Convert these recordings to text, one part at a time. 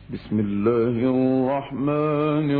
بسم الله الرحمن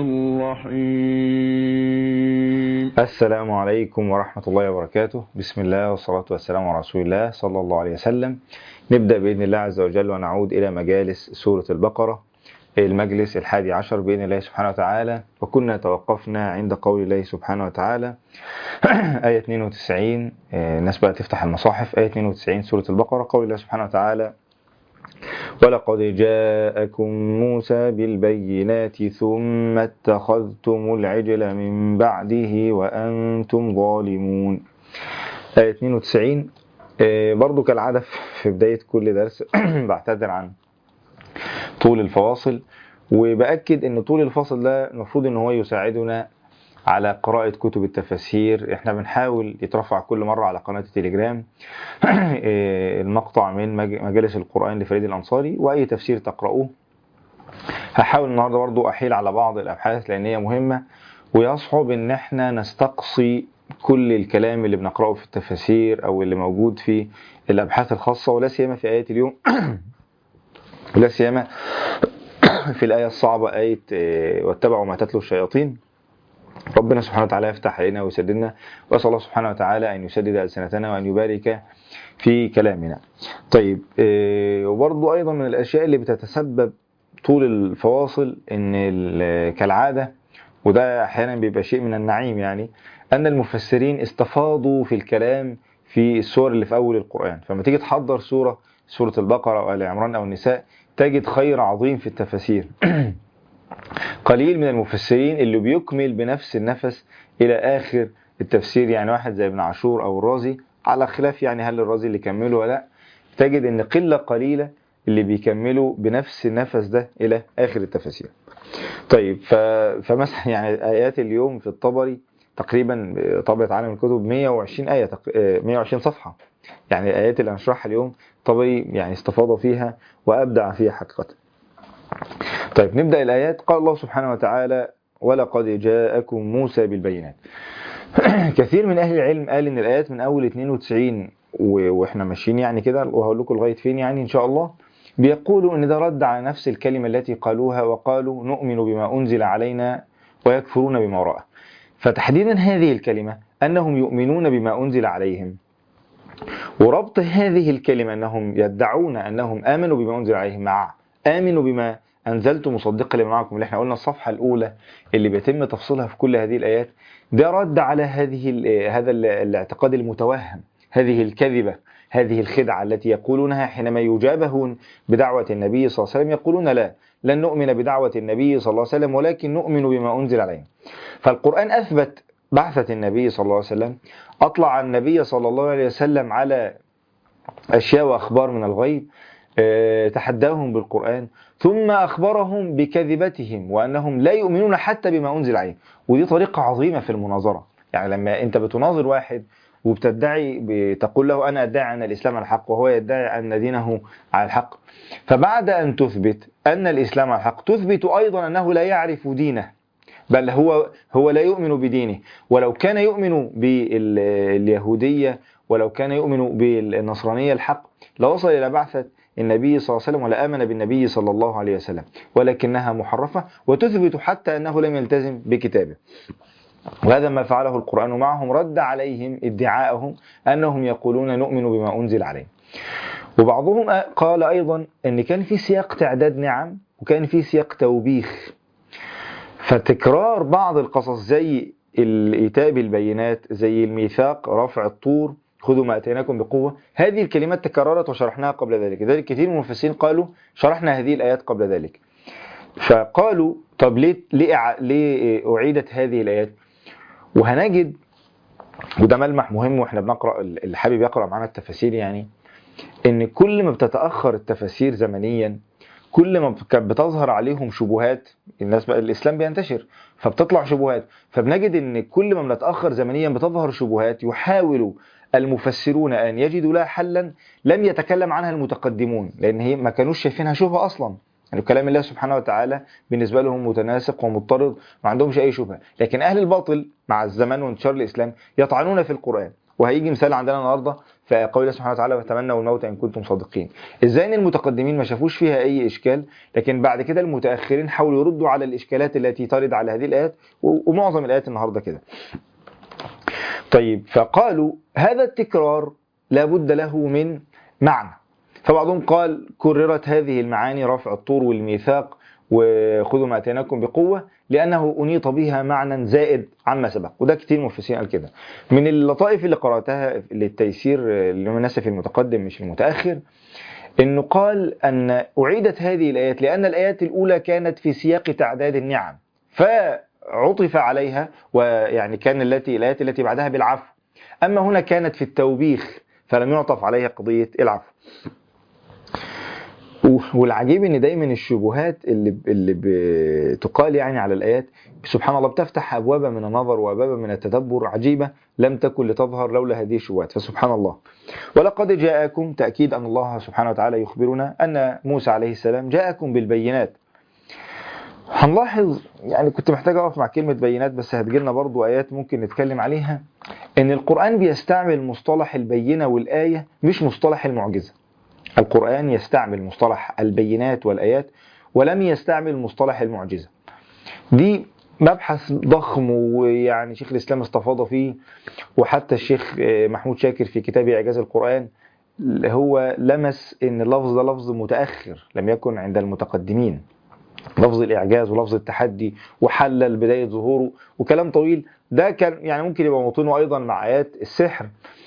الرحيم السلام عليكم ورحمة الله وبركاته بسم الله والصلاة والسلام على رسول الله صلى الله عليه وسلم نبدأ بإذن الله عز وجل ونعود إلى مجالس سورة البقرة المجلس الحادي عشر بإذن الله سبحانه وتعالى وكنا توقفنا عند قول الله سبحانه وتعالى آية 92 الناس بقى تفتح المصاحف آية 92 سورة البقرة قول الله سبحانه وتعالى ولقد جاءكم موسى بالبينات ثم اتخذتم العجل من بعده وأنتم ظالمون آية 92 برضو كالعادة في بداية كل درس بعتذر عن طول الفواصل وبأكد ان طول الفاصل ده المفروض ان هو يساعدنا على قراءة كتب التفاسير احنا بنحاول يترفع كل مرة على قناة التليجرام المقطع من مجالس القرآن لفريد الأنصاري وأي تفسير تقرأوه هحاول النهاردة برضو أحيل على بعض الأبحاث لأن هي مهمة ويصعب ان احنا نستقصي كل الكلام اللي بنقرأه في التفاسير أو اللي موجود في الأبحاث الخاصة ولا سيما في آيات اليوم ولا سيما في الآية الصعبة آية واتبعوا ما تتلو الشياطين ربنا سبحانه وتعالى يفتح علينا ويسددنا وأسأل الله سبحانه وتعالى أن يسدد ألسنتنا وأن يبارك في كلامنا طيب وبرضو أيضا من الأشياء اللي بتتسبب طول الفواصل أن كالعادة وده أحيانا بيبقى شيء من النعيم يعني أن المفسرين استفاضوا في الكلام في السور اللي في أول القرآن فما تيجي تحضر سورة سورة البقرة أو آل عمران أو النساء تجد خير عظيم في التفاسير قليل من المفسرين اللي بيكمل بنفس النفس إلى آخر التفسير يعني واحد زي ابن عاشور أو الرازي على خلاف يعني هل الرازي اللي كمله ولا لا تجد ان قلة قليلة اللي بيكملوا بنفس النفس ده إلى آخر التفاسير طيب فمثلا يعني آيات اليوم في الطبري تقريبا طبعة عالم الكتب 120 آية 120 صفحة يعني الآيات اللي هنشرحها اليوم طبري يعني استفاض فيها وأبدع فيها حقيقة طيب نبدأ الآيات قال الله سبحانه وتعالى ولقد جاءكم موسى بالبينات كثير من أهل العلم قال إن الآيات من أول 92 وإحنا ماشيين يعني كده وهقول لكم لغاية فين يعني إن شاء الله بيقولوا إن ده رد على نفس الكلمة التي قالوها وقالوا نؤمن بما أنزل علينا ويكفرون بما وراءه فتحديدا هذه الكلمة أنهم يؤمنون بما أنزل عليهم وربط هذه الكلمة أنهم يدعون أنهم آمنوا بما أنزل عليهم مع آمنوا بما أنزلت مصدقا لما معكم اللي احنا قلنا الصفحة الأولى اللي بيتم تفصيلها في كل هذه الآيات ده رد على هذه هذا الاعتقاد المتوهم هذه الكذبة هذه الخدعة التي يقولونها حينما يجابهون بدعوة النبي صلى الله عليه وسلم يقولون لا لن نؤمن بدعوة النبي صلى الله عليه وسلم ولكن نؤمن بما أنزل عليه فالقرآن أثبت بعثة النبي صلى الله عليه وسلم أطلع النبي صلى الله عليه وسلم على أشياء وأخبار من الغيب تحداهم بالقرآن ثم أخبرهم بكذبتهم وأنهم لا يؤمنون حتى بما أنزل عليه ودي طريقة عظيمة في المناظرة يعني لما أنت بتناظر واحد وبتدعي بتقول له أنا أدعي أن الإسلام على الحق وهو يدعي أن دينه على الحق فبعد أن تثبت أن الإسلام على الحق تثبت أيضا أنه لا يعرف دينه بل هو هو لا يؤمن بدينه ولو كان يؤمن باليهودية ولو كان يؤمن بالنصرانية الحق لوصل إلى بعثة النبي صلى الله عليه وسلم ولا آمن بالنبي صلى الله عليه وسلم ولكنها محرفة وتثبت حتى أنه لم يلتزم بكتابه وهذا ما فعله القرآن معهم رد عليهم ادعاءهم أنهم يقولون نؤمن بما أنزل عليه وبعضهم قال أيضا أن كان في سياق تعداد نعم وكان في سياق توبيخ فتكرار بعض القصص زي الإيتاء بالبينات زي الميثاق رفع الطور خذوا ما أتيناكم بقوة هذه الكلمات تكررت وشرحناها قبل ذلك لذلك كثير من المفسرين قالوا شرحنا هذه الآيات قبل ذلك فقالوا طب ليه, ليه, ليه أعيدت هذه الآيات وهنجد وده ملمح مهم واحنا بنقرأ اللي حابب يقرأ معنا التفاسير يعني ان كل ما بتتأخر التفاسير زمنيا كل ما كانت بتظهر عليهم شبهات الناس بقى الاسلام بينتشر فبتطلع شبهات فبنجد ان كل ما بنتاخر زمنيا بتظهر شبهات يحاول المفسرون ان يجدوا لها حلا لم يتكلم عنها المتقدمون لان هي ما كانوش شايفينها شبهه اصلا يعني كلام الله سبحانه وتعالى بالنسبة لهم متناسق ومضطرد ما عندهمش أي شبهة لكن أهل الباطل مع الزمان وانتشار الإسلام يطعنون في القرآن وهيجي مثال عندنا النهاردة فقول الله سبحانه وتعالى وتمنوا الموت ان كنتم صادقين ازاي ان المتقدمين ما شافوش فيها اي اشكال لكن بعد كده المتاخرين حاولوا يردوا على الاشكالات التي ترد على هذه الايات و- ومعظم الايات النهارده كده طيب فقالوا هذا التكرار لابد له من معنى فبعضهم قال كررت هذه المعاني رفع الطور والميثاق وخذوا ما اتيناكم بقوه لانه انيط بها معنى زائد عما سبق وده كتير مفسرين قال كده من اللطائف اللي قراتها للتيسير اللي هو الناس في المتقدم مش المتاخر انه قال ان اعيدت هذه الايات لان الايات الاولى كانت في سياق تعداد النعم فعطف عليها ويعني كان التي الايات التي بعدها بالعفو اما هنا كانت في التوبيخ فلم يعطف عليها قضيه العفو والعجيب ان دايما الشبهات اللي اللي بتقال يعني على الايات سبحان الله بتفتح ابوابا من النظر وابوابا من التدبر عجيبه لم تكن لتظهر لولا هذه الشبهات فسبحان الله ولقد جاءكم تاكيد ان الله سبحانه وتعالى يخبرنا ان موسى عليه السلام جاءكم بالبينات هنلاحظ يعني كنت محتاج اقف مع كلمه بينات بس هتجيلنا برضو ايات ممكن نتكلم عليها ان القران بيستعمل مصطلح البينه والايه مش مصطلح المعجزه القرآن يستعمل مصطلح البينات والآيات ولم يستعمل مصطلح المعجزة دي مبحث ضخم ويعني شيخ الإسلام استفاض فيه وحتى الشيخ محمود شاكر في كتاب إعجاز القرآن هو لمس ان اللفظ ده لفظ متأخر لم يكن عند المتقدمين لفظ الإعجاز ولفظ التحدي وحلل بداية ظهوره وكلام طويل ده كان يعني ممكن يبقى موطنه أيضا مع آيات السحر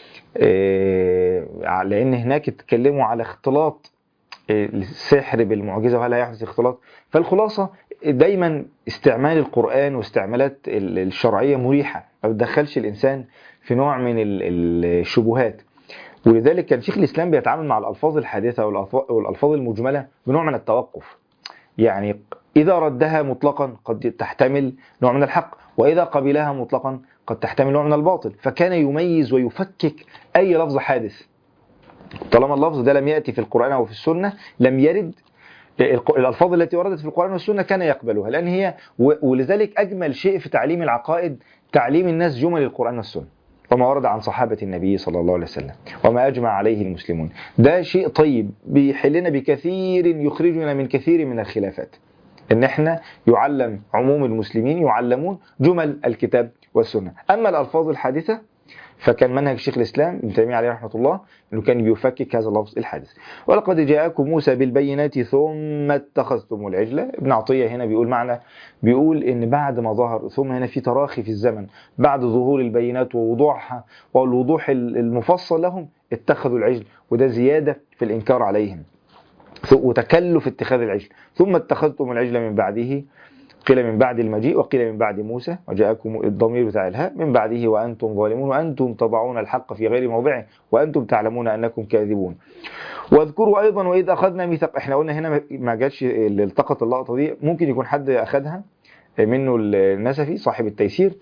لان هناك اتكلموا على اختلاط السحر بالمعجزه وهل هيحدث اختلاط فالخلاصه دايما استعمال القران واستعمالات الشرعيه مريحه ما بتدخلش الانسان في نوع من الشبهات ولذلك كان شيخ الاسلام بيتعامل مع الالفاظ الحادثه والالفاظ المجمله بنوع من التوقف يعني اذا ردها مطلقا قد تحتمل نوع من الحق واذا قبلها مطلقا قد تحتمل نوع من الباطل فكان يميز ويفكك أي لفظ حادث طالما اللفظ ده لم يأتي في القرآن أو في السنة لم يرد الألفاظ التي وردت في القرآن والسنة كان يقبلها لأن هي ولذلك أجمل شيء في تعليم العقائد تعليم الناس جمل القرآن والسنة وما ورد عن صحابة النبي صلى الله عليه وسلم وما أجمع عليه المسلمون ده شيء طيب بيحلنا بكثير يخرجنا من كثير من الخلافات ان احنا يعلم عموم المسلمين يعلمون جمل الكتاب والسنه اما الالفاظ الحادثه فكان منهج شيخ الاسلام ابن تيميه عليه رحمه الله انه كان بيفكك هذا اللفظ الحادث ولقد جاءكم موسى بالبينات ثم اتخذتم العجل ابن عطيه هنا بيقول معنى بيقول ان بعد ما ظهر ثم هنا في تراخي في الزمن بعد ظهور البينات ووضوحها والوضوح المفصل لهم اتخذوا العجل وده زياده في الانكار عليهم وتكلف اتخاذ العجل ثم اتخذتم العجل من بعده قيل من بعد المجيء وقيل من بعد موسى وجاءكم الضمير بتاع الهاء من بعده وأنتم ظالمون وأنتم تضعون الحق في غير موضعه وأنتم تعلمون أنكم كاذبون واذكروا أيضا وإذ أخذنا ميثاق احنا قلنا هنا ما جاتش اللي التقط اللقطة دي ممكن يكون حد أخذها منه النسفي صاحب التيسير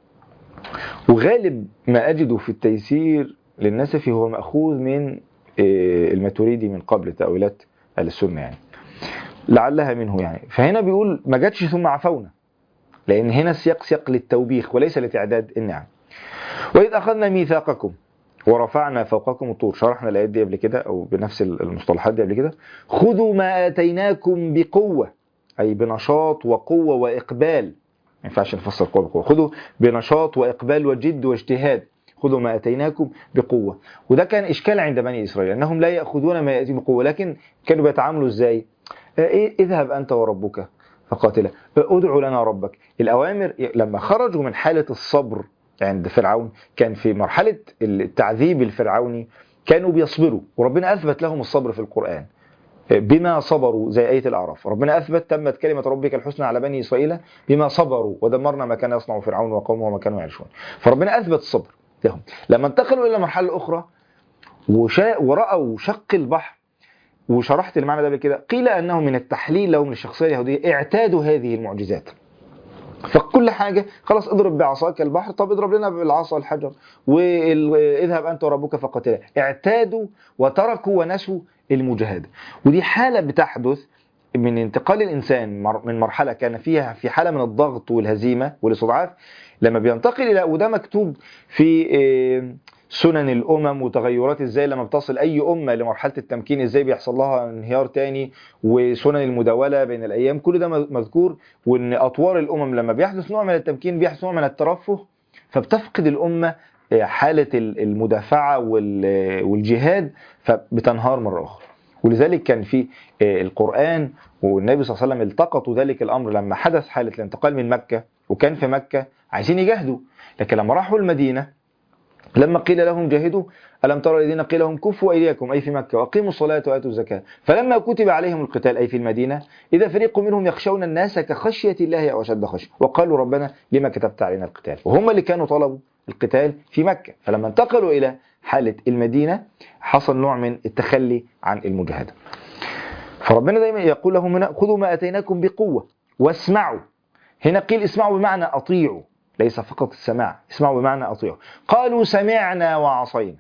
وغالب ما أجده في التيسير للنسفي هو مأخوذ من الماتوريدي من قبل تأويلات أهل السنة يعني لعلها منه يعني فهنا بيقول ما جاتش ثم عفونا لأن هنا السياق سياق للتوبيخ وليس لتعداد النعم وإذ أخذنا ميثاقكم ورفعنا فوقكم الطور شرحنا الآيات دي قبل كده أو بنفس المصطلحات دي قبل كده خذوا ما آتيناكم بقوة أي بنشاط وقوة وإقبال ما ينفعش نفسر قوة بقوة خذوا بنشاط وإقبال وجد واجتهاد خذوا ما اتيناكم بقوه وده كان اشكال عند بني اسرائيل انهم لا ياخذون ما ياتيهم بقوه لكن كانوا بيتعاملوا ازاي إيه اذهب انت وربك فقاتلا ادعو لنا ربك الاوامر لما خرجوا من حاله الصبر عند فرعون كان في مرحله التعذيب الفرعوني كانوا بيصبروا وربنا اثبت لهم الصبر في القران بما صبروا زي آية الأعراف ربنا أثبت تمت كلمة ربك الحسنى على بني إسرائيل بما صبروا ودمرنا ما كان يصنع فرعون وقومه وما كانوا يعيشون فربنا أثبت الصبر لهم لما انتقلوا الى مرحله اخرى وشا وراوا شق البحر وشرحت المعنى ده قبل قيل انه من التحليل لهم للشخصيه اليهوديه اعتادوا هذه المعجزات فكل حاجه خلاص اضرب بعصاك البحر طب اضرب لنا بالعصا الحجر واذهب انت وربك فقتلا اعتادوا وتركوا ونسوا المجاهده ودي حاله بتحدث من انتقال الانسان من مرحله كان فيها في حاله من الضغط والهزيمه والاستضعاف لما بينتقل الى وده مكتوب في سنن الامم وتغيرات ازاي لما بتصل اي امه لمرحله التمكين ازاي بيحصل لها انهيار تاني وسنن المداوله بين الايام كل ده مذكور وان اطوار الامم لما بيحدث نوع من التمكين بيحدث نوع من الترفه فبتفقد الامه حاله المدافعه وال- والجهاد فبتنهار مره اخرى ولذلك كان في القرآن والنبي صلى الله عليه وسلم التقطوا ذلك الأمر لما حدث حالة الانتقال من مكة وكان في مكة عايزين يجاهدوا لكن لما راحوا المدينة لما قيل لهم جاهدوا ألم ترى الذين قيل لهم كفوا أيديكم أي في مكة وأقيموا الصلاة وآتوا الزكاة فلما كتب عليهم القتال أي في المدينة إذا فريق منهم يخشون الناس كخشية الله أو أشد خشية وقالوا ربنا لما كتبت علينا القتال وهم اللي كانوا طلبوا القتال في مكة فلما انتقلوا إلى حالة المدينة حصل نوع من التخلي عن المجاهدة فربنا دايما يقول لهم هنا خذوا ما أتيناكم بقوة واسمعوا هنا قيل اسمعوا بمعنى أطيعوا ليس فقط السماع اسمعوا بمعنى أطيعوا قالوا سمعنا وعصينا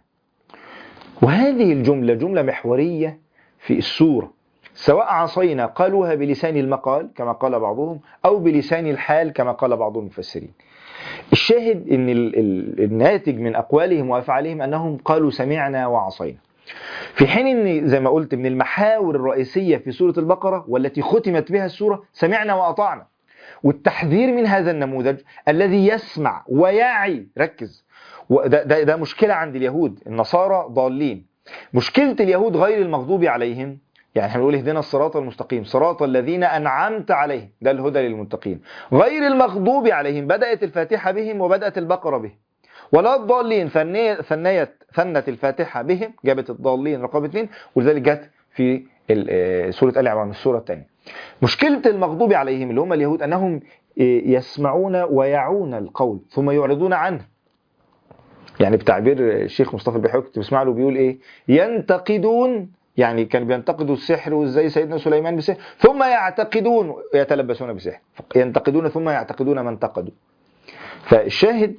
وهذه الجملة جملة محورية في السورة سواء عصينا قالوها بلسان المقال كما قال بعضهم أو بلسان الحال كما قال بعض المفسرين الشاهد ان ال- ال- الناتج من اقوالهم وافعالهم انهم قالوا سمعنا وعصينا في حين ان زي ما قلت من المحاور الرئيسيه في سوره البقره والتي ختمت بها السوره سمعنا واطعنا والتحذير من هذا النموذج الذي يسمع ويعي ركز وده ده, ده مشكله عند اليهود النصارى ضالين مشكله اليهود غير المغضوب عليهم يعني احنا بنقول اهدنا الصراط المستقيم صراط الذين انعمت عليهم ده الهدى للمتقين غير المغضوب عليهم بدات الفاتحه بهم وبدات البقره بهم ولا الضالين ثنيت ثنيت ثنت الفاتحه بهم جابت الضالين رقم اثنين ولذلك جت في ال- آه، سوره ال عمران السوره الثانيه مشكله المغضوب عليهم اللي هم اليهود انهم آه، يسمعون ويعون القول ثم يعرضون عنه يعني بتعبير الشيخ مصطفى البحيوي كنت بسمع له بيقول ايه ينتقدون يعني كان بينتقدوا السحر وازاي سيدنا سليمان بسحر ثم يعتقدون يتلبسون بسحر ينتقدون ثم يعتقدون ما انتقدوا فالشاهد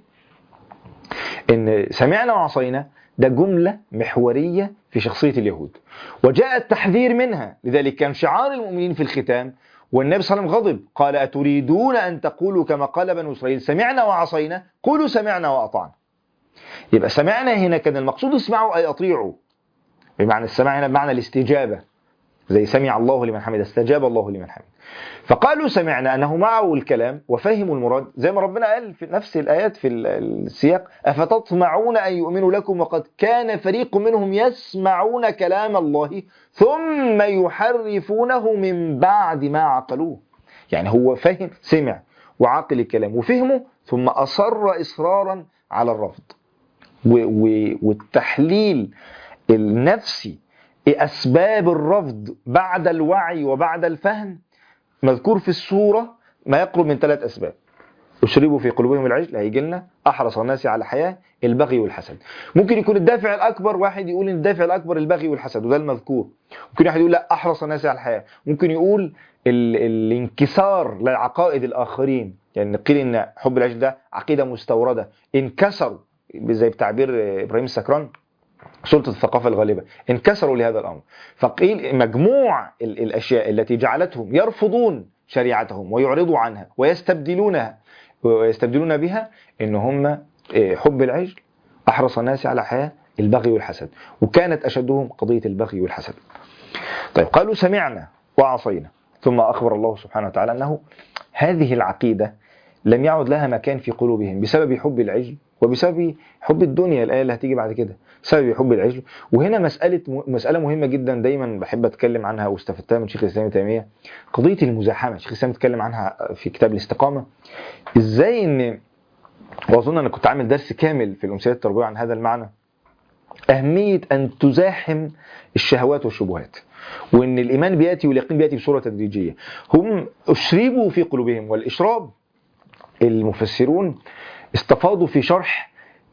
ان سمعنا وعصينا ده جملة محورية في شخصية اليهود وجاء التحذير منها لذلك كان شعار المؤمنين في الختام والنبي صلى الله عليه وسلم غضب قال أتريدون أن تقولوا كما قال بنو إسرائيل سمعنا وعصينا قولوا سمعنا وأطعنا يبقى سمعنا هنا كان المقصود اسمعوا أي أطيعوا بمعنى السماع هنا بمعنى الاستجابة زي سمع الله لمن حمد استجاب الله لمن حمد فقالوا سمعنا أنه معه الكلام وفهموا المراد زي ما ربنا قال في نفس الآيات في ال- السياق أفتطمعون أن يؤمنوا لكم وقد كان فريق منهم يسمعون كلام الله ثم يحرفونه من بعد ما عقلوه يعني هو فهم سمع وعقل الكلام وفهمه ثم أصر إصرارا على الرفض و- و- والتحليل النفسي أسباب الرفض بعد الوعي وبعد الفهم مذكور في السورة ما يقرب من ثلاث أسباب أشربوا في قلوبهم العجل هيجي لنا أحرص الناس على حياة البغي والحسد ممكن يكون الدافع الأكبر واحد يقول إن الدافع الأكبر البغي والحسد وده المذكور ممكن واحد يقول لا أحرص الناس على الحياة ممكن يقول ال الانكسار لعقائد الآخرين يعني قيل إن حب العجل ده عقيدة مستوردة انكسروا زي بتعبير إبراهيم السكران سلطة الثقافة الغالبة انكسروا لهذا الأمر فقيل مجموع ال- الأشياء التي جعلتهم يرفضون شريعتهم ويعرضوا عنها ويستبدلونها ويستبدلون بها ان هم إيه، حب العجل احرص الناس على حياه البغي والحسد وكانت اشدهم قضيه البغي والحسد. طيب قالوا سمعنا وعصينا ثم اخبر الله سبحانه وتعالى انه هذه العقيده لم يعد لها مكان في قلوبهم بسبب حب العجل وبسبب حب الدنيا الايه اللي هتيجي بعد كده بسبب حب العجل وهنا مساله مساله مهمه جدا دايما بحب اتكلم عنها واستفدتها من شيخ الاسلام ابن تيميه قضيه المزاحمه شيخ الاسلام اتكلم عنها في كتاب الاستقامه ازاي ان واظن انا كنت عامل درس كامل في الامثله التربويه عن هذا المعنى اهميه ان تزاحم الشهوات والشبهات وان الايمان بياتي واليقين بياتي بصوره تدريجيه هم اشربوا في قلوبهم والاشراب المفسرون استفاضوا في شرح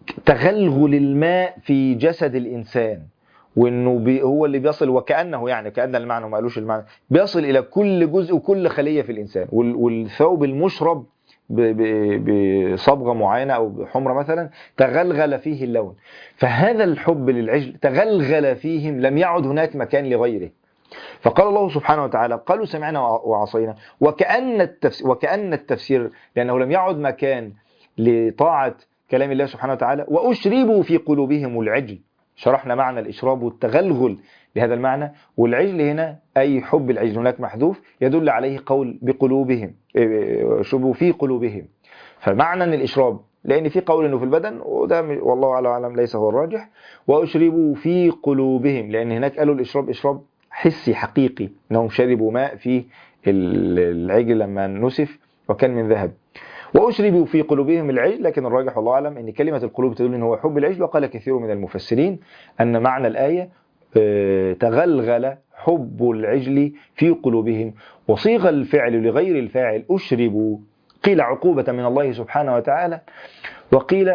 تغلغل الماء في جسد الانسان وانه بي هو اللي بيصل وكانه يعني كان المعنى ما قالوش المعنى بيصل الى كل جزء وكل خليه في الانسان وال- والثوب المشرب ب- ب- بصبغه معينه او بحمره مثلا تغلغل فيه اللون فهذا الحب للعجل تغلغل فيهم لم يعد هناك مكان لغيره فقال الله سبحانه وتعالى قالوا سمعنا وعصينا وكأن التفسير وكأن التفسير لأنه لم يعد مكان لطاعة كلام الله سبحانه وتعالى وأشربوا في قلوبهم العجل شرحنا معنى الإشراب والتغلغل لهذا المعنى والعجل هنا أي حب العجل هناك محذوف يدل عليه قول بقلوبهم اشربوا في قلوبهم فمعنى أن الإشراب لأن في قول أنه في البدن وده والله على أعلم ليس هو الراجح وأشربوا في قلوبهم لأن هناك قالوا الإشراب إشراب حسي حقيقي أنهم شربوا ماء في العجل لما نسف وكان من ذهب وأشربوا في قلوبهم العجل لكن الراجح والله أعلم أن كلمة القلوب تدل أن هو حب العجل وقال كثير من المفسرين أن معنى الآية تغلغل حب العجل في قلوبهم وصيغ الفعل لغير الفاعل أشربوا قيل عقوبة من الله سبحانه وتعالى وقيل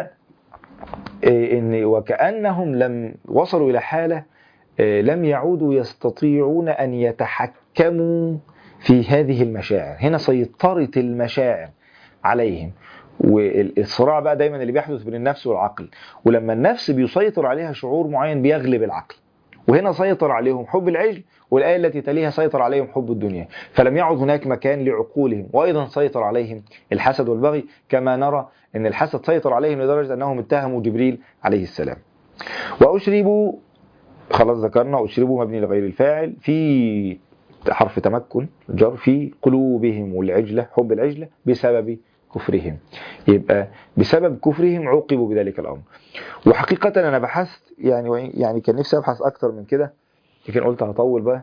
إن وكأنهم لم وصلوا إلى حالة لم يعودوا يستطيعون أن يتحكموا في هذه المشاعر هنا سيطرت المشاعر عليهم والصراع بقى دايما اللي بيحدث بين النفس والعقل ولما النفس بيسيطر عليها شعور معين بيغلب العقل وهنا سيطر عليهم حب العجل والآية التي تليها سيطر عليهم حب الدنيا فلم يعد هناك مكان لعقولهم وأيضا سيطر عليهم الحسد والبغي كما نرى أن الحسد سيطر عليهم لدرجة أنهم اتهموا جبريل عليه السلام وأشربوا خلاص ذكرنا أشربوا مبني لغير الفاعل في حرف تمكن جر في قلوبهم والعجلة حب العجلة بسبب كفرهم يبقى بسبب كفرهم عوقبوا بذلك الأمر وحقيقة أنا بحثت يعني يعني كان نفسي أبحث أكتر من كده لكن قلت هطول بقى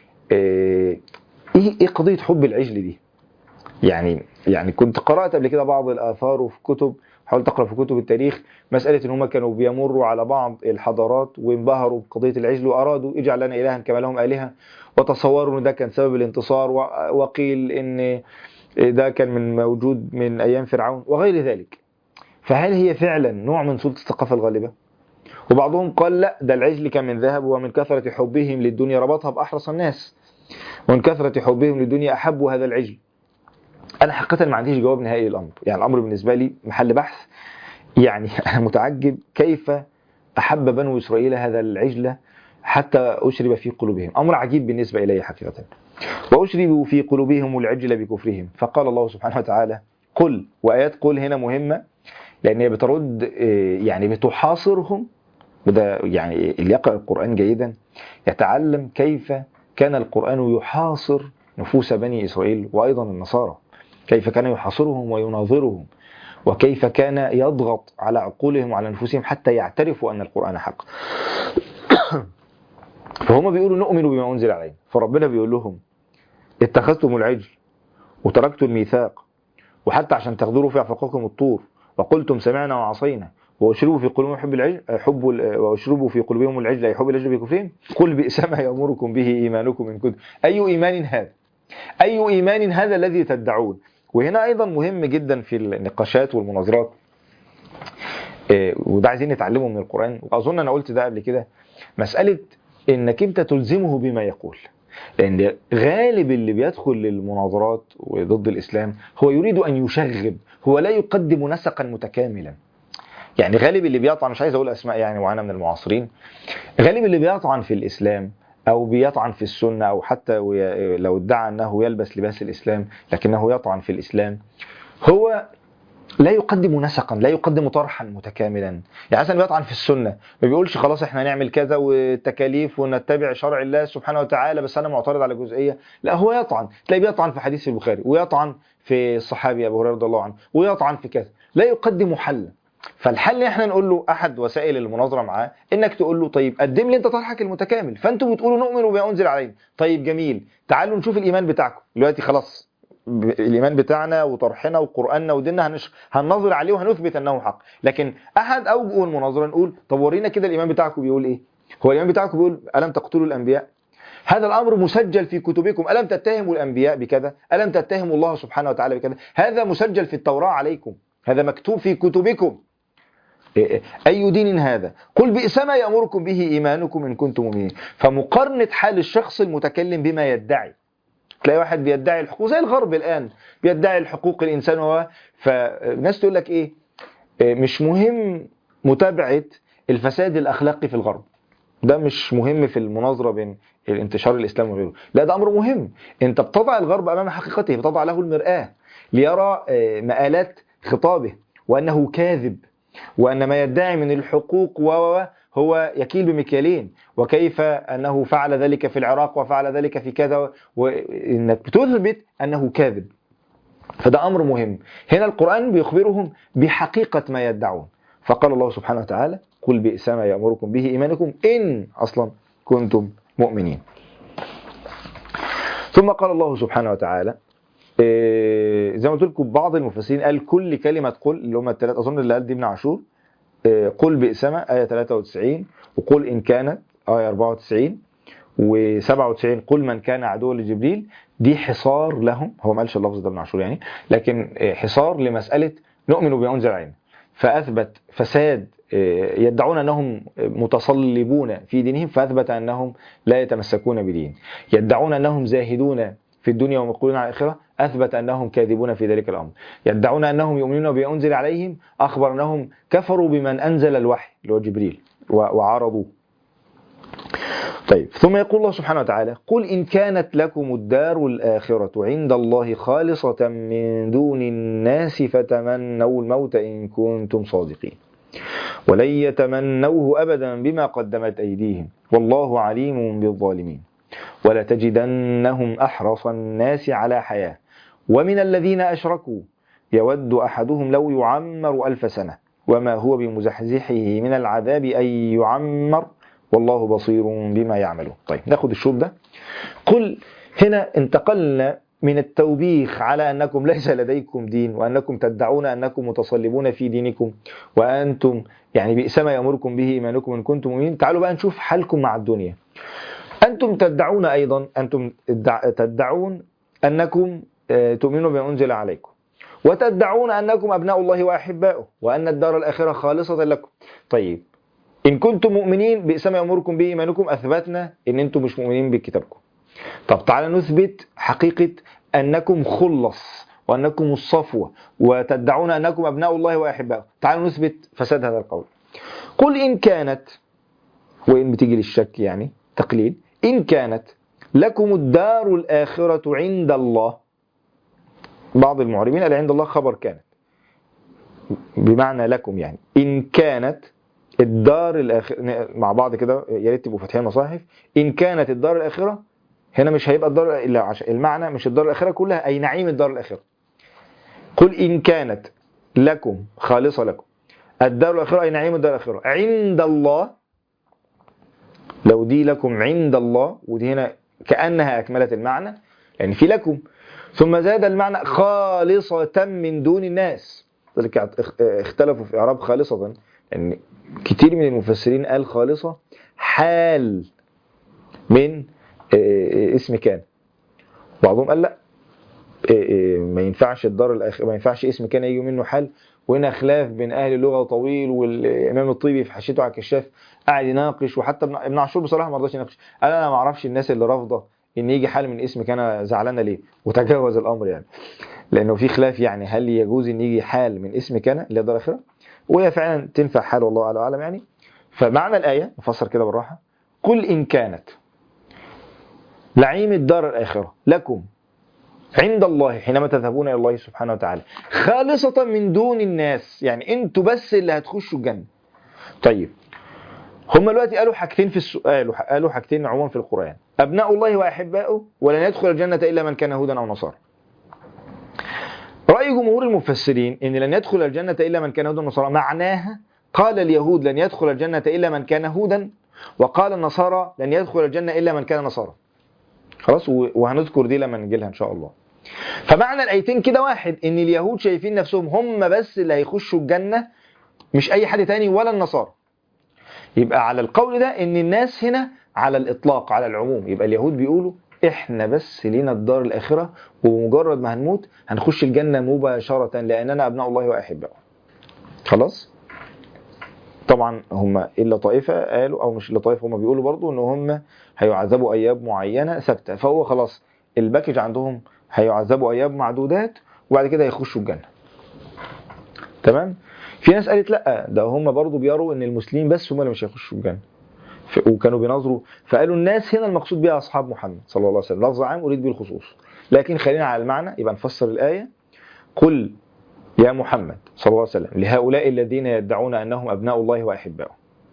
إيه إيه قضية حب العجل دي يعني يعني كنت قرأت قبل كده بعض الآثار وفي كتب حاولت أقرأ في كتب التاريخ مسألة إن هم كانوا بيمروا على بعض الحضارات وانبهروا بقضية العجل وأرادوا اجعل لنا إلها كما لهم آلهة وتصوروا إن ده كان سبب الانتصار وقيل إن ده كان من موجود من أيام فرعون وغير ذلك فهل هي فعلا نوع من سلطة الثقافة الغالبة؟ وبعضهم قال لا ده العجل كان من ذهب ومن كثرة حبهم للدنيا ربطها بأحرص الناس ومن كثرة حبهم للدنيا أحبوا هذا العجل أنا حقيقة ما عنديش جواب نهائي للأمر يعني الأمر بالنسبة لي محل بحث يعني أنا متعجب كيف أحب بنو إسرائيل هذا العجل حتى أشرب في قلوبهم أمر عجيب بالنسبة إلي حقيقة وأشربوا في قلوبهم العجل بكفرهم فقال الله سبحانه وتعالى قل وآيات قل هنا مهمة لأن هي بترد يعني بتحاصرهم وده يعني اللي يقرأ القرآن جيدا يتعلم كيف كان القرآن يحاصر نفوس بني إسرائيل وأيضا النصارى كيف كان يحاصرهم ويناظرهم وكيف كان يضغط على عقولهم وعلى نفوسهم حتى يعترفوا أن القرآن حق فهم بيقولوا نؤمن بما أنزل علينا فربنا بيقول لهم اتخذتم العجل وتركتوا الميثاق وحتى عشان تغدروا في أعفاقكم الطور وقلتم سمعنا وعصينا واشربوا في قلوبهم حب العجل حب واشربوا في قلوبهم العجل اي حب العجل بكفرهم قل بئس ما يامركم به ايمانكم ان كنتم اي ايمان هذا اي ايمان هذا الذي تدعون وهنا ايضا مهم جدا في النقاشات والمناظرات وده عايزين نتعلمه من القران واظن انا قلت ده قبل كده مساله انك انت تلزمه بما يقول لان غالب اللي بيدخل للمناظرات وضد الاسلام هو يريد ان يشغب هو لا يقدم نسقا متكاملا يعني غالب اللي بيطعن مش عايز اقول اسماء يعني وانا من المعاصرين غالب اللي بيطعن في الاسلام او بيطعن في السنه او حتى لو ادعى انه يلبس لباس الاسلام لكنه يطعن في الاسلام هو لا يقدم نسقا لا يقدم طرحا متكاملا يعني مثلا بيطعن في السنه ما بيقولش خلاص احنا هنعمل كذا والتكاليف ونتبع شرع الله سبحانه وتعالى بس انا معترض على جزئيه لا هو يطعن تلاقيه بيطعن في حديث البخاري ويطعن في الصحابي ابو هريره رضي الله عنه ويطعن في كذا لا يقدم حلا فالحل ان احنا نقول له احد وسائل المناظره معاه انك تقول له طيب قدم لي انت طرحك المتكامل فانتوا بتقولوا نؤمن بما انزل علينا طيب جميل تعالوا نشوف الايمان بتاعكم دلوقتي خلاص الايمان بتاعنا وطرحنا وقراننا وديننا هنش... هننظر عليه وهنثبت انه حق لكن احد اوجه المناظره نقول طب ورينا كده الايمان بتاعكم بيقول ايه هو الايمان بتاعكم بيقول الم تقتلوا الانبياء هذا الامر مسجل في كتبكم الم تتهموا الانبياء بكذا الم تتهموا الله سبحانه وتعالى بكذا هذا مسجل في التوراه عليكم هذا مكتوب في كتبكم أي دين هذا قل بئس ما يأمركم به إيمانكم إن كنتم مؤمنين فمقارنة حال الشخص المتكلم بما يدعي تلاقي واحد بيدعي الحقوق زي الغرب الآن بيدعي الحقوق الإنسان هو فالناس تقول لك إيه مش مهم متابعة الفساد الأخلاقي في الغرب ده مش مهم في المناظرة بين الانتشار الإسلام وغيره لا ده أمر مهم أنت بتضع الغرب أمام حقيقته بتضع له المرآة ليرى مآلات خطابه وأنه كاذب وأن ما يدعي من الحقوق و و- و هو يكيل بمكيالين وكيف أنه فعل ذلك في العراق وفعل ذلك في كذا وإنك بتثبت أنه كاذب فده أمر مهم هنا القرآن بيخبرهم بحقيقة ما يدعون فقال الله سبحانه وتعالى قل بئس ما يأمركم به إيمانكم إن أصلا كنتم مؤمنين ثم قال الله سبحانه وتعالى إيه، زي ما قلت لكم بعض المفسرين قال كل كلمة قل اللي هم الثلاث أظن اللي قال دي ابن عاشور إيه، قل بئس ما آية 93 وقل إن كانت آية 94 و97 قل من كان عدوا لجبريل دي حصار لهم هو ما قالش اللفظ ده ابن عاشور يعني لكن إيه، حصار لمسألة نؤمن بما أنزل علينا فأثبت فساد إيه، يدعون أنهم متصلبون في دينهم فأثبت أنهم لا يتمسكون بدين يدعون أنهم زاهدون في الدنيا ومقولون على الآخرة أثبت أنهم كاذبون في ذلك الأمر يدعون أنهم يؤمنون بما أنزل عليهم أخبر أنهم كفروا بمن أنزل الوحي اللي هو جبريل و- وعارضوه طيب ثم يقول الله سبحانه وتعالى قل إن كانت لكم الدار الآخرة عند الله خالصة من دون الناس فتمنوا الموت إن كنتم صادقين ولن يتمنوه أبدا بما قدمت أيديهم والله عليم بالظالمين ولتجدنهم أحرص الناس على حياة ومن الذين أشركوا يود أحدهم لو يعمر ألف سنة وما هو بمزحزحه من العذاب أن يعمر والله بصير بما يعملون طيب ناخد الشوط ده قل هنا انتقلنا من التوبيخ على أنكم ليس لديكم دين وأنكم تدعون أنكم متصلبون في دينكم وأنتم يعني بئس ما يأمركم به إيمانكم إن كنتم مؤمنين تعالوا بقى نشوف حالكم مع الدنيا أنتم تدعون أيضا أنتم ادع- تدعون أنكم آه، تؤمنون بما أنزل عليكم وتدعون أنكم أبناء الله وأحباؤه وأن الدار الآخرة خالصة لكم طيب إن كنتم مؤمنين بئس ما يأمركم به إيمانكم أثبتنا إن أنتم مش مؤمنين بكتابكم طب تعالى نثبت حقيقة أنكم خلص وأنكم الصفوة وتدعون أنكم أبناء الله وأحباؤه تعالوا نثبت فساد هذا القول قل إن كانت وإن بتيجي للشك يعني تقليل إن كانت لكم الدار الآخرة عند الله بعض المعربين قال عند الله خبر كانت بمعنى لكم يعني إن كانت الدار الآخرة مع بعض كده يا ريت تبقوا فاتحين مصاحف إن كانت الدار الآخرة هنا مش هيبقى الدار إلا عشان المعنى مش الدار الآخرة كلها أي نعيم الدار الآخرة قل إن كانت لكم خالصة لكم الدار الآخرة أي نعيم الدار الآخرة عند الله لو دي لكم عند الله ودي هنا كأنها أكملت المعنى يعني في لكم ثم زاد المعنى خالصة من دون الناس ذلك اخ- اختلفوا في إعراب خالصة يعني كتير من المفسرين قال خالصة حال من آه، اسم كان بعضهم قال لا آه، آه، ما ينفعش الدار الآخر ما ينفعش اسم كان يجي منه حال وهنا خلاف بين اهل اللغه طويل والامام الطيبي في حاشيته على الكشاف قاعد يناقش وحتى ابن ابن عاشور بصراحه ما رضاش يناقش قال انا ما اعرفش الناس اللي رافضه ان يجي حال من اسم كان زعلانه ليه وتجاوز الامر يعني لانه في خلاف يعني هل يجوز ان يجي حال من اسم كان اللي هي الدار الاخره وهي فعلا تنفع حال والله اعلم أعلم يعني فمعنى الايه نفسر كده بالراحه قل ان كانت لعيم الدار الاخره لكم عند الله حينما تذهبون الى الله سبحانه وتعالى خالصة من دون الناس يعني انتوا بس اللي هتخشوا الجنة طيب هم دلوقتي قالوا حاجتين في السؤال قالوا حاجتين عموما في القرآن أبناء الله وأحباؤه ولن يدخل الجنة إلا من كان هودا أو نصارى رأي جمهور المفسرين إن لن يدخل الجنة إلا من كان هودا أو نصارى معناها قال اليهود لن يدخل الجنة إلا من كان هودا وقال النصارى لن يدخل الجنة إلا من كان نصارى خلاص وهنذكر دي لما نجي لها إن شاء الله فمعنى الايتين كده واحد ان اليهود شايفين نفسهم هم بس اللي هيخشوا الجنه مش اي حد تاني ولا النصارى يبقى على القول ده ان الناس هنا على الاطلاق على العموم يبقى اليهود بيقولوا احنا بس لينا الدار الاخره وبمجرد ما هنموت هنخش الجنه مباشره لاننا ابناء الله واحباؤه خلاص طبعا هم الا طائفه قالوا او مش الا طائفه هم بيقولوا برضو ان هم هيعذبوا ايام معينه ثابته فهو خلاص الباكج عندهم هيعذبوا ايام معدودات وبعد كده هيخشوا الجنه تمام في ناس قالت لا ده هم برضو بيروا ان المسلمين بس هم اللي مش هيخشوا الجنه ف- وكانوا بيناظروا فقالوا الناس هنا المقصود بها اصحاب محمد صلى الله عليه وسلم لفظ عام اريد به الخصوص لكن خلينا على المعنى يبقى نفسر الايه قل يا محمد صلى الله عليه وسلم لهؤلاء الذين يدعون أنهم أبناء الله وأحباؤه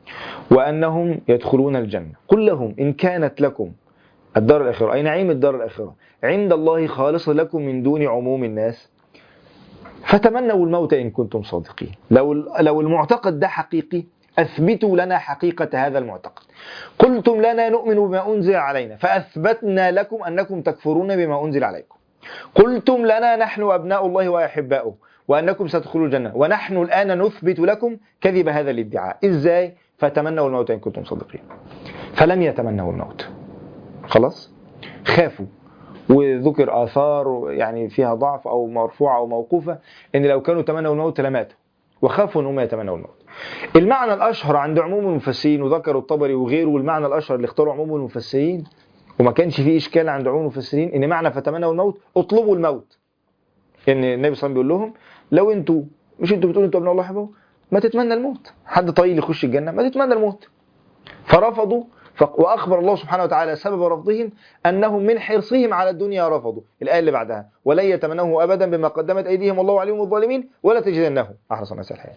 وأنهم يدخلون الجنة قل لهم إن كانت لكم الدار الآخرة أي نعيم الدار الآخرة عند الله خالصة لكم من دون عموم الناس فتمنوا الموت إن كنتم صادقين لو لو المعتقد ده حقيقي أثبتوا لنا حقيقة هذا المعتقد قلتم لنا نؤمن بما أنزل علينا فأثبتنا لكم أنكم تكفرون بما أنزل عليكم قلتم لنا نحن أبناء الله وأحباؤه وأنكم ستدخلوا الجنة ونحن الآن نثبت لكم كذب هذا الادعاء إزاي فتمنوا الموت إن كنتم صادقين فلم يتمنوا الموت خلاص خافوا وذكر آثار يعني فيها ضعف أو مرفوعة أو موقوفة إن لو كانوا تمنوا الموت لماتوا وخافوا أنهم يتمنوا الموت المعنى الأشهر عند عموم المفسرين وذكروا الطبري وغيره والمعنى الأشهر اللي اختاروا عموم المفسرين وما كانش فيه إشكال عند عموم المفسرين إن معنى فتمنوا الموت اطلبوا الموت إن النبي صلى الله عليه وسلم بيقول لهم لو أنتوا مش أنتوا بتقولوا أنتوا ابناء الله حبه ما تتمنى الموت حد طيب يخش الجنة ما تتمنى الموت فرفضوا وأخبر الله سبحانه وتعالى سبب رفضهم أنهم من حرصهم على الدنيا رفضوا الآية اللي بعدها ولن يتمنوه أبدا بما قدمت أيديهم والله عليهم الظالمين ولا تجدنه أحرص الناس الحياة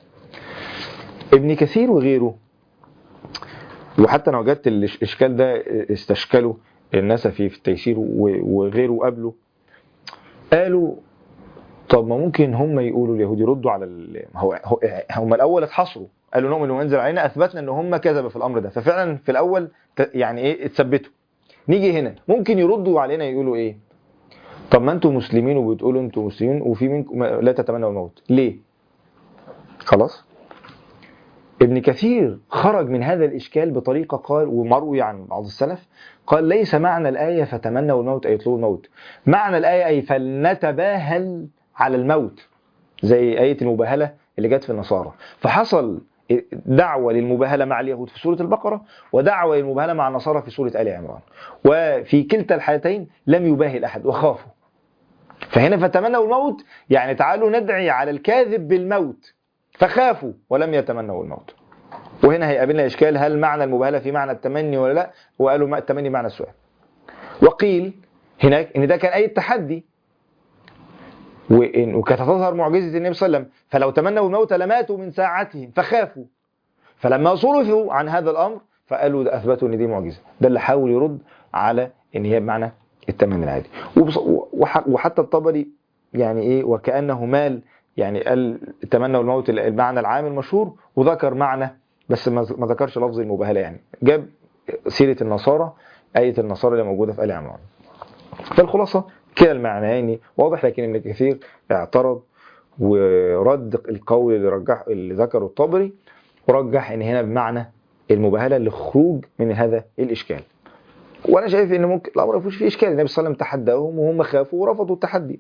ابن كثير وغيره وحتى أنا وجدت الإشكال ده استشكله الناس في في التيسير وغيره قبله قالوا طب ما ممكن هم يقولوا اليهود يردوا على ال... هو هم الاول اتحصروا قالوا نؤمن وانزل علينا اثبتنا ان هم كذبوا في الامر ده ففعلا في الاول يعني ايه اتثبتوا نيجي هنا ممكن يردوا علينا يقولوا ايه طب ما انتوا مسلمين وبتقولوا انتوا مسلمين وفي منكم لا تتمنوا الموت ليه خلاص ابن كثير خرج من هذا الإشكال بطريقة قال ومروي عن بعض السلف قال ليس معنى الآية فتمنوا الموت أي يطلبوا الموت معنى الآية أي فلنتباهل على الموت زي آية المباهلة اللي جت في النصارى فحصل دعوة للمباهلة مع اليهود في سورة البقرة ودعوة للمباهلة مع النصارى في سورة آل عمران وفي كلتا الحالتين لم يباهل أحد وخافوا فهنا فتمنوا الموت يعني تعالوا ندعي على الكاذب بالموت فخافوا ولم يتمنوا الموت وهنا هيقابلنا إشكال هل معنى المباهلة في معنى التمني ولا لا وقالوا التمني معنى السؤال وقيل هناك ان ده كان اي تحدي وكانت تظهر معجزه النبي صلى الله عليه وسلم فلو تمنوا الموت لماتوا من ساعتهم فخافوا فلما صرفوا عن هذا الامر فقالوا ده اثبتوا ان دي معجزه ده اللي حاول يرد على ان هي بمعنى التمني العادي وحتى الطبري يعني ايه وكانه مال يعني قال تمنوا الموت المعنى العام المشهور وذكر معنى بس ما ذكرش لفظ المباهله يعني جاب سيره النصارى ايه النصارى اللي موجوده في ال عمران فالخلاصه كلا المعنيين واضح لكن ابن كثير اعترض ورد القول اللي رجح اللي ذكره الطبري ورجح ان هنا بمعنى المباهله للخروج من هذا الاشكال وانا شايف ان ممكن الامر ما فيهوش فيه اشكال النبي صلى الله عليه وسلم تحداهم وهم خافوا ورفضوا التحدي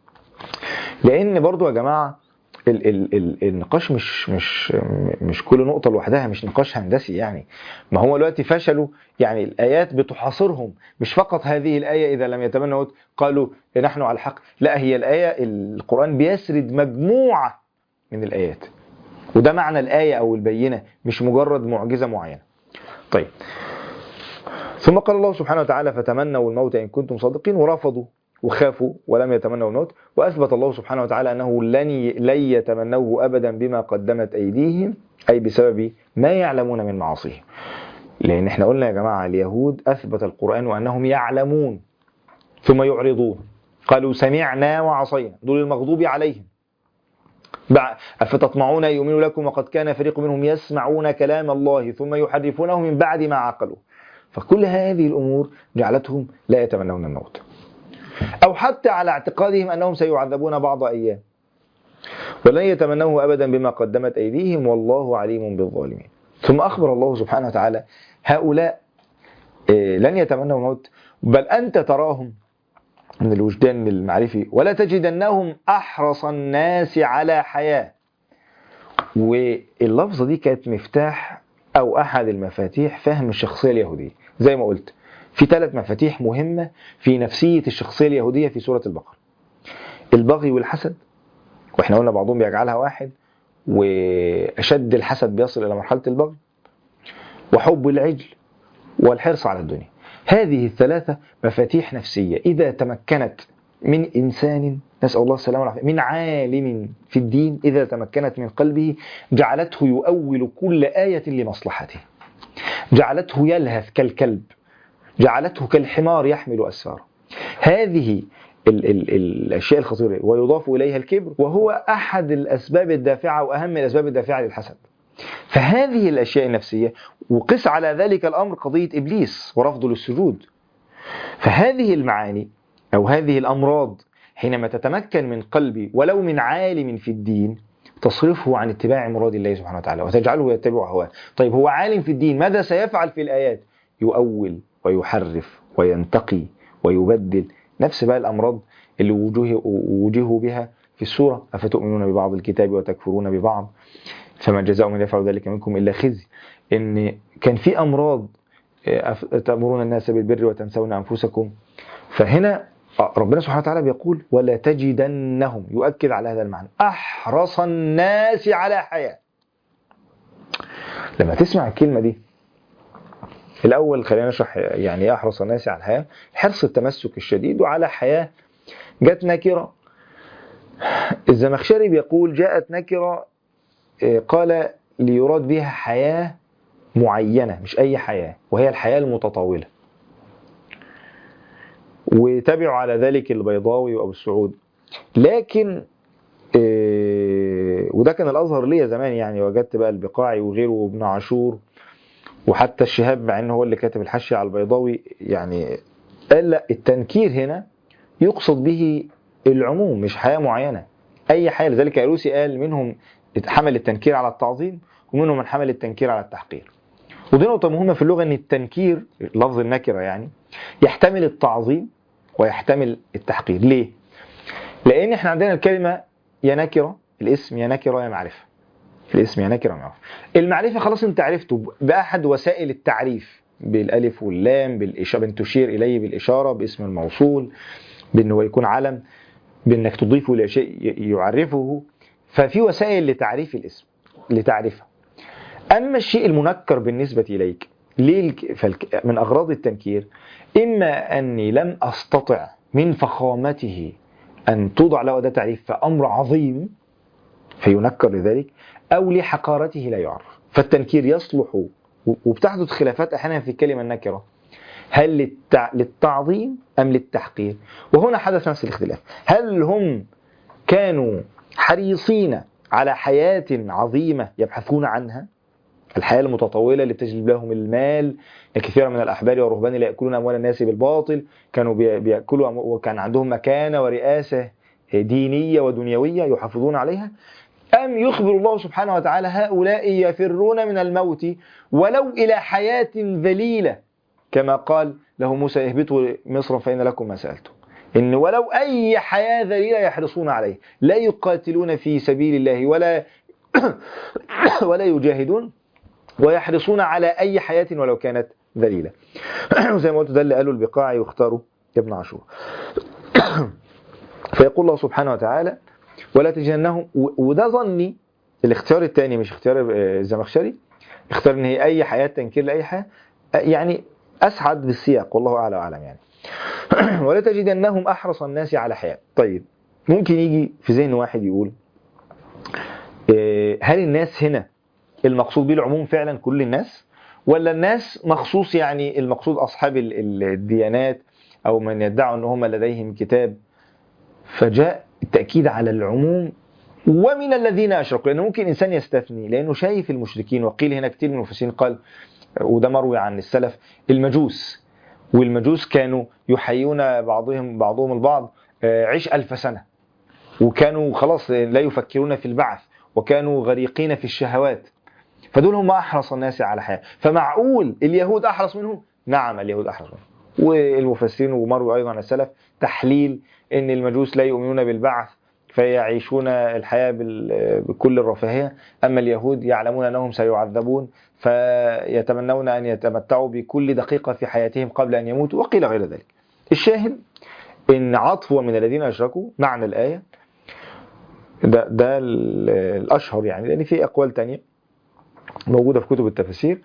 لان برضو يا جماعه ال ال ال النقاش مش مش مش كل نقطه لوحدها مش نقاش هندسي يعني ما هو دلوقتي فشلوا يعني الايات بتحاصرهم مش فقط هذه الايه اذا لم يتمنوا قالوا نحن على الحق لا هي الايه القران بيسرد مجموعه من الايات وده معنى الايه او البينه مش مجرد معجزه معينه طيب ثم قال الله سبحانه وتعالى فتمنوا الموت ان كنتم صادقين ورفضوا وخافوا ولم يتمنوا الموت وأثبت الله سبحانه وتعالى أنه لن لن يتمنوه أبدا بما قدمت أيديهم أي بسبب ما يعلمون من معاصيهم لأن احنا قلنا يا جماعة اليهود أثبت القرآن وأنهم يعلمون ثم يعرضون قالوا سمعنا وعصينا دول المغضوب عليهم أفتطمعون يؤمنوا لكم وقد كان فريق منهم يسمعون كلام الله ثم يحرفونه من بعد ما عقلوا فكل هذه الأمور جعلتهم لا يتمنون الموت أو حتى على اعتقادهم أنهم سيعذبون بعض أيام ولن يتمنوه أبدا بما قدمت أيديهم والله عليم بالظالمين ثم أخبر الله سبحانه وتعالى هؤلاء لن يتمنوا الموت بل أنت تراهم من الوجدان المعرفي ولا تجدنهم أحرص الناس على حياة واللفظة دي كانت مفتاح أو أحد المفاتيح فهم الشخصية اليهودية زي ما قلت في ثلاث مفاتيح مهمة في نفسية الشخصية اليهودية في سورة البقرة البغي والحسد واحنا قلنا بعضهم بيجعلها واحد وأشد الحسد بيصل إلى مرحلة البغي وحب العجل والحرص على الدنيا هذه الثلاثة مفاتيح نفسية إذا تمكنت من إنسان نسأل الله السلامة والعافية من عالم في الدين إذا تمكنت من قلبه جعلته يؤول كل آية لمصلحته جعلته يلهث كالكلب جعلته كالحمار يحمل أسفاره هذه ال ال الأشياء الخطيرة ويضاف إليها الكبر وهو أحد الأسباب الدافعة وأهم الأسباب الدافعة للحسد فهذه الأشياء النفسية وقس على ذلك الأمر قضية إبليس ورفضه للسجود فهذه المعاني أو هذه الأمراض حينما تتمكن من قلبي ولو من عالم في الدين تصرفه عن اتباع مراد الله سبحانه وتعالى وتجعله يتبع هواه طيب هو عالم في الدين ماذا سيفعل في الآيات يؤول ويحرف وينتقي ويبدل نفس بقى الأمراض اللي وجوه وجهوا بها في السورة أفتؤمنون ببعض الكتاب وتكفرون ببعض فما جزاء من يفعل ذلك منكم إلا خزي إن كان في أمراض تأمرون الناس بالبر وتنسون أنفسكم فهنا ربنا سبحانه وتعالى بيقول ولا تجدنهم يؤكد على هذا المعنى أحرص الناس على حياة لما تسمع الكلمة دي الأول خلينا نشرح يعني إيه أحرص الناس على الحياة حرص التمسك الشديد وعلى حياة جت نكرة الزمخشري بيقول جاءت نكرة قال ليراد بها حياة معينة مش أي حياة وهي الحياة المتطاولة وتابعوا على ذلك البيضاوي وأبو السعود لكن وده كان الأظهر ليا زمان يعني وجدت بقى البقاعي وغيره وابن عاشور وحتى الشهاب مع انه هو اللي كاتب الحاشية على البيضاوي يعني قال لا التنكير هنا يقصد به العموم مش حياة معينة أي حياة لذلك ألوسي قال منهم حمل التنكير على التعظيم ومنهم من حمل التنكير على التحقير ودي نقطة مهمة في اللغة أن التنكير لفظ النكرة يعني يحتمل التعظيم ويحتمل التحقير ليه؟ لأن احنا عندنا الكلمة يا نكرة الاسم يا نكرة يا معرفة الاسم يا نكرة يا معرفة المعرفة خلاص انت عرفته بأحد وسائل التعريف بالالف واللام بالإشارة تشير إليه بالإشارة باسم الموصول بأنه يكون علم بأنك تضيفه إلى شيء يعرفه ففي وسائل لتعريف الاسم لتعريفه أما الشيء المنكر بالنسبة إليك ليه فالك... من أغراض التنكير إما أني لم أستطع من فخامته أن توضع له أداة تعريف فأمر عظيم فينكر لذلك أو لحقارته لا يعرف فالتنكير يصلح وبتحدث خلافات أحيانا في الكلمة النكرة هل للتع... للتعظيم أم للتحقير وهنا حدث نفس الاختلاف هل هم كانوا حريصين على حياة عظيمة يبحثون عنها الحياة المتطولة اللي بتجلب لهم المال كثيرا من الأحبار والرهبان اللي يأكلون أموال الناس بالباطل كانوا بيأكلوا وكان عندهم مكانة ورئاسة دينية ودنيوية يحافظون عليها أم يخبر الله سبحانه وتعالى هؤلاء يفرون من الموت ولو إلى حياة ذليلة كما قال له موسى اهبطوا مصر فإن لكم ما سألتم إن ولو أي حياة ذليلة يحرصون عليه لا يقاتلون في سبيل الله ولا ولا يجاهدون ويحرصون على أي حياة ولو كانت ذليلة زي ما قلت ده اللي قالوا البقاع يختاروا ابن عاشور فيقول الله سبحانه وتعالى ولا تجنهم وده ظني الاختيار الثاني مش اختيار الزمخشري اختار ان هي اي حياه تنكير لاي حياه يعني اسعد بالسياق والله اعلى واعلم يعني ولا تجدنهم احرص الناس على حياه طيب ممكن يجي في ذهن واحد يقول هل الناس هنا المقصود به العموم فعلا كل الناس ولا الناس مخصوص يعني المقصود اصحاب الديانات او من يدعوا ان هم لديهم كتاب فجاء التأكيد على العموم ومن الذين أشركوا لأنه ممكن إنسان يستثني لأنه شايف المشركين وقيل هنا كتير من المفسرين قال وده مروي عن السلف المجوس والمجوس كانوا يحيون بعضهم بعضهم البعض عيش ألف سنة وكانوا خلاص لا يفكرون في البعث وكانوا غريقين في الشهوات فدول هم أحرص الناس على حياة فمعقول اليهود أحرص منهم نعم اليهود أحرص منهم والمفسرين ومروي أيضا عن السلف تحليل ان المجوس لا يؤمنون بالبعث فيعيشون الحياة بكل الرفاهية أما اليهود يعلمون أنهم سيعذبون فيتمنون أن يتمتعوا بكل دقيقة في حياتهم قبل أن يموتوا وقيل غير ذلك الشاهد إن عطف من الذين أشركوا معنى الآية ده, ده الأشهر يعني لأن في أقوال تانية موجودة في كتب التفسير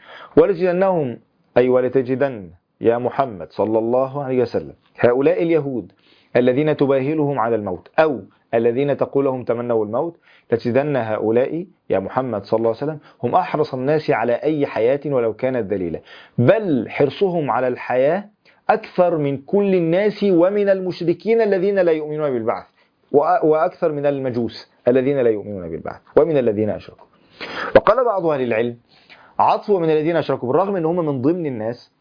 ولتجدنهم أي ولتجدن يا محمد صلى الله عليه وسلم هؤلاء اليهود الذين تباهلهم على الموت أو الذين تقول لهم تمنوا الموت لتجدن هؤلاء يا محمد صلى الله عليه وسلم هم أحرص الناس على أي حياة ولو كانت ذليلة بل حرصهم على الحياة أكثر من كل الناس ومن المشركين الذين لا يؤمنون بالبعث وأ- وأكثر من المجوس الذين لا يؤمنون بالبعث ومن الذين أشركوا وقال بعض أهل العلم عطفوا من الذين أشركوا بالرغم أن هم من ضمن الناس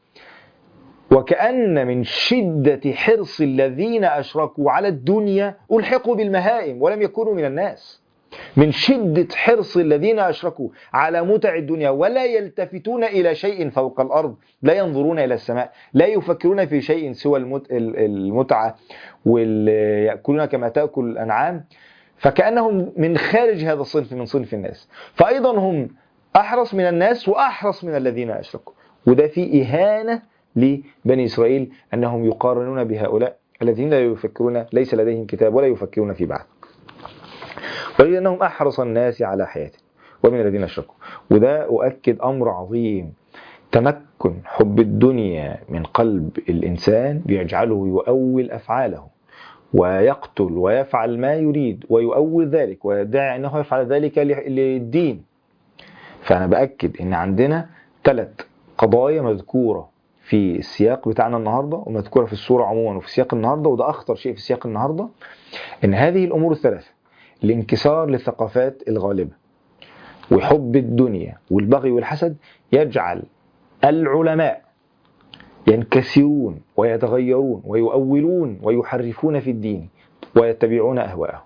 وكأن من شدة حرص الذين أشركوا على الدنيا ألحقوا بالمهائم ولم يكونوا من الناس من شدة حرص الذين أشركوا على متع الدنيا ولا يلتفتون إلى شيء فوق الأرض لا ينظرون إلى السماء لا يفكرون في شيء سوى المت- ال- المتعة ويأكلون كما تأكل الأنعام فكأنهم من خارج هذا الصنف من صنف الناس فأيضا هم أحرص من الناس وأحرص من الذين أشركوا وده في إهانة لبني إسرائيل أنهم يقارنون بهؤلاء الذين لا يفكرون ليس لديهم كتاب ولا يفكرون في بعث ولأنهم أحرص الناس على حياته ومن الذين أشركوا وده أؤكد أمر عظيم تمكن حب الدنيا من قلب الإنسان بيجعله يؤول أفعاله ويقتل ويفعل ما يريد ويؤول ذلك ويدعي أنه يفعل ذلك ل- للدين فأنا بأكد أن عندنا ثلاث قضايا مذكورة في السياق بتاعنا النهاردة ومذكورة في السورة عموما وفي سياق النهاردة وده أخطر شيء في سياق النهاردة أن هذه الأمور الثلاثة الانكسار للثقافات الغالبة وحب الدنيا والبغي والحسد يجعل العلماء ينكسرون ويتغيرون ويؤولون ويحرفون في الدين ويتبعون أهواءهم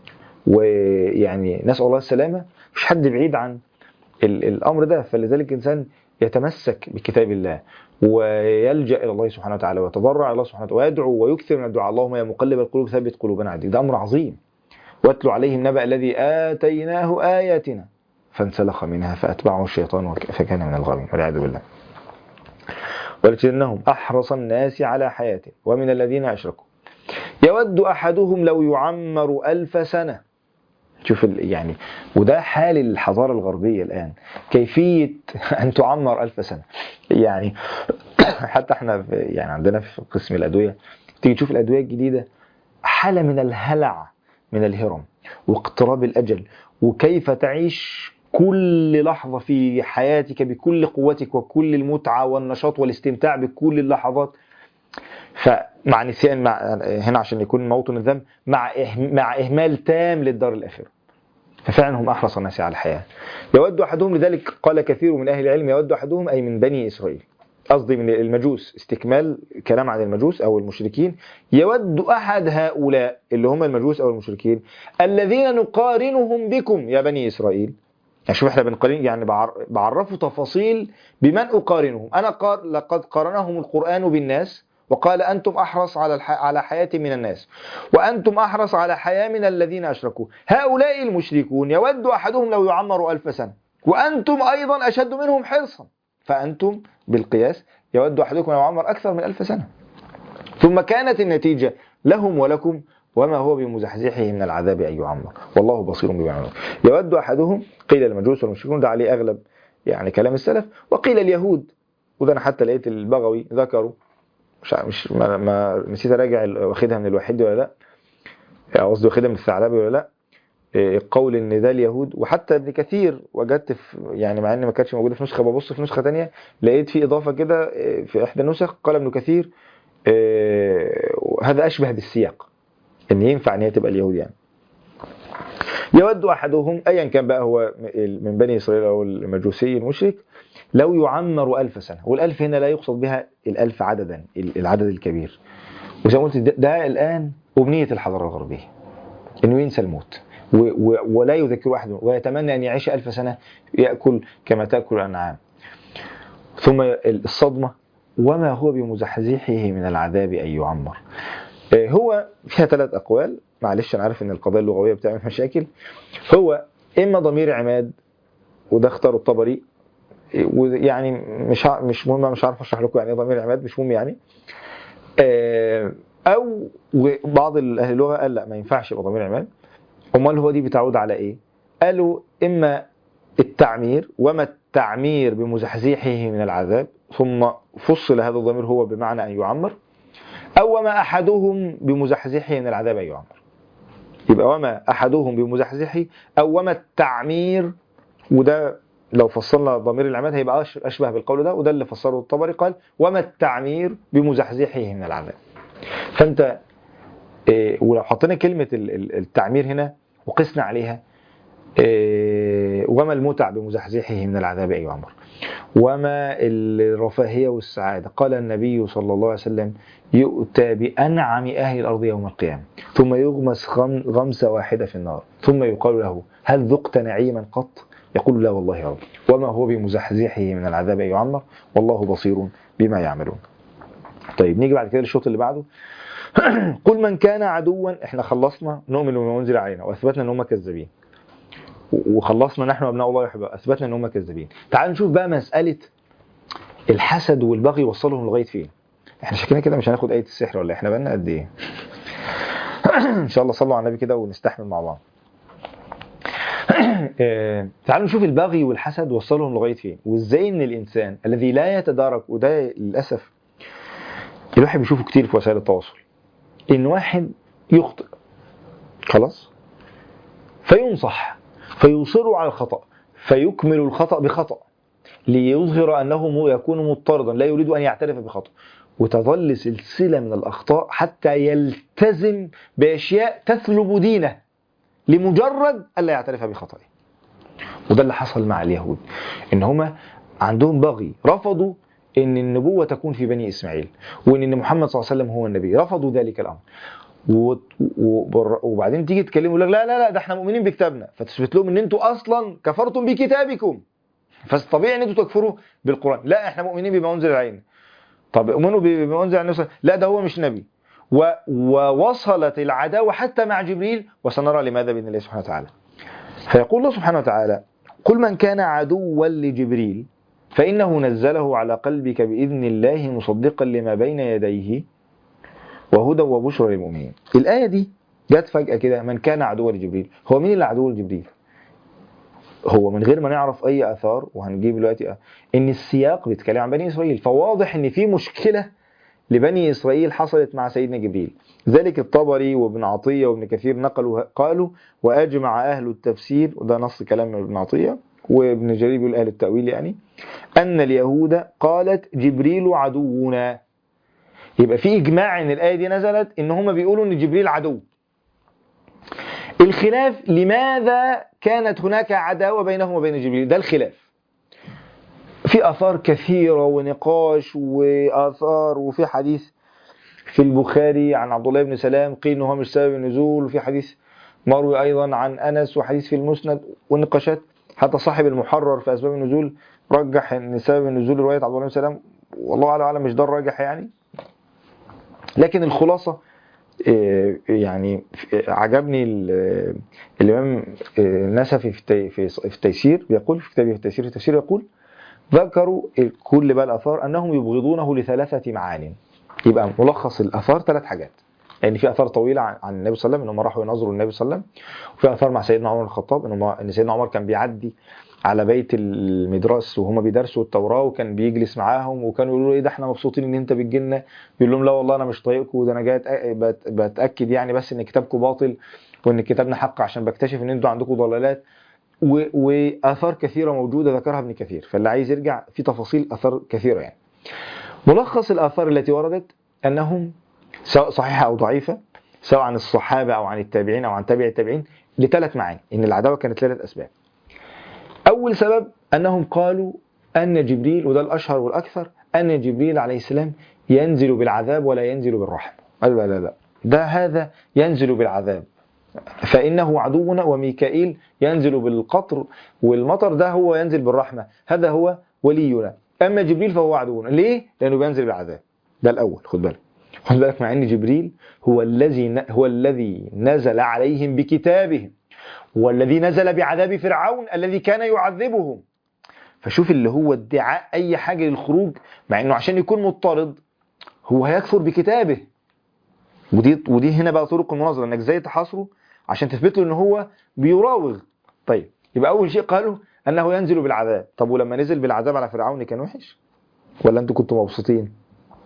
ويعني نسأل الله السلامة مش حد بعيد عن ال- الأمر ده فلذلك الإنسان يتمسك بكتاب الله ويلجأ إلى الله سبحانه وتعالى ويتضرع إلى الله سبحانه وتعالى ويدعو ويكثر من الدعاء اللهم يا مقلب القلوب ثبت قلوبنا على دينك ده أمر عظيم واتلو عليهم نبأ الذي آتيناه آياتنا فانسلخ منها فأتبعه الشيطان وك- فكان من الغاوين والعياذ بالله ولكنهم أحرص الناس على حياته ومن الذين أشركوا يود أحدهم لو يعمر ألف سنة شوف ال- يعني وده حال الحضارة الغربية الآن كيفية أن تعمر ألف سنة يعني حتى احنا في يعني عندنا في قسم الأدوية تيجي تشوف الأدوية الجديدة حالة من الهلع من الهرم واقتراب الأجل وكيف تعيش كل لحظة في حياتك بكل قوتك وكل المتعة والنشاط والاستمتاع بكل اللحظات فمع نسيان مع هنا عشان يكون موطن الذنب مع إه- مع إهمال تام للدار الآخرة ففعلا هم أحرص الناس على الحياة يود أحدهم لذلك قال كثير من أهل العلم يود أحدهم أي من بني إسرائيل قصدي من المجوس استكمال كلام عن المجوس أو المشركين يود أحد هؤلاء اللي هم المجوس أو المشركين الذين نقارنهم بكم يا بني إسرائيل يعني شوف احنا بنقارن يعني بعر- بعرفوا تفاصيل بمن أقارنهم أنا قار لقد قارنهم القرآن بالناس وقال أنتم أحرص على الح... على حياة من الناس وأنتم أحرص على حياة من الذين أشركوا هؤلاء المشركون يود أحدهم لو يعمر ألف سنة وأنتم أيضا أشد منهم حرصا فأنتم بالقياس يود أحدكم لو يعمر أكثر من ألف سنة ثم كانت النتيجة لهم ولكم وما هو بمزحزحه من العذاب أن يعمر والله بصير بما يعملون يود أحدهم قيل المجوس والمشركون ده عليه أغلب يعني كلام السلف وقيل اليهود وده أنا حتى لقيت البغوي ذكروا مش مش ما, ما نسيت اراجع ال- واخدها من الوحيد ولا لا يعني قصدي واخدها من الثعلبي ولا لا إيه، قول ان ده اليهود وحتى ابن كثير وجدت في يعني مع ان ما كانتش موجوده في نسخه ببص في نسخه تانية لقيت في اضافه كده إيه، في احدى النسخ قال ابن كثير إيه، هذا اشبه بالسياق ان ينفع ان هي تبقى اليهود يعني يود احدهم ايا كان بقى هو من بني اسرائيل او المجوسي المشرك لو يعمر ألف سنة والألف هنا لا يقصد بها الألف عددا العدد الكبير وزي ما قلت ده, ده الآن أمنية الحضارة الغربية إنه ينسى الموت و و ولا يذكر أحد ويتمنى أن يعيش ألف سنة يأكل كما تأكل الأنعام ثم الصدمة وما هو بمزحزحه من العذاب أن يعمر آه، هو فيها ثلاث أقوال معلش أنا عارف إن القضايا اللغوية بتعمل مشاكل هو إما ضمير عماد وده اختاره الطبري ويعني مش ع- مش مهم مش عارف اشرح لكم يعني ايه ضمير عماد مش مهم يعني آه، او بعض اهل اللغه قال لا ما ينفعش يبقى ضمير عماد امال هو دي بتعود على ايه قالوا اما التعمير وما التعمير بمزحزحه من العذاب ثم فصل هذا الضمير هو بمعنى ان يعمر أو وما أحدهم بمزحزحه من العذاب أن يعمر يبقى وما أحدهم بمزحزحه أو وما التعمير وده لو فصلنا ضمير العماد هيبقى أش- أشبه بالقول ده وده اللي فسره الطبري قال وما التعمير بمزحزحه من العذاب فأنت إيه، ولو حطينا كلمة ال- ال- التعمير هنا وقسنا عليها إيه، وما المتع بمزحزحه من العذاب أي عمر وما الرفاهية والسعادة قال النبي صلى الله عليه وسلم يؤتى بأنعم أهل الأرض يوم القيامة ثم يغمس غم- غمسة واحدة في النار ثم يقال له هل ذقت نعيما قط يقول لا والله يا رب وما هو بمزحزحه من العذاب أن يعمر والله بصير بما يعملون طيب نيجي بعد كده للشوط اللي بعده قل من كان عدوا احنا خلصنا نؤمن بما انزل علينا واثبتنا ان هم كذابين وخلصنا نحن ابناء الله يحبه اثبتنا ان هم كذابين تعال نشوف بقى مساله الحسد والبغي وصلهم لغايه فين احنا شكلنا كده مش هناخد ايه السحر ولا احنا بقالنا قد ايه ان شاء الله صلوا على النبي كده ونستحمل مع بعض آه، تعالوا نشوف البغي والحسد وصلهم لغايه فين وازاي ان الانسان الذي لا يتدارك وده للاسف الواحد بيشوفه كتير في وسائل التواصل ان واحد يخطئ خلاص فينصح فيصر على الخطأ فيكمل الخطأ بخطأ ليظهر أنه م- يكون مضطردا لا يريد أن يعترف بخطأ وتظل سلسلة من الأخطاء حتى يلتزم بأشياء تثلب دينه لمجرد ألا يعترف بخطأه وده اللي حصل مع اليهود إن هما عندهم بغي رفضوا ان النبوه تكون في بني اسماعيل وان إن محمد صلى الله عليه وسلم هو النبي رفضوا ذلك الامر و- و- وبعدين تيجي تكلموا يقول لك لا لا لا ده احنا مؤمنين بكتابنا فتثبت لهم ان انتوا اصلا كفرتم بكتابكم فطبيعي ان انتوا تكفروا بالقران لا احنا مؤمنين بما انزل علينا طب امنوا بما انزل على النبي لا ده هو مش نبي و... ووصلت العداوه حتى مع جبريل وسنرى لماذا باذن الله سبحانه وتعالى فيقول الله سبحانه وتعالى قل من كان عدوا لجبريل فإنه نزله على قلبك بإذن الله مصدقا لما بين يديه وهدى وبشرى للمؤمنين الآية دي جت فجأة كده من كان عدوا لجبريل هو مين اللي عدو لجبريل هو من غير ما نعرف أي آثار وهنجيب دلوقتي إن السياق بيتكلم عن بني إسرائيل فواضح إن في مشكلة لبني إسرائيل حصلت مع سيدنا جبريل ذلك الطبري وابن عطية وابن كثير نقلوا قالوا وأجمع أهل التفسير وده نص كلام ابن عطية وابن جرير بيقول أهل التأويل يعني أن اليهود قالت جبريل عدونا يبقى في إجماع إن الآية دي نزلت إن هم بيقولوا إن جبريل عدو الخلاف لماذا كانت هناك عداوة بينهم وبين جبريل ده الخلاف في آثار كثيرة ونقاش وآثار وفي حديث في البخاري عن عبد الله بن سلام قيل إنه هو مش سبب النزول وفي حديث مروي أيضا عن أنس وحديث في المسند والنقاشات حتى صاحب المحرر في أسباب النزول رجح ان سبب النزول روايه عبد الله بن سلام والله اعلم اعلم مش ده الراجح يعني لكن الخلاصه آه، يعني آه، عجبني ال- الامام آه، النسفي في التي- في في التيسير بيقول في كتابه في التيسير التيسير يقول ذكروا كل بقى الاثار انهم يبغضونه لثلاثه معان يبقى ملخص الاثار ثلاث حاجات يعني في اثار طويله عن عن النبي صلى الله عليه وسلم انهم راحوا يناظروا النبي صلى الله عليه وسلم وفي اثار مع سيدنا عمر بن الخطاب ان هم- ان سيدنا عمر كان بيعدي على بيت المدرس وهم بيدرسوا التوراه وكان بيجلس معاهم وكانوا يقولوا له ايه ده احنا مبسوطين ان انت بتجيلنا يقول لهم لا والله انا مش طايقكم ده انا جاي أتأ- بت- بتاكد يعني بس ان كتابكم باطل وان كتابنا حق عشان بكتشف ان انتوا عندكم ضلالات و- واثار كثيره موجوده ذكرها ابن كثير فاللي عايز يرجع في تفاصيل اثار كثيره يعني ملخص الاثار التي وردت انهم سواء صحيحه او ضعيفه سواء عن الصحابه او عن التابعين او عن تابع التابعين لثلاث معاني ان العداوه كانت ثلاث اسباب أول سبب أنهم قالوا أن جبريل وده الأشهر والأكثر أن جبريل عليه السلام ينزل بالعذاب ولا ينزل بالرحمة قال لا لا لا ده هذا ينزل بالعذاب فإنه عدونا وميكائيل ينزل بالقطر والمطر ده هو ينزل بالرحمة هذا هو ولينا أما جبريل فهو عدونا ليه؟ لأنه بينزل بالعذاب ده الأول خد بالك خد بالك مع أن جبريل هو الذي هو الذي نزل عليهم بكتابهم والذي نزل بعذاب فرعون الذي كان يعذبهم فشوف اللي هو ادعاء اي حاجه للخروج مع انه عشان يكون مضطرد هو هيكفر بكتابه ودي ودي هنا بقى طرق المناظره انك ازاي تحاصره عشان تثبت له ان هو بيراوغ طيب يبقى اول شيء قالوا انه ينزل بالعذاب طب ولما نزل بالعذاب على فرعون كان وحش ولا انتوا كنتوا مبسوطين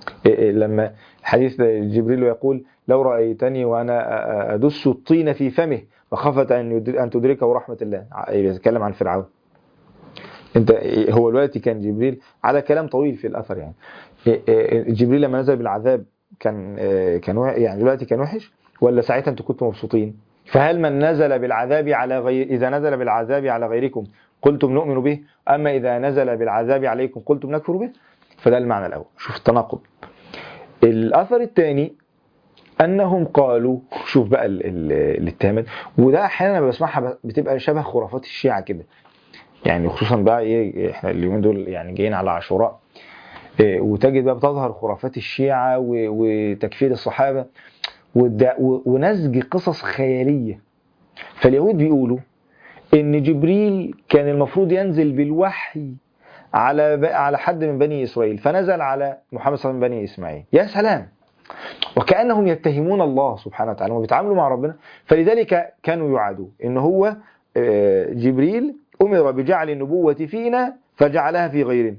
إيه إيه لما حديث جبريل يقول لو رأيتني وأنا أدس الطين في فمه مخافة أن يدر- أن تدركه رحمة الله ع- بيتكلم عن فرعون انت هو دلوقتي كان جبريل على كلام طويل في الاثر يعني إيه إيه جبريل لما نزل بالعذاب كان إيه كان وح- يعني دلوقتي كان وحش ولا ساعتها انتوا كنتوا مبسوطين فهل من نزل بالعذاب على غير اذا نزل بالعذاب على غيركم قلتم نؤمن به اما اذا نزل بالعذاب عليكم قلتم نكفر به فده المعنى الاول شوف التناقض الاثر الثاني انهم قالوا شوف بقى ال- ال- الاتهامات وده احيانا أنا بسمعها بتبقى شبه خرافات الشيعه كده يعني خصوصا بقى ايه احنا اليومين دول يعني جايين على عاشوراء إيه وتجد بقى بتظهر خرافات الشيعة و- وتكفير الصحابة والد- و- ونسج قصص خيالية فاليهود بيقولوا ان جبريل كان المفروض ينزل بالوحي على ب- على حد من بني اسرائيل فنزل على محمد صلى الله عليه وسلم بني اسماعيل يا سلام وكانهم يتهمون الله سبحانه وتعالى وبيتعاملوا مع ربنا فلذلك كانوا يعادوا ان هو آه، جبريل امر بجعل النبوه فينا فجعلها في غيرنا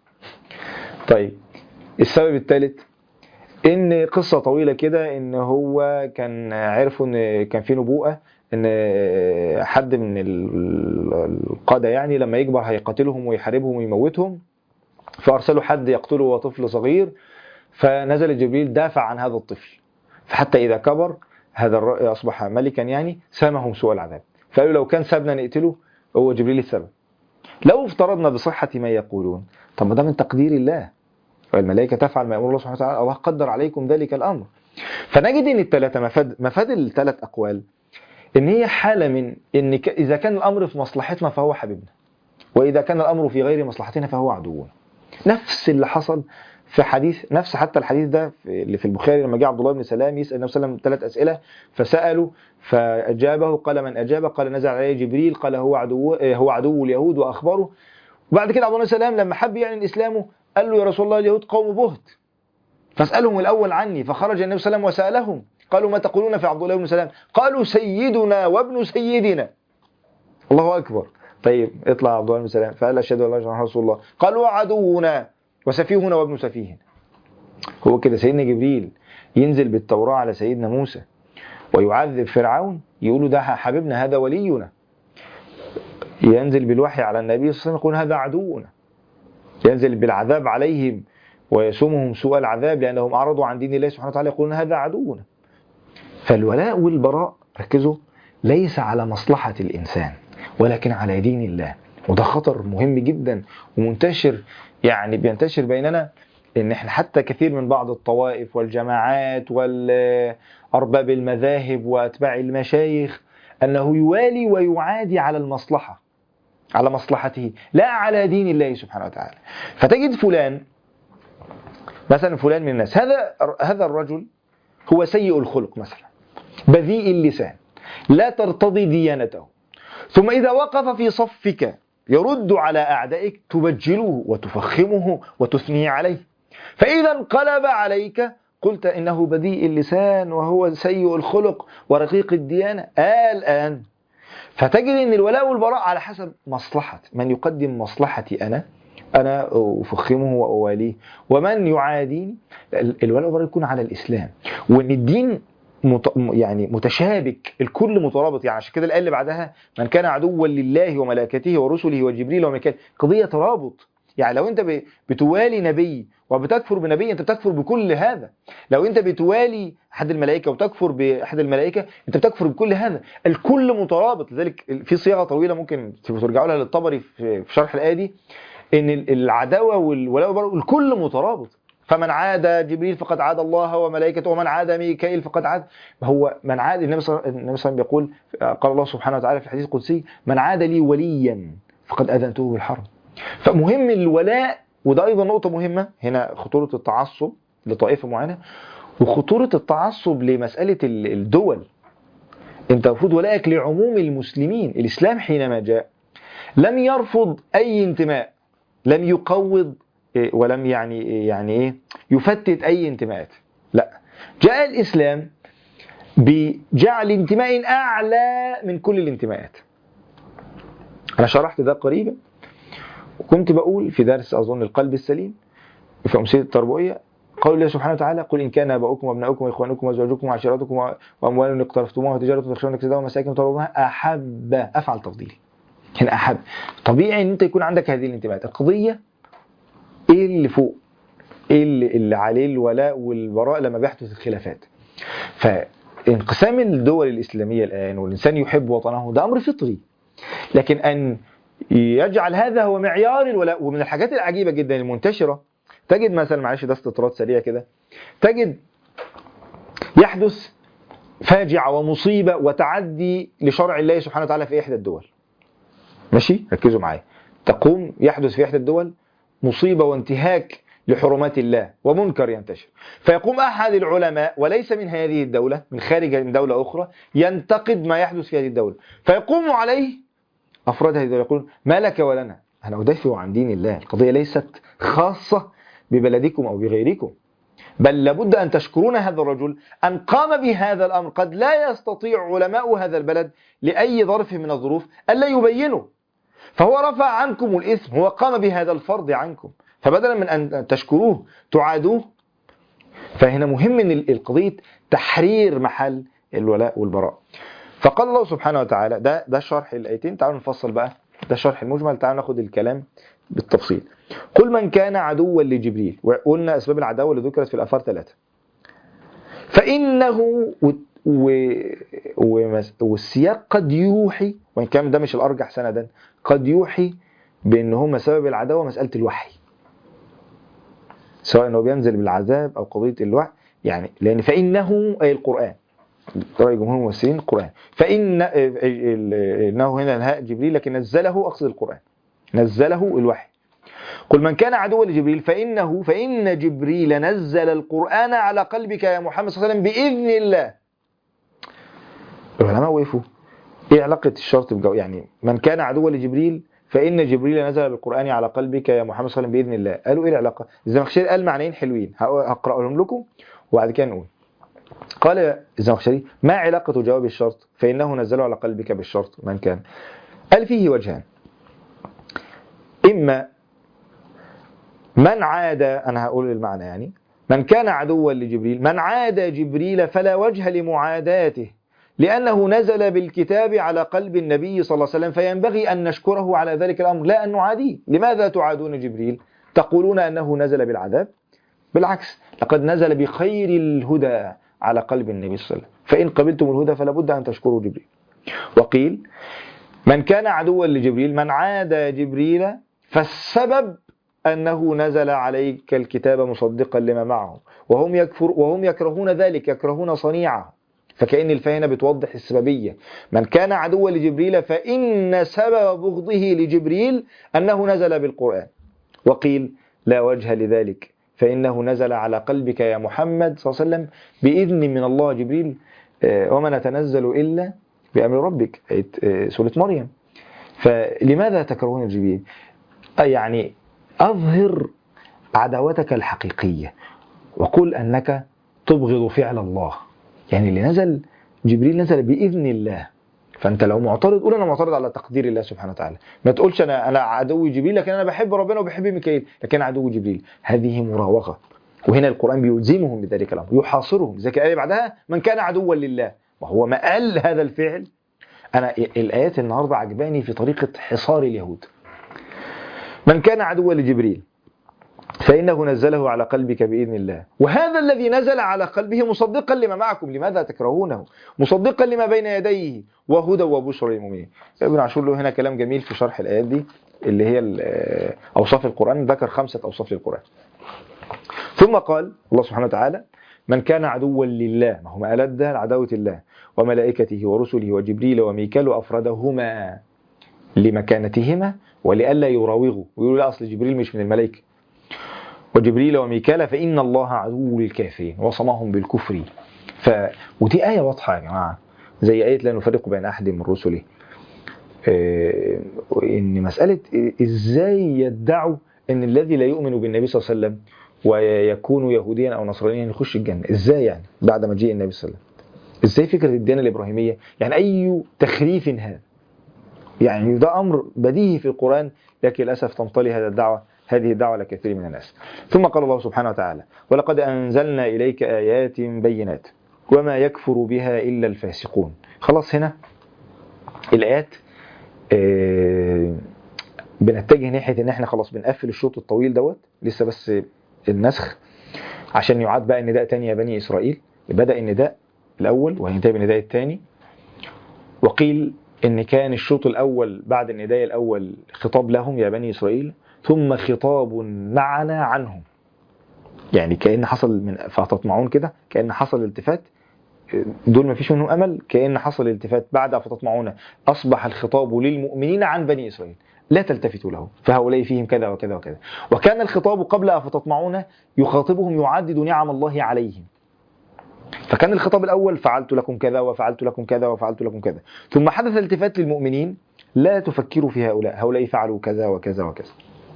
طيب السبب الثالث ان قصه طويله كده ان هو كان عرفوا ان كان في نبوءه ان حد من ال- القاده يعني لما يكبر هيقاتلهم ويحاربهم ويموتهم فارسلوا حد يقتله وهو طفل صغير فنزل جبريل دافع عن هذا الطفل فحتى اذا كبر هذا الر- اصبح ملكا يعني سامهم سوء العذاب فقالوا لو كان سابنا نقتله هو جبريل السبب لو افترضنا بصحه ما يقولون طب ما ده من تقدير الله والملائكه تفعل ما يامر الله سبحانه وتعالى الله قدر عليكم ذلك الامر فنجد ان الثلاثه مفاد مفاد الثلاث اقوال ان هي حاله من ان ك- اذا كان الامر في مصلحتنا فهو حبيبنا واذا كان الامر في غير مصلحتنا فهو عدونا نفس اللي حصل في حديث نفس حتى الحديث ده في- اللي في البخاري لما جاء عبد الله بن سلام يسال النبي صلى الله عليه وسلم ثلاث اسئله فسالوا فاجابه قال من اجاب قال نزل عليه جبريل قال هو عدو هو عدو اليهود واخبره وبعد كده عبد الله بن سلام لما حب يعلن اسلامه قال له يا رسول الله اليهود قوم بهت فاسالهم الاول عني فخرج النبي صلى الله عليه وسلم وسالهم قالوا ما تقولون في عبد الله بن سلام قالوا سيدنا وابن سيدنا الله اكبر طيب اطلع عبد الله بن سلام فقال اشهد ان لا اله الا الله رسول الله قالوا عدونا وسفيهنا وابن سفيهنا هو كده سيدنا جبريل ينزل بالتوراة على سيدنا موسى ويعذب فرعون يقولوا ده حبيبنا هذا ولينا ينزل بالوحي على النبي صلى الله عليه وسلم يقول هذا عدونا ينزل بالعذاب عليهم ويسومهم سوء العذاب لأنهم أعرضوا عن دين الله سبحانه وتعالى يقولون هذا عدونا فالولاء والبراء ركزوا ليس على مصلحة الإنسان ولكن على دين الله وده خطر مهم جدا ومنتشر يعني بينتشر بيننا ان احنا حتى كثير من بعض الطوائف والجماعات والارباب المذاهب واتباع المشايخ انه يوالي ويعادي على المصلحه على مصلحته لا على دين الله سبحانه وتعالى فتجد فلان مثلا فلان من الناس هذا هذا الرجل هو سيء الخلق مثلا بذيء اللسان لا ترتضي ديانته ثم إذا وقف في صفك يرد على أعدائك تبجله وتفخمه وتثني عليه فإذا انقلب عليك قلت إنه بذيء اللسان وهو سيء الخلق ورقيق الديانة الآن فتجد أن الولاء والبراء على حسب مصلحة من يقدم مصلحتي أنا أنا أفخمه وأواليه ومن يعاديني الولاء والبراء يكون على الإسلام وأن الدين مت... يعني متشابك الكل مترابط يعني عشان كده الآية اللي بعدها من كان عدوا لله وملائكته ورسله وجبريل وميكائيل قضية ترابط يعني لو انت ب... بتوالي نبي وبتكفر بنبي انت بتكفر بكل هذا لو انت بتوالي احد الملائكه وتكفر باحد الملائكه انت بتكفر بكل هذا الكل مترابط لذلك في صيغه طويله ممكن ترجعوا لها للطبري في شرح الايه دي ان العداوه والولاء والبراء الكل مترابط فمن عاد جبريل فقد عاد الله وملائكته ومن عاد ميكائيل فقد عاد هو من عاد النبي صلى الله عليه وسلم بيقول قال الله سبحانه وتعالى في الحديث القدسي من عاد لي وليا فقد اذنته بالحرب فمهم الولاء وده ايضا نقطه مهمه هنا خطوره التعصب لطائفه معينه وخطوره التعصب لمساله الدول انت المفروض ولائك لعموم المسلمين الاسلام حينما جاء لم يرفض اي انتماء لم يقوض ولم يعني يعني ايه يفتت اي انتماءات لا جاء الاسلام بجعل انتماء اعلى من كل الانتماءات انا شرحت ده قريبا وكنت بقول في درس اظن القلب السليم في امثله التربويه قول الله سبحانه وتعالى قل إن كان آباؤكم وأبناؤكم وإخوانكم وأزواجكم وعشيرتكم وأموال اقترفتموها وتجارة تخشون كسادها ومساكن ترضونها أحب أفعل تفضيلي هنا أحب طبيعي إن أنت يكون عندك هذه الانتماءات القضية إيه اللي فوق إيه اللي, اللي عليه الولاء والبراء لما بيحدث الخلافات فانقسام الدول الإسلامية الآن والإنسان يحب وطنه ده أمر فطري لكن أن يجعل هذا هو معيار الولاء ومن الحاجات العجيبة جدا المنتشرة تجد مثلا معلش ده استطراد سريع كده تجد يحدث فاجعة ومصيبة وتعدي لشرع الله سبحانه وتعالى في إحدى الدول ماشي ركزوا معايا تقوم يحدث في إحدى الدول مصيبة وانتهاك لحرمات الله ومنكر ينتشر فيقوم أحد العلماء وليس من هذه الدولة من خارج من دولة أخرى ينتقد ما يحدث في هذه الدولة فيقوم عليه أفراد هذه الدولة يقولون ما لك ولنا أنا أدافع عن دين الله القضية ليست خاصة ببلدكم أو بغيركم بل لابد أن تشكرون هذا الرجل أن قام بهذا الأمر قد لا يستطيع علماء هذا البلد لأي ظرف من الظروف ألا يبينوا فهو رفع عنكم الإثم هو قام بهذا الفرض عنكم فبدلا من أن تشكروه تعادوه فهنا مهم ان القضيه تحرير محل الولاء والبراء فقال الله سبحانه وتعالى ده ده شرح الايتين تعالوا نفصل بقى ده شرح المجمل تعالوا ناخد الكلام بالتفصيل قل من كان عدوا لجبريل وقلنا اسباب العداوه اللي ذكرت في الاثار ثلاثه فانه و... و... و... والسياق قد يوحي وان كان ده مش الارجح سندا قد يوحي بان هم سبب العداوه مساله الوحي سواء انه بينزل بالعذاب او قضيه الوحي يعني لان فانه اي القران رأي جمهور المفسرين القرآن فإن إنه هنا الهاء جبريل لكن نزله أقصد القرآن نزله الوحي قل من كان عدوا لجبريل فإنه فإن جبريل نزل القرآن على قلبك يا محمد صلى الله عليه وسلم بإذن الله العلماء وقفوا إيه علاقة الشرط بجو يعني من كان عدوا لجبريل فإن جبريل نزل بالقرآن على قلبك يا محمد صلى الله عليه وسلم بإذن الله قالوا إيه العلاقة الزمخشري قال معنيين حلوين هقرأهم لكم وبعد كده نقول قال الزمخشري ما علاقة جواب الشرط فإنه نزله على قلبك بالشرط من كان قال فيه وجهان إما من عاد أنا هقول المعنى يعني من كان عدوا لجبريل من عاد جبريل فلا وجه لمعاداته لأنه نزل بالكتاب على قلب النبي صلى الله عليه وسلم فينبغي أن نشكره على ذلك الأمر لا أن نعاديه لماذا تعادون جبريل تقولون أنه نزل بالعذاب بالعكس لقد نزل بخير الهدى على قلب النبي صلى الله عليه وسلم فإن قبلتم الهدى فلا بد أن تشكروا جبريل وقيل من كان عدوا لجبريل من عاد جبريل فالسبب أنه نزل عليك الكتاب مصدقا لما معه وهم يكفر وهم يكرهون ذلك يكرهون صنيعه فكأن الفاء هنا بتوضح السببية من كان عدوا لجبريل فإن سبب بغضه لجبريل أنه نزل بالقرآن وقيل لا وجه لذلك فإنه نزل على قلبك يا محمد صلى الله عليه وسلم بإذن من الله جبريل وما نتنزل إلا بأمر ربك سورة مريم فلماذا تكرهون جبريل يعني أظهر عداوتك الحقيقية وقل أنك تبغض فعل الله يعني اللي نزل جبريل نزل بإذن الله فانت لو معترض قول انا معترض على تقدير الله سبحانه وتعالى ما تقولش انا انا عدو جبريل لكن انا بحب ربنا وبحب ميكائيل لكن انا عدو جبريل هذه مراوغه وهنا القران بيلزمهم بذلك الامر يحاصرهم زي الايه بعدها من كان عدوا لله وهو ما قال هذا الفعل انا الايات النهارده عجباني في طريقه حصار اليهود من كان عدوا لجبريل فإنه نزله على قلبك بإذن الله وهذا الذي نزل على قلبه مصدقا لما معكم لماذا تكرهونه مصدقا لما بين يديه وهدى وبشرى للمؤمنين ابن عاشور له هنا كلام جميل في شرح الآيات دي اللي هي أوصاف القرآن ذكر خمسة أوصاف للقرآن ثم قال الله سبحانه وتعالى من كان عدوا لله ما هو ما ألد عداوة الله وملائكته ورسله وجبريل وميكال أفردهما لمكانتهما ولئلا يراوغوا ويقولوا لا أصل جبريل مش من الملائكة وجبريل وميكال فإن الله عدو للكافرين وصمهم بالكفر ف... ودي آية واضحة يا جماعة زي آية لا نفرق بين أحد من رسله إيه... إن مسألة إزاي يدعوا أن الذي لا يؤمن بالنبي صلى الله عليه وسلم ويكون يهوديا أو نصرانيا يخش الجنة إزاي يعني بعد مجيء النبي صلى الله عليه وسلم إزاي فكرة الديانة الإبراهيمية يعني أي تخريف هذا يعني ده أمر بديهي في القرآن لكن للأسف تنطلي هذا الدعوة هذه الدعوة لكثير من الناس ثم قال الله سبحانه وتعالى ولقد أنزلنا إليك آيات بينات وما يكفر بها إلا الفاسقون خلاص هنا الآيات آه، بنتجه ناحية إن إحنا خلاص بنقفل الشوط الطويل دوت لسه بس النسخ عشان يعاد بقى النداء تاني يا بني إسرائيل بدأ النداء الأول وهينتهي بالنداء الثاني وقيل إن كان الشوط الأول بعد النداء الأول خطاب لهم يا بني إسرائيل ثم خطاب معنا عنهم يعني كأن حصل من فتطمعون كده كأن حصل التفات دول ما فيش منهم أمل كأن حصل التفات بعد فتطمعون أصبح الخطاب للمؤمنين عن بني إسرائيل لا تلتفتوا له فهؤلاء فيهم كذا وكذا وكذا وكان الخطاب قبل أفتطمعون يخاطبهم يعدد نعم الله عليهم فكان الخطاب الأول فعلت لكم كذا وفعلت لكم كذا وفعلت لكم كذا ثم حدث التفات للمؤمنين لا تفكروا في هؤلاء هؤلاء فعلوا كذا وكذا وكذا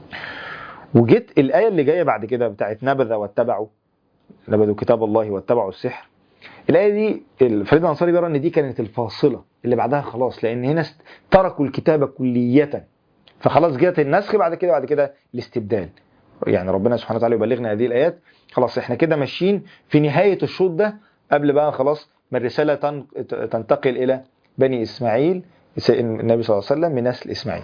وجيت الآية اللي جاية بعد كده بتاعت نبذ واتبعوا نبذوا كتاب الله واتبعوا السحر الآية دي فريد الأنصاري بيرى إن دي كانت الفاصلة اللي بعدها خلاص لأن هنا است- تركوا الكتابة كلية فخلاص جت النسخ بعد كده بعد كده الاستبدال يعني ربنا سبحانه وتعالى يبلغنا هذه الآيات خلاص احنا كده ماشيين في نهاية الشوط ده قبل بقى خلاص ما الرسالة تن- تنتقل إلى بني إسماعيل النبي صلى الله عليه وسلم من نسل إسماعيل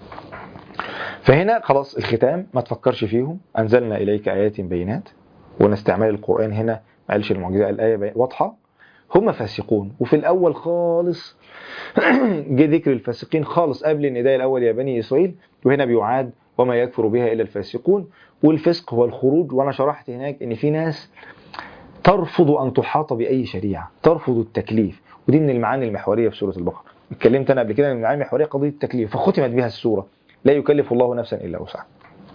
فهنا خلاص الختام ما تفكرش فيهم أنزلنا إليك آيات بينات وأن استعمال القرآن هنا ما قالش المعجزة الآية بي- واضحة هم فاسقون وفي الأول خالص جه ذكر الفاسقين خالص قبل النداء الأول يا بني إسرائيل وهنا بيعاد وما يكفر بها إلا الفاسقون والفسق هو الخروج وأنا شرحت هناك إن في ناس ترفض أن تحاط بأي شريعة ترفض التكليف ودي من المعاني المحورية في سورة البقرة اتكلمت أنا قبل كده من المعاني المحورية قضية التكليف فختمت بها السورة لا يكلف الله نفسا إلا وسعها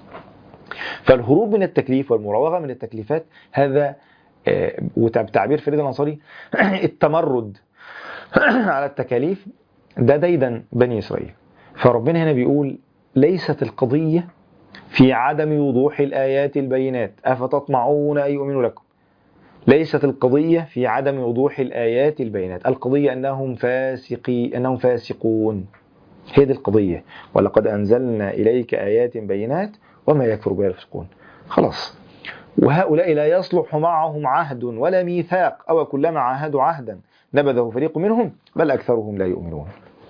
فالهروب من التكليف والمراوغة من التكليفات هذا آه، وبتعبير فريد الأنصاري التمرد على التكاليف ده ديدا بني إسرائيل فربنا هنا بيقول ليست القضية في عدم وضوح الآيات البينات أفتطمعون أن يؤمنوا لكم ليست القضية في عدم وضوح الآيات البينات القضية أنهم فاسقي أنهم فاسقون هي دي القضية ولقد أنزلنا إليك آيات بينات وما يكفر بها الفاسقون خلاص وهؤلاء لا يصلح معهم عهد ولا ميثاق أو كلما عاهدوا عهدا نبذه فريق منهم بل أكثرهم لا يؤمنون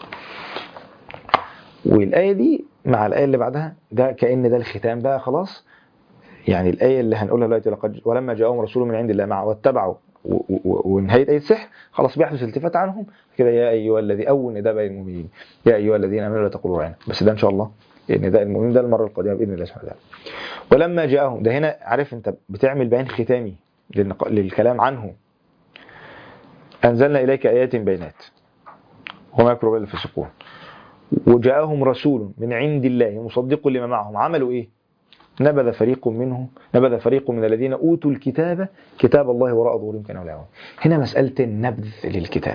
والآية دي مع الآية اللي بعدها ده كأن ده الختام بقى خلاص يعني الآية اللي هنقولها دلوقتي لقد ولما جاءهم رسول من عند الله مع واتبعوا و- و- و- ونهاية آية السحر خلاص بيحدث التفات عنهم كده يا أيها الذي أول نداء بين المؤمنين يا أيها الذين آمنوا لا تقولوا راعنا بس ده إن شاء الله نداء المؤمنين ده المرة القادمة بإذن الله سبحانه وتعالى ولما جاءهم ده هنا عارف أنت بتعمل بيان ختامي للنق- للكلام عنه أنزلنا إليك آيات بينات وما يكفر بها الفاسقون وجاءهم رسول من عند الله مصدق لما معهم عملوا ايه نبذ فريق منهم نبذ فريق من الذين اوتوا الكتاب كتاب الله وراء ظهورهم كانوا لا يعلمون هنا مساله النبذ للكتاب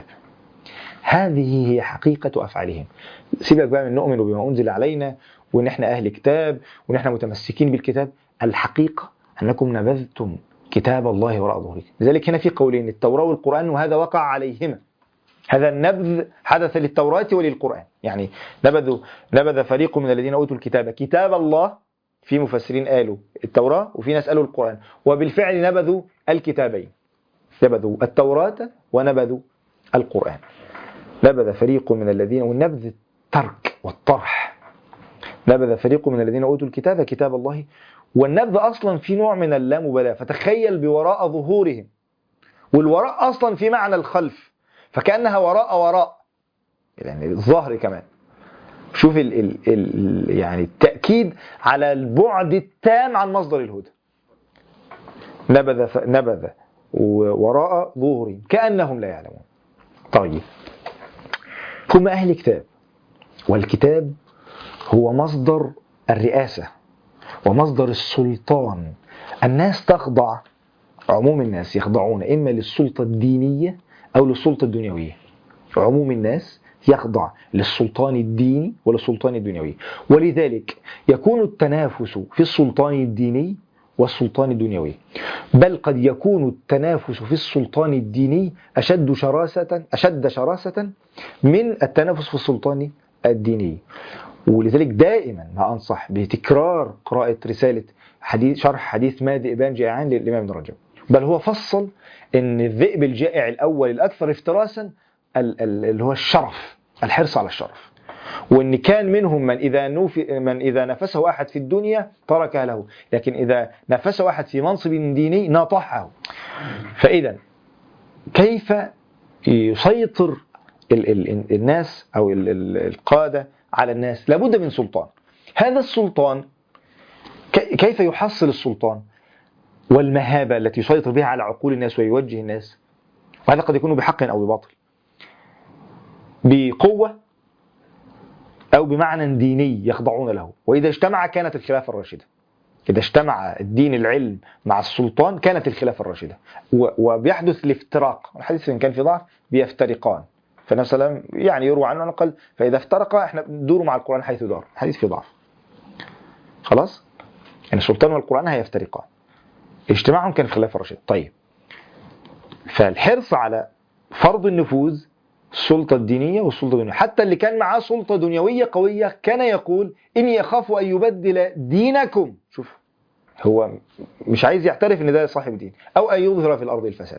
هذه هي حقيقة أفعالهم سيبك بقى من نؤمن بما أنزل علينا وإن إحنا أهل كتاب وإن إحنا متمسكين بالكتاب الحقيقة أنكم نبذتم كتاب الله وراء ظهوركم لذلك هنا في قولين التوراة والقرآن وهذا وقع عليهما هذا النبذ حدث للتوراة وللقرآن يعني نبذوا نبذ فريق من الذين أوتوا الكتاب كتاب الله في مفسرين قالوا التوراة وفي ناس قالوا القرآن وبالفعل نبذوا الكتابين نبذوا التوراة ونبذوا القرآن نبذ فريق من الذين والنبذ الترك والطرح نبذ فريق من الذين أوتوا الكتاب كتاب الله والنبذ أصلا في نوع من اللامبالاة فتخيل بوراء ظهورهم والوراء أصلا في معنى الخلف فكأنها وراء وراء يعني الظهر كمان شوف ال ال ال يعني التأكيد على البعد التام عن مصدر الهدى نبذ ف- نبذ وراء ظهورهم كأنهم لا يعلمون طيب هم أهل كتاب والكتاب هو مصدر الرئاسة ومصدر السلطان الناس تخضع عموم الناس يخضعون إما للسلطة الدينية أو للسلطة الدنيوية عموم الناس يخضع للسلطان الديني وللسلطان الدنيوي ولذلك يكون التنافس في السلطان الديني والسلطان الدنيوي بل قد يكون التنافس في السلطان الديني أشد شراسة أشد شراسة من التنافس في السلطان الدينية ولذلك دائما ما أنصح بتكرار قراءة رسالة حديث شرح حديث ما ذئبان جائعان للإمام ابن رجب بل هو فصل أن الذئب الجائع الأول الأكثر افتراسا ال- ال- اللي هو الشرف الحرص على الشرف وان كان منهم من اذا نوفي من اذا نفسه احد في الدنيا تركها له لكن اذا نفسه احد في منصب ديني ناطحه فاذا كيف يسيطر ال ال الناس او ال ال القاده على الناس لابد من سلطان هذا السلطان ك- كيف يحصل السلطان والمهابه التي يسيطر بها على عقول الناس ويوجه الناس وهذا قد يكون بحق او بباطل بقوه أو بمعنى ديني يخضعون له وإذا اجتمع كانت الخلافة الراشدة إذا اجتمع الدين العلم مع السلطان كانت الخلافة الراشدة و- وبيحدث الافتراق الحديث إن كان في ضعف بيفترقان فالنبي صلى الله عليه وسلم يعني يروى عنه أنه قال فإذا افترقا احنا ندور مع القرآن حيث دار الحديث في ضعف خلاص يعني السلطان والقرآن هيفترقان اجتماعهم كان الخلافة الراشدة طيب فالحرص على فرض النفوذ السلطة الدينية والسلطة الدنيوية حتى اللي كان معاه سلطة دنيوية قوية كان يقول إني أخاف أن يبدل دينكم شوف هو مش عايز يعترف ان ده صاحب دين او ان يظهر في الارض الفساد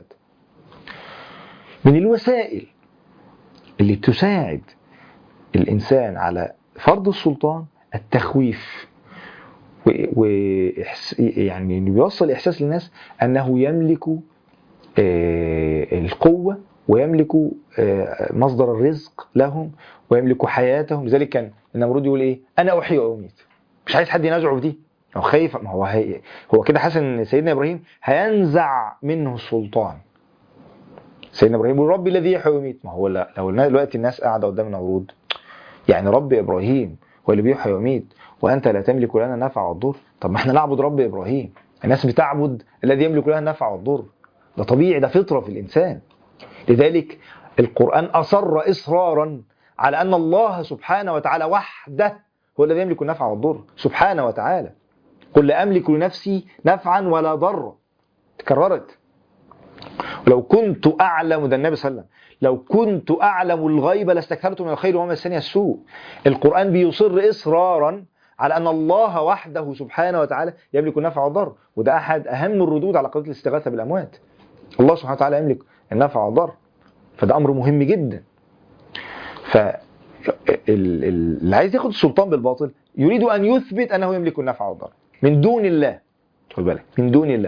من الوسائل اللي تساعد الانسان على فرض السلطان التخويف و... و... يعني إنه بيوصل احساس للناس انه يملك آه، القوه ويملك آه، مصدر الرزق لهم ويملك حياتهم لذلك كان النمرود يقول ايه انا احيي واميت مش عايز حد ينازعه في دي هو خايف ما هو هي هو كده حاسس ان سيدنا ابراهيم هينزع منه السلطان سيدنا ابراهيم يقول ربي الذي يحيي ويميت ما هو لا لو دلوقتي الناس قاعده قدام النمرود يعني رب ابراهيم هو اللي بيحيي ويميت وانت لا تملك لنا النفع والضر طب ما احنا نعبد رب ابراهيم الناس بتعبد الذي يملك لها النفع والضر ده طبيعي ده فطره في الانسان لذلك القران اصر اصرارا على ان الله سبحانه وتعالى وحده هو الذي يملك النفع والضر سبحانه وتعالى قل لا املك لنفسي نفعا ولا ضرا تكررت لو كنت اعلم ده النبي صلى الله عليه وسلم لو كنت اعلم الغيب لاستكثرت من الخير وما مسني السوء القران بيصر اصرارا على ان الله وحده سبحانه وتعالى يملك النفع والضر وده احد اهم الردود على قضيه الاستغاثه بالاموات الله سبحانه وتعالى يملك النفع والضر فده امر مهم جدا ف اللي عايز ياخد السلطان بالباطل يريد ان يثبت انه يملك النفع والضر من دون الله خد بالك من دون الله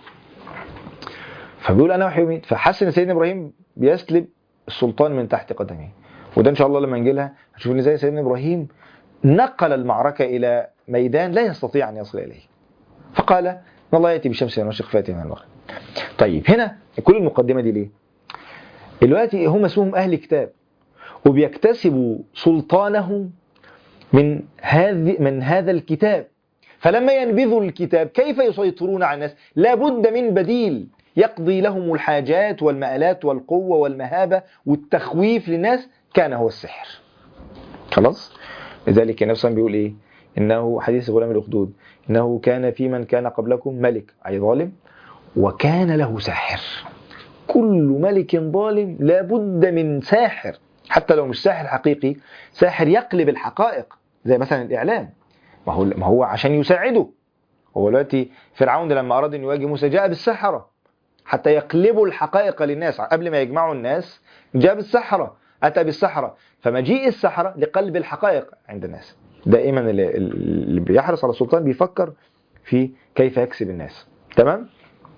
فبيقول انا وحي وميت فحس ان سيدنا ابراهيم بيسلب السلطان من تحت قدميه وده ان شاء الله لما نجي لها هتشوف ان زي سيدنا ابراهيم نقل المعركه الى ميدان لا يستطيع ان يصل اليه فقال ان الله ياتي بالشمس من المشرق فاتي من المغرب طيب هنا كل المقدمه دي ليه دلوقتي هم اسمهم اهل كتاب وبيكتسبوا سلطانهم من هذه من هذا الكتاب فلما ينبذوا الكتاب كيف يسيطرون على الناس لابد من بديل يقضي لهم الحاجات والمآلات والقوة والمهابة والتخويف للناس كان هو السحر خلاص لذلك النبي صلى الله عليه وسلم بيقول ايه انه حديث غلام الاخدود انه كان في من كان قبلكم ملك اي ظالم وكان له ساحر كل ملك ظالم لابد من ساحر حتى لو مش ساحر حقيقي ساحر يقلب الحقائق زي مثلا الاعلام ما هو ما هو عشان يساعده هو دلوقتي فرعون لما اراد ان يواجه موسى جاء بالسحره حتى يقلبوا الحقائق للناس قبل ما يجمعوا الناس جاء بالسحره اتى بالسحره فمجيء السحره لقلب الحقائق عند الناس دائما اللي, اللي بيحرص على السلطان بيفكر في كيف يكسب الناس تمام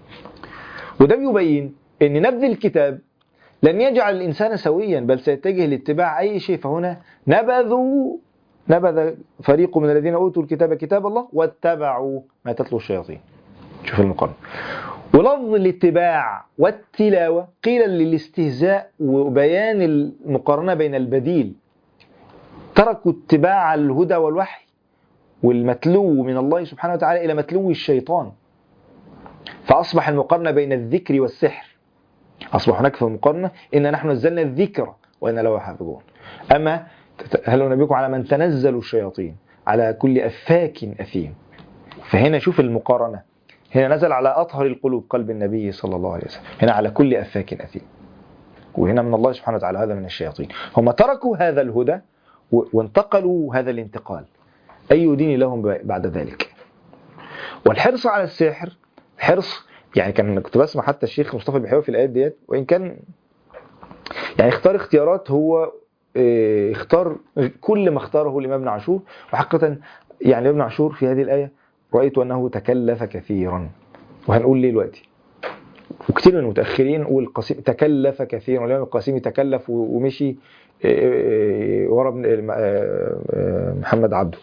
وده بيبين ان نبذ الكتاب لن يجعل الانسان سويا بل سيتجه لاتباع اي شيء فهنا نبذوا نبذ فريق من الذين اوتوا الكتاب كتاب الله واتبعوا ما تتلو الشياطين شوف المقارنه ولفظ الاتباع والتلاوه قيل للاستهزاء وبيان المقارنه بين البديل تركوا اتباع الهدى والوحي والمتلو من الله سبحانه وتعالى الى متلو الشيطان فاصبح المقارنه بين الذكر والسحر اصبح هناك في المقارنه ان نحن نزلنا الذكر وانا له حافظون اما هل نبيكم على من تنزل الشياطين على كل افاك اثيم فهنا شوف المقارنه هنا نزل على اطهر القلوب قلب النبي صلى الله عليه وسلم هنا على كل افاك اثيم وهنا من الله سبحانه وتعالى هذا من الشياطين هم تركوا هذا الهدى و- وانتقلوا هذا الانتقال أي دين لهم ب- بعد ذلك والحرص على السحر حرص يعني كان كنت بسمع حتى الشيخ مصطفى البحيوي في الآيات ديت وإن كان يعني اختار اختيارات هو اه، اختار كل ما اختاره الإمام ابن عاشور وحقيقة يعني ابن عاشور في هذه الآية رأيت أنه تكلف كثيرا وهنقول ليه دلوقتي وكثير من المتأخرين نقول القاسم تكلف كثيرا والإمام القاسمي تكلف و- ومشي اه، اه، ورا ابن اه، اه، محمد عبده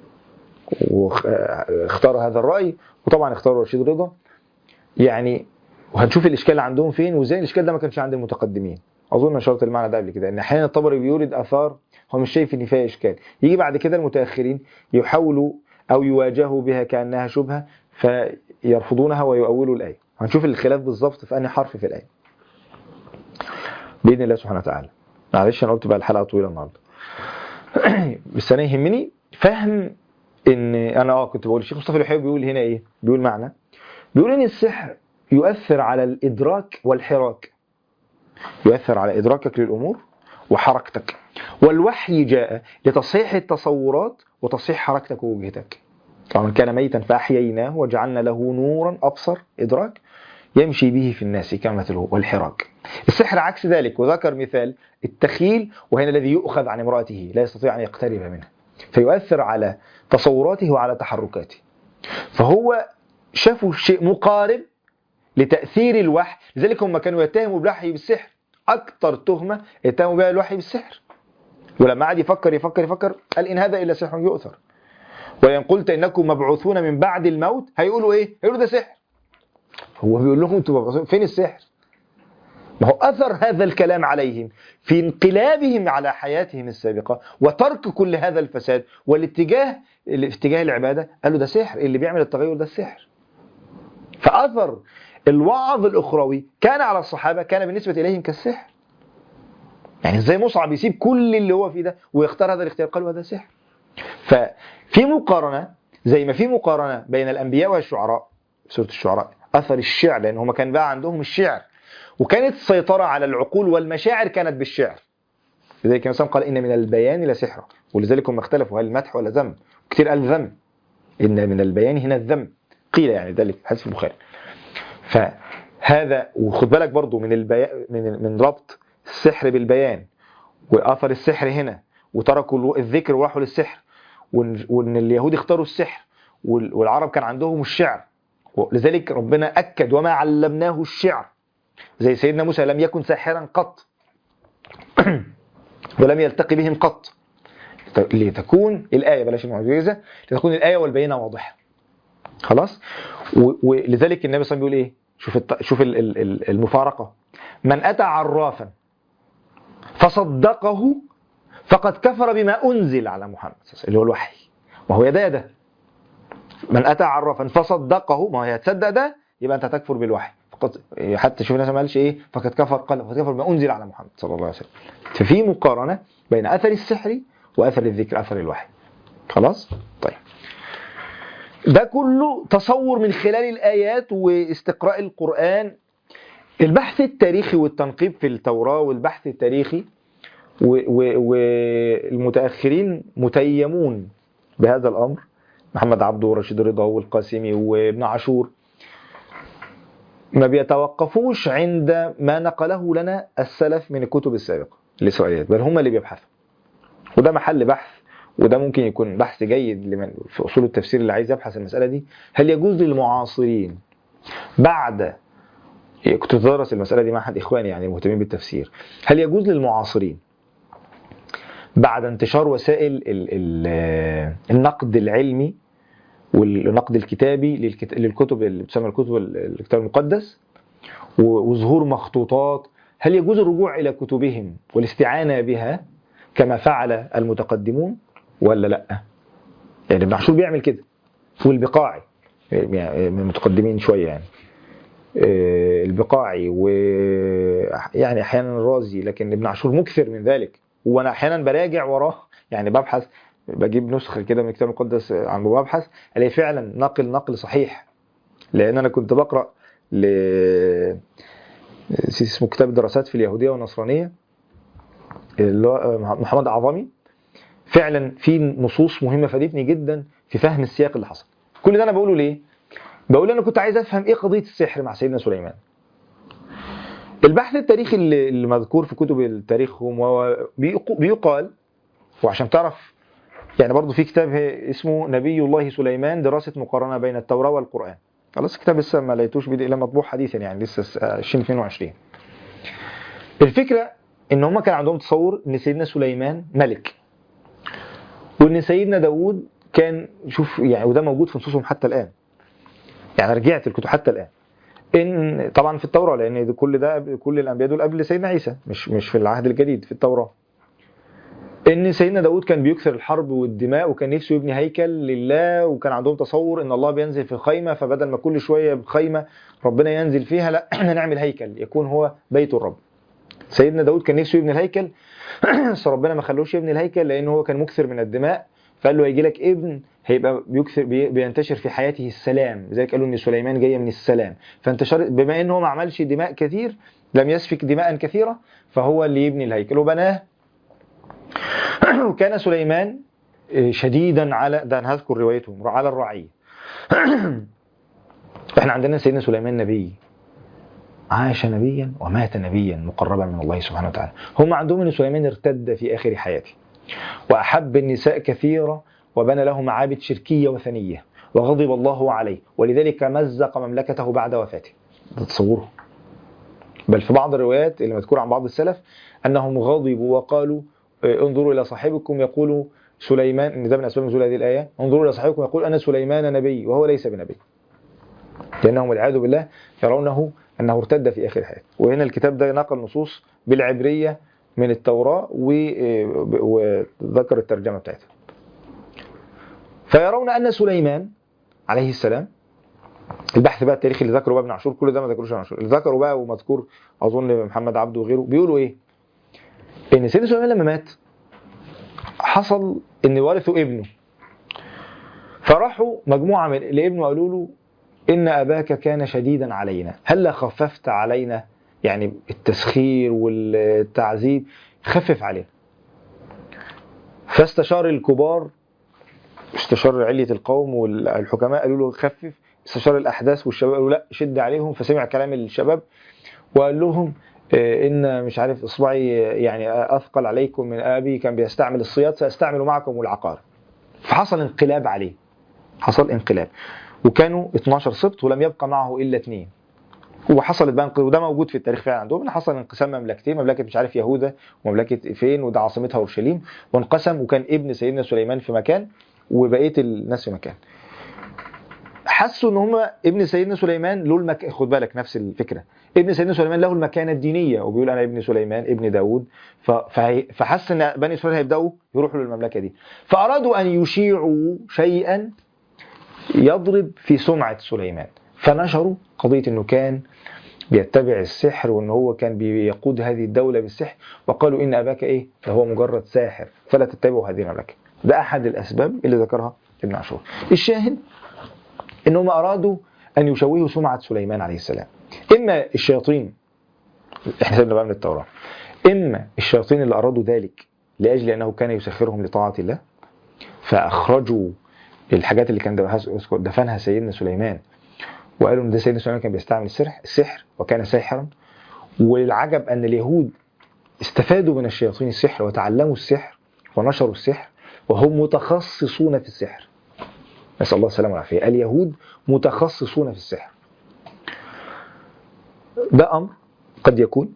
واختار هذا الرأي وطبعا اختار رشيد رضا يعني وهنشوف الاشكال اللي عندهم فين وازاي الاشكال ده ما كانش عند المتقدمين اظن اشرت المعنى ده قبل كده ان احيانا الطبري بيورد اثار هو مش شايف ان فيها اشكال يجي بعد كده المتاخرين يحاولوا او يواجهوا بها كانها شبهه فيرفضونها ويؤولوا الايه هنشوف الخلاف بالظبط في انهي حرف في الايه باذن الله سبحانه وتعالى معلش انا قلت بقى الحلقه طويله النهارده بس انا يهمني فهم ان انا اه كنت بقول الشيخ مصطفى الوحيد بيقول هنا ايه بيقول معنى بيقول ان السحر يؤثر على الادراك والحراك يؤثر على ادراكك للامور وحركتك والوحي جاء لتصحيح التصورات وتصحيح حركتك ووجهتك ومن كان ميتا فاحييناه وجعلنا له نورا ابصر ادراك يمشي به في الناس كمثله والحراك السحر عكس ذلك وذكر مثال التخيل وهنا الذي يؤخذ عن امرأته لا يستطيع أن يقترب منها فيؤثر على تصوراته وعلى تحركاته فهو شافوا شيء مقارب لتأثير الوحي لذلك هم كانوا يتهموا بالوحي بالسحر أكثر تهمة يتهموا بها الوحي بالسحر ولما قعد يفكر يفكر يفكر قال إن هذا إلا سحر يؤثر وإن قلت إنكم مبعوثون من بعد الموت هيقولوا إيه؟ هيقولوا ده سحر هو بيقول لهم انتوا مبعوثون فين السحر؟ ما هو أثر هذا الكلام عليهم في انقلابهم على حياتهم السابقة وترك كل هذا الفساد والاتجاه اتجاه العبادة قالوا ده سحر اللي بيعمل التغير ده السحر فأثر الوعظ الأخروي كان على الصحابة كان بالنسبة إليهم كالسحر يعني ازاي مصعب يسيب كل اللي هو فيه ده ويختار هذا الاختيار قالوا هذا سحر ففي مقارنة زي ما في مقارنة بين الأنبياء والشعراء سورة الشعراء أثر الشعر لأن هم كان بقى عندهم الشعر وكانت السيطرة على العقول والمشاعر كانت بالشعر لذلك مثلا قال إن من البيان لسحرة ولذلك هم اختلفوا هل مدح ولا ذم كتير قال ذم إن من البيان هنا الذم قيل يعني ذلك في حديث البخاري فهذا وخد بالك برضو من البيان من من ربط السحر بالبيان واثر السحر هنا وتركوا الذكر وراحوا للسحر وان وإن اليهود اختاروا السحر وال- والعرب كان عندهم الشعر ولذلك ربنا اكد وما علمناه الشعر زي سيدنا موسى لم يكن ساحرا قط ولم يلتقي بهم قط لتكون الآية بلاش المعجزة لتكون الآية والبينة واضحة خلاص و- ولذلك النبي صلى الله عليه وسلم بيقول ايه شوف الت... شوف ال- ال- ال- المفارقة من أتى عرافا فصدقه فقد كفر بما أنزل على محمد صلى الله عليه وسلم، اللي هو الوحي وهو يدا يدا من أتى عرافا فصدقه ما هي تصدق ده يبقى أنت تكفر بالوحي فقد حتى شوف الناس ما قالش ايه فقد كفر قال فقد كفر بما أنزل على محمد صلى الله عليه وسلم ففي مقارنة بين أثر السحر وأثر الذكر أثر الوحي خلاص طيب ده كله تصور من خلال الآيات واستقراء القرآن البحث التاريخي والتنقيب في التوراة والبحث التاريخي والمتأخرين متيمون بهذا الأمر محمد عبده ورشيد رضا والقاسمي وابن عاشور ما بيتوقفوش عند ما نقله لنا السلف من الكتب السابقة الإسرائيليات بل هم اللي بيبحثوا وده محل بحث وده ممكن يكون بحث جيد لمن في أصول التفسير اللي عايز يبحث المسألة دي هل يجوز للمعاصرين بعد كنت بدرس المسألة دي مع أحد إخواني يعني المهتمين بالتفسير هل يجوز للمعاصرين بعد انتشار وسائل ال ال النقد العلمي والنقد الكتابي للكت- للكتب اللي بتسمى الكتب ال- الكتاب المقدس و- وظهور مخطوطات هل يجوز الرجوع إلى كتبهم والاستعانة بها كما فعل المتقدمون ولا لا يعني ابن عاشور بيعمل كده والبقاعي يعني من المتقدمين شوية يعني آه، البقاعي و يعني احيانا الرازي لكن ابن عاشور مكثر من ذلك وانا احيانا براجع وراه يعني ببحث بجيب نسخه كده من الكتاب المقدس عنه وابحث الاقي فعلا نقل نقل صحيح لان انا كنت بقرا ل اسمه كتاب الدراسات في اليهوديه والنصرانيه اللي هو محمد عظمي فعلا في نصوص مهمه فادتني جدا في فهم السياق اللي حصل كل ده انا بقوله ليه بقول انا كنت عايز افهم ايه قضيه السحر مع سيدنا سليمان البحث التاريخي اللي اللي مذكور في كتب التاريخ هو بيق- بيقال وعشان تعرف يعني برضو في كتاب اسمه نبي الله سليمان دراسة مقارنة بين التوراة والقرآن خلاص الكتاب لسه ما لقيتوش بدي الا مطبوع حديثا يعني لسه س- 2022 الفكرة ان هم كان عندهم تصور ان سيدنا سليمان ملك وان سيدنا داوود كان شوف يعني وده موجود في نصوصهم حتى الآن يعني رجعت الكتب حتى الآن ان طبعا في التوراة لان ده- كل ده كل الانبياء دول قبل سيدنا عيسى مش مش في العهد الجديد في التوراة ان سيدنا داود كان بيكثر الحرب والدماء وكان نفسه يبني هيكل لله وكان عندهم تصور ان الله بينزل في خيمه فبدل ما كل شويه بخيمه ربنا ينزل فيها لا احنا نعمل هيكل يكون هو بيت الرب سيدنا داود كان نفسه يبني الهيكل بس ربنا ما خلوش يبني الهيكل لان هو كان مكثر من الدماء فقال له هيجي لك ابن هيبقى بيكثر بي- بينتشر في حياته السلام لذلك قالوا ان سليمان جاي من السلام فانتشر بما ان هو ما عملش دماء كثير لم يسفك دماء كثيره فهو اللي يبني الهيكل وبناه وكان سليمان شديدا على ده انا هذكر روايته على الرعيه احنا عندنا سيدنا سليمان نبي عاش نبيا ومات نبيا مقربا من الله سبحانه وتعالى هم عندهم ان سليمان ارتد في اخر حياته واحب النساء كثيرا وبنى له معابد شركيه وثنيه وغضب الله عليه ولذلك مزق مملكته بعد وفاته ده تصوره بل في بعض الروايات اللي مذكورة عن بعض السلف أنهم غضبوا وقالوا آه، انظروا إلى صاحبكم يقول سليمان إن ده من أسباب نزول هذه الآية انظروا إلى صاحبكم يقول أنا سليمان نبي وهو ليس بنبي لأنهم والعياذ بالله يرونه أنه ارتد في آخر حياته وهنا الكتاب ده نقل نصوص بالعبرية من التوراة و- آه، وذكر الترجمة بتاعتها فيرون أن سليمان عليه السلام البحث بقى التاريخي اللي ذكره بقى ابن عاشور كل ده ما ذكروش ابن عاشور اللي ذكره بقى ومذكور اظن محمد عبده وغيره بيقولوا ايه ان سيدنا سليمان لما مات حصل ان ورثوا ابنه فراحوا مجموعه من لابنه قالوا له ان اباك كان شديدا علينا هلا خففت علينا يعني التسخير والتعذيب خفف علينا فاستشار الكبار استشار علية القوم والحكماء قالوا له خفف استشار الأحداث والشباب قالوا لا شد عليهم فسمع كلام الشباب وقال لهم آه، إن مش عارف إصبعي يعني أثقل عليكم من أبي كان بيستعمل الصياد سأستعمل معكم العقار فحصل انقلاب عليه حصل انقلاب وكانوا 12 سبط ولم يبقى معه إلا اثنين وحصلت بقى انق- وده موجود في التاريخ فعلا عندهم ان حصل انقسام مملكتين مملكه مش عارف يهوذا ومملكه فين وده عاصمتها اورشليم وانقسم وكان ابن سيدنا سليمان في مكان وبقيه الناس في مكان حسوا ان هم ابن سيدنا سليمان له المك... خد بالك نفس الفكره ابن سيدنا سليمان له المكانه الدينيه وبيقول انا ابن سليمان ابن داود ف... فهي... فحس ان بني اسرائيل هيبداوا يروحوا للمملكه دي فارادوا ان يشيعوا شيئا يضرب في سمعه سليمان فنشروا قضيه انه كان بيتبع السحر وان هو كان بيقود هذه الدوله بالسحر وقالوا ان اباك ايه ده هو مجرد ساحر فلا تتبعوا هذه المملكه ده احد الاسباب اللي ذكرها ابن عاشور الشاهد انهم ارادوا ان يشوهوا سمعه سليمان عليه السلام اما الشياطين احنا سيبنا بقى من التوراه اما الشياطين اللي ارادوا ذلك لاجل انه كان يسخرهم لطاعه الله فاخرجوا الحاجات اللي كان دفنها سيدنا سليمان وقالوا ان ده سيدنا سليمان كان بيستعمل السحر السحر وكان ساحرا والعجب ان اليهود استفادوا من الشياطين السحر وتعلموا السحر ونشروا السحر وهم متخصصون في السحر نسأل الله السلامة والعافية اليهود متخصصون في السحر ده أمر قد يكون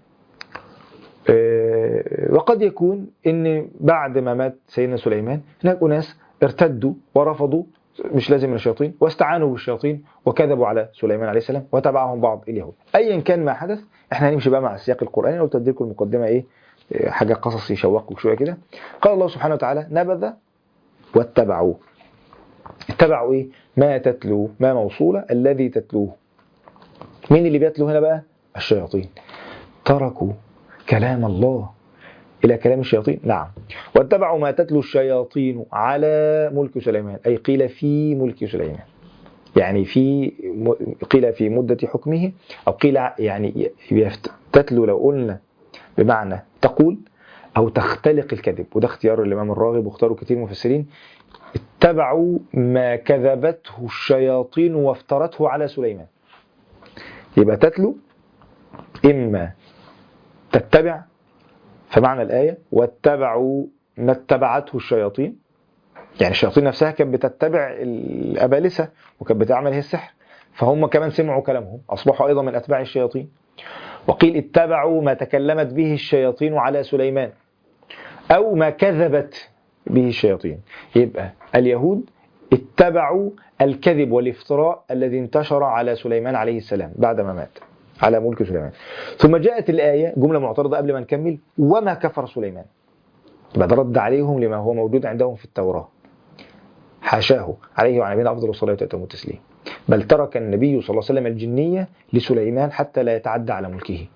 آه، وقد يكون ان بعد ما مات سيدنا سليمان هناك اناس ارتدوا ورفضوا مش لازم من الشياطين واستعانوا بالشياطين وكذبوا على سليمان عليه السلام وتبعهم بعض اليهود ايا كان ما حدث احنا هنمشي بقى مع السياق القراني لو تديكم المقدمه ايه آه، حاجه قصص يشوقكم شويه كده قال الله سبحانه وتعالى نبذ واتبعوا اتبعوا ايه ما تتلو ما موصوله الذي تتلوه مين اللي بيتلو هنا بقى الشياطين تركوا كلام الله إلى كلام الشياطين نعم واتبعوا ما تتلو الشياطين على ملك سليمان أي قيل في ملك سليمان يعني في قيل في مدة حكمه أو قيل يعني يفت- تتلو لو قلنا بمعنى تقول أو تختلق الكذب وده اختيار الإمام الراغب واختاروا كتير مفسرين اتبعوا ما كذبته الشياطين وافترته على سليمان يبقى تتلو إما تتبع فمعنى الآية واتبعوا ما اتبعته الشياطين يعني الشياطين نفسها كانت بتتبع الأبالسة وكانت بتعمل هي السحر فهم كمان سمعوا كلامهم أصبحوا أيضا من أتباع الشياطين وقيل اتبعوا ما تكلمت به الشياطين على سليمان أو ما كذبت به الشياطين يبقى اليهود اتبعوا الكذب والافتراء الذي انتشر على سليمان عليه السلام بعدما مات على ملك سليمان ثم جاءت الآية جملة معترضة قبل ما نكمل وما كفر سليمان يبقى ده رد عليهم لما هو موجود عندهم في التوراة حاشاه عليه وعلى نبينا أفضل الصلاة والتسليم التسليم بل ترك النبي صلى الله عليه وسلم الجنية لسليمان حتى لا يتعدى على ملكه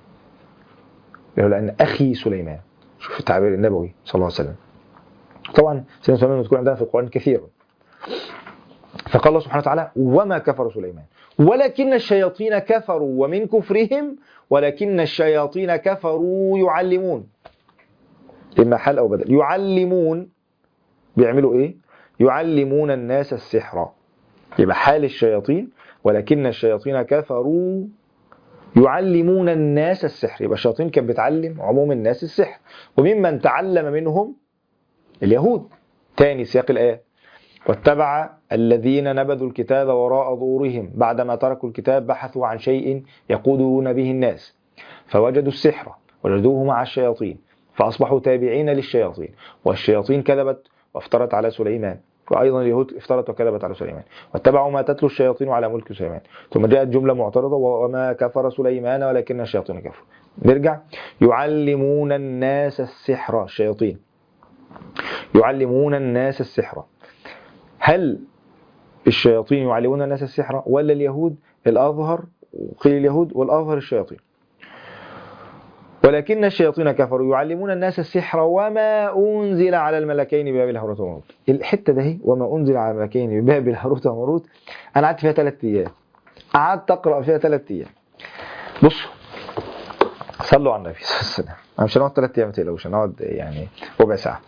لأن أخي سليمان شوف التعبير النبوي صلى الله عليه وسلم طبعا سيدنا سليمان مذكور عندنا في القرآن كثيرا فقال الله سبحانه وتعالى وما كفر سليمان ولكن الشياطين كفروا ومن كفرهم ولكن الشياطين كفروا يعلمون إما حال أو بدل يعلمون بيعملوا إيه يعلمون الناس السحر يبقى حال الشياطين ولكن الشياطين كفروا يعلمون الناس السحر يبقى الشياطين كانت بتعلم عموم الناس السحر وممن تعلم منهم اليهود تاني سياق الآية واتبع الذين نبذوا الكتاب وراء ظهورهم بعدما تركوا الكتاب بحثوا عن شيء يقودون به الناس فوجدوا السحر وجدوه مع الشياطين فأصبحوا تابعين للشياطين والشياطين كذبت وافترت على سليمان وأيضا اليهود افترت وكذبت على سليمان واتبعوا ما تتلو الشياطين على ملك سليمان ثم جاءت جملة معترضة وما كفر سليمان ولكن الشياطين كفروا نرجع يعلمون الناس السحر الشياطين يعلمون الناس السحر هل الشياطين يعلمون الناس السحر ولا اليهود الأظهر قيل اليهود والأظهر الشياطين ولكن الشياطين كفروا يعلمون الناس السحر وما أنزل على الملكين ببابل هاروت وماروت الحتة ده هي وما أنزل على الملكين ببابل هاروت وماروت أنا قعدت فيها ثلاث أيام قعدت أقرأ فيها ثلاث أيام بصوا صلوا على النبي صلى الله عليه وسلم أنا مش هنقعد ثلاث أيام ما تقلقوش هنقعد يعني ربع ساعة